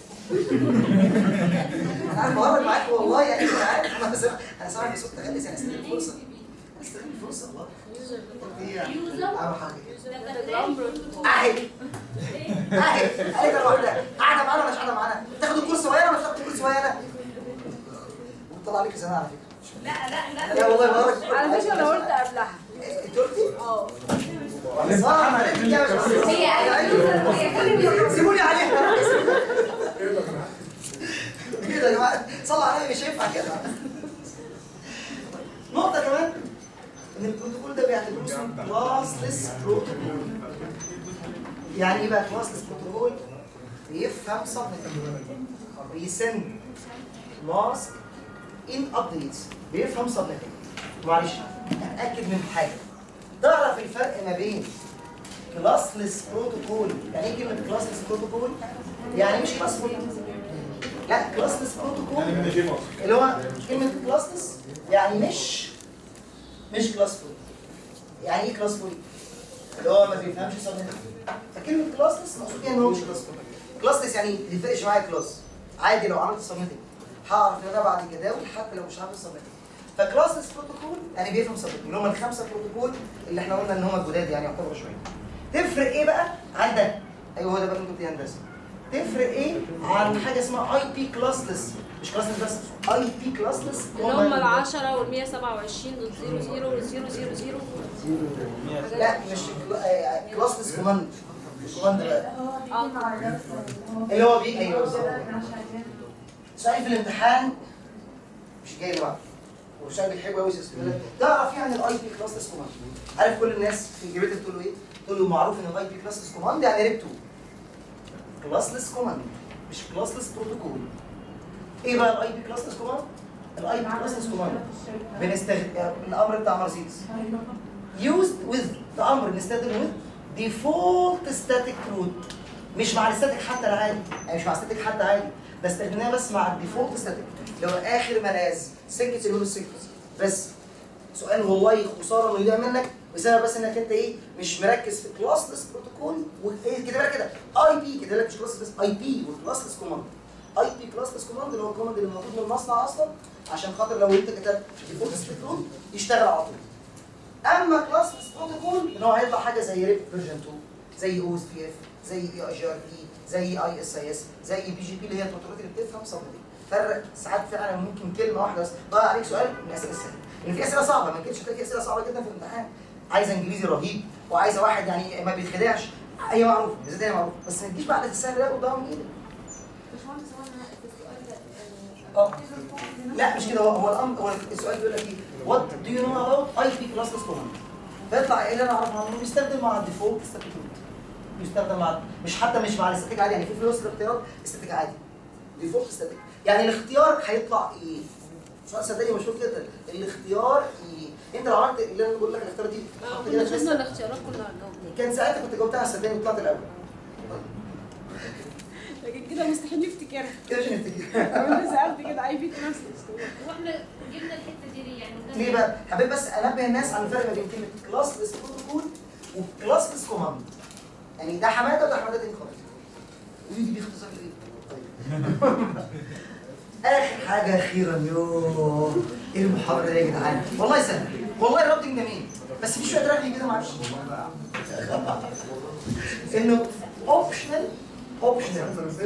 انا عارف بهرج معاك والله يعني انا عارف انا سامع انا سامع بصوت تغلس انا استغل الفرصه انا استغل الفرصه والله ايه يعني اعمل حاجه كده اهي اهي اهي ده لوحدها قاعده معانا ولا مش قاعده معانا تاخد الكرسي ويانا ولا مش تاخد الكرسي ويانا وطلع عليك سنه على فكره لا لا لا والله بهرج على فكره انا قلت قبلها انت قلتي؟ اه صح عليك يا باشا هي هي كل سيبوني عليها كده يا جماعه صلى على النبي مش هينفع كده نقطة كمان ان البروتوكول ده بيعتبروه اسمه كلاسلس بروتوكول يعني ايه بقى كلاسلس بروتوكول؟ بيفهم سبنت بيسند ماسك ان ابديتس بيفهم سبنت معلش اتاكد من حاجه تعرف الفرق ما بين كلاسلس بروتوكول يعني ايه كلمه كلاسلس بروتوكول؟ يعني مش كلاس لا كلاسلس بروتوكول يعني من جي اللي هو كلمة كلاسلس يعني مش مش كلاس فول يعني ايه كلاس فول؟ اللي هو ما بيفهمش صدق فكلمة كلاسلس مقصود بيها ان هو مش كلاس فول كلاسلس يعني ما يفرقش معايا كلاس عادي لو عملت سبميتنج هعرف ان انا بعد الجداول حتى لو مش عامل سبميتنج فكلاسلس بروتوكول يعني بيفهم سبميتنج اللي هم الخمسه بروتوكول اللي احنا قلنا ان هم جداد يعني يعتبروا شويه تفرق ايه بقى عن ده؟ ايوه هو ده بقى اللي انت هندسه تفرق ايه عن حاجه اسمها اي بي كلاسلس مش كلاسلس بس اي بي كلاسلس اللي هم ال 10 وال 127 دوت 00 وال 000 لا مش كلاسلس كوماند كوماند بقى اللي هو بي ايوه بالظبط سؤال في الامتحان مش جاي لوحده وسؤال بيحب قوي تعرف يعني الاي بي كلاسلس كوماند عارف كل الناس في الجريد بتقول له ايه؟ تقول له معروف ان الاي بي كلاسلس كوماند يعني ريب 2 كلاسلس كوماند مش كلاسلس بروتوكول ايه بقى الاي بي كلاسلس كوماند؟ الاي بي كلاسلس كوماند بنستخدم الامر بتاع مرسيدس used with ده امر بنستخدم with default static root مش مع الستاتيك حتى العادي يعني مش مع الستاتيك حتى عادي بستخدمها بس مع الديفولت ستاتيك اللي هو اخر ملاذ سكه الهول سيكونس بس سؤال والله خساره انه يضيع منك بسبب بس انك انت ايه مش مركز في كلاسلس بروتوكول وايه كده بقى كده اي بي كده لك مش كلاسلس بس اي بي وكلاسلس كوماند اي بي كلاسلس كوماند اللي هو الكوماند اللي موجود من المصنع اصلا عشان خاطر لو انت كتبت ديفولت سبيكترون يشتغل على طول اما كلاسلس بروتوكول ان هو هيطلع حاجه زي ريب فيرجن 2 زي او اس بي اف زي اي اي جي ار بي زي اي اس اي اس زي بي جي بي اللي هي البروتوكولات اللي بتفهم صبري فرق ساعات فعلا ممكن كلمه واحده بس ضيع عليك سؤال من الاسئله السهله لان في اسئله صعبه ما يمكنش تلاقي اسئله صعبه جدا في الامتحان عايزه انجليزي رهيب وعايزه واحد يعني ما بيتخدعش هي معروفه بالذات هي معروفه بس ما تجيش بعد السهل ده قدام ايدك باشمهندس هو انا في السؤال ده اه لا مش كده هو هو الامر هو السؤال بيقول لك ايه وات دو يو نو اباوت اي بي كلاسلس كوماند فيطلع ايه اللي انا اعرفه عنه بيستخدم مع الديفولت ستاتيك بيستخدم مع مش حتى مش مع الاستاتيك عادي يعني في في وسط الاختيارات استاتيك عادي ديفولت ستاتيك يعني الاختيار هيطلع ايه؟ سؤال صدقني مشهور جدا الاختيار ايه؟ انت لو عملت اللي انا بقول لك الاختيار دي حط كده كنا في شفنا لستة، الاختيارات كلها عندهم كان ساعتها كنت جاوبتها صدقني وطلعت الاول لكن كده مستحيل نفتكرها كده عشان نفتكر انا سالت كده اي بي كلاس واحنا جبنا الحته دي ليه يعني وده ليه بقى؟ حبيت بس انبه الناس على الفرق ما بين كلمه كلاسلس بروتوكول وكلاسلس كوماند. يعني ده حماده وده حماده تاني خالص. ودي دي باختصار ايه؟ طيب. اخر حاجه اخيرا يوه ايه المحاضره دي يا جدعان؟ والله سهل والله الرابطنج جميل بس في شويه رغي كده معلش انه اوبشنال اوبشنال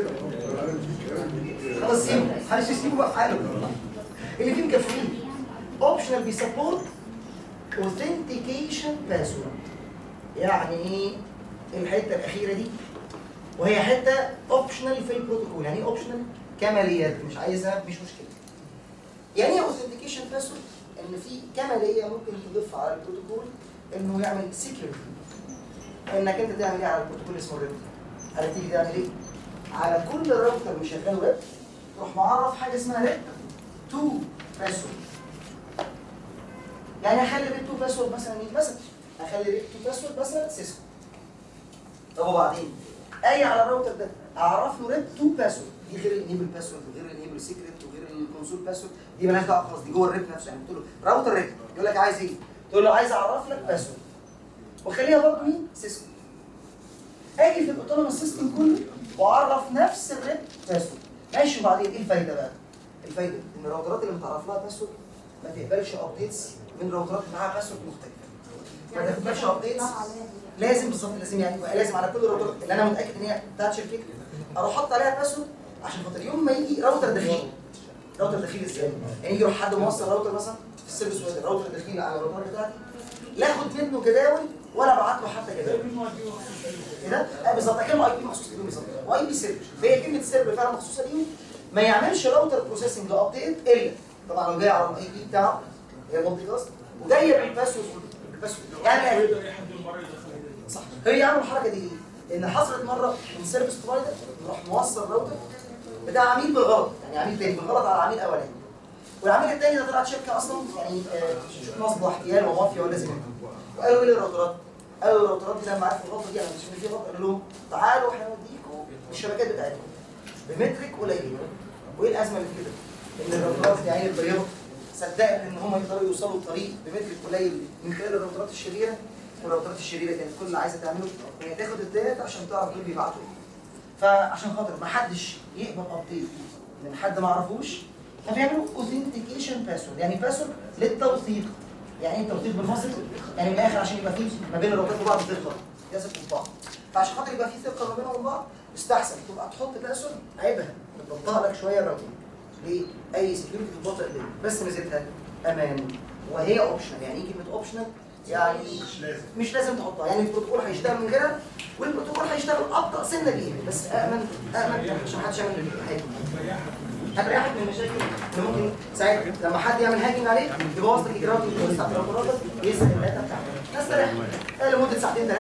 خلاص سيبه محدش يسيبه بقى في حاله اللي فيه مكفيين اوبشنال بيسبورت اوثنتيكيشن باسورد يعني ايه الحته الاخيره دي وهي حته اوبشنال في البروتوكول يعني ايه اوبشنال كماليات مش عايزها مش مشكله يعني ايه اوثنتيكيشن باسورد ان في كماليه ممكن تضيف على البروتوكول انه يعمل سكيورتي انك انت تعمل ايه على البروتوكول اسمه ريب عارف تيجي تعمل ايه على كل راوتر مشغله ريب تروح معرف حاجه اسمها ريب 2 باسورد يعني اخلي ريب 2 باسورد مثلا مين مثلا اخلي ريب 2 باسورد مثلا سيسكو طب وبعدين اجي على الراوتر ده اعرف له ريب 2 باسورد دي غير الانيبل باسورد وغير الانيبل سيكريت وغير الكونسول باسورد دي مالهاش دعوه خالص دي جوه الريب نفسه يعني قلت له راوتر ريب يقول لك عايز ايه؟ تقول له عايز اعرف لك باسورد واخليها برضه مين؟ سيسكو اجي في الاوتونوموس سيستم كله واعرف نفس الريب باسورد ماشي وبعدين ايه الفايده بقى؟ الفايده ان الراوترات اللي متعرف لها باسورد ما تقبلش ابديتس من راوترات معاها باسورد مختلفه ما تقبلش ابديتس لازم بالظبط لازم يعني يبقى لازم على كل الراوترات اللي انا متاكد ان هي بتاعت شركتي اروح احط عليها باسورد عشان خاطر يوم ما يجي راوتر دخيل راوتر دخيل ازاي؟ يعني يجي يروح حد موصل راوتر مثلا في السيرفيس ويب راوتر دخيل على الراوتر بتاعتي لا اخد منه جداول ولا ابعت له حتى جداول كده؟ اه بالظبط كلمه اي بي مخصوص ليهم بالظبط واي بي سيرفر فهي كلمه سيرفر فعلا مخصوصه ليهم ما يعملش راوتر بروسيسنج لابديت الا طبعا لو جاي على الاي بي بتاعه هي مالتي كاست وجايه بالباسورد بالباسورد يعني يقدر اي حد من بره يدخل عليه. صح هي عملوا الحركه دي ليه؟ لان حصلت مره من سيرفيس بروفايدر راح موصل راوتر بتاع عميل بالغلط يعني عميل تاني بالغلط على عميل اولاني والعميل التاني ده طلعت شركه اصلا يعني آه، نصب واحتيال ومافيا ولا زي كده وقالوا ايه للراوترات؟ قالوا الراوترات دي لما عرفوا الغلطه دي انا مش ان في غلطه قالوا لهم تعالوا احنا نديكم الشبكات بتاعتكم بمترك قليل وايه الازمه اللي في كده؟ ان الراوترات يا عيني الطيبه صدقت ان هم يقدروا يوصلوا الطريق بمترك قليل من خلال الراوترات الشريره والراوترات الشريره كانت كل اللي عايزه تعمله ان هي تاخد الداتا عشان تعرف دول بيبعتوا ايه فعشان خاطر ما حدش يقبل ابديت من حد ما عرفوش فبيعملوا اوثنتيكيشن باسورد يعني باسورد للتوثيق يعني ايه التوثيق بالمصري؟ يعني من الاخر عشان يبقى فيه ما بين الراوترات وبعض ثقه يثقوا في بعض فعشان خاطر يبقى فيه ثقه ما بينهم وبعض يستحسن تبقى تحط باسورد عيبها بتبطئ لك شويه الراوتر ليه؟ اي سكيورتي بتبطئ ليه؟ بس ميزتها امان وهي اوبشنال يعني ايه كلمه اوبشنال؟ يعني مش لازم مش لازم تحطها يعني البروتوكول هيشتغل من غيرها والبروتوكول هيشتغل ابطا سنه بيها بس امن امن عشان محدش يعمل حاجه هتريحك من المشاكل اللي ممكن ساعتها لما حد يعمل هاكينج عليك يبوظ لك الجراوند بتاعت الراوتر يسرق الداتا بتاعتك ناس تريح لمده ساعتين ثلاثه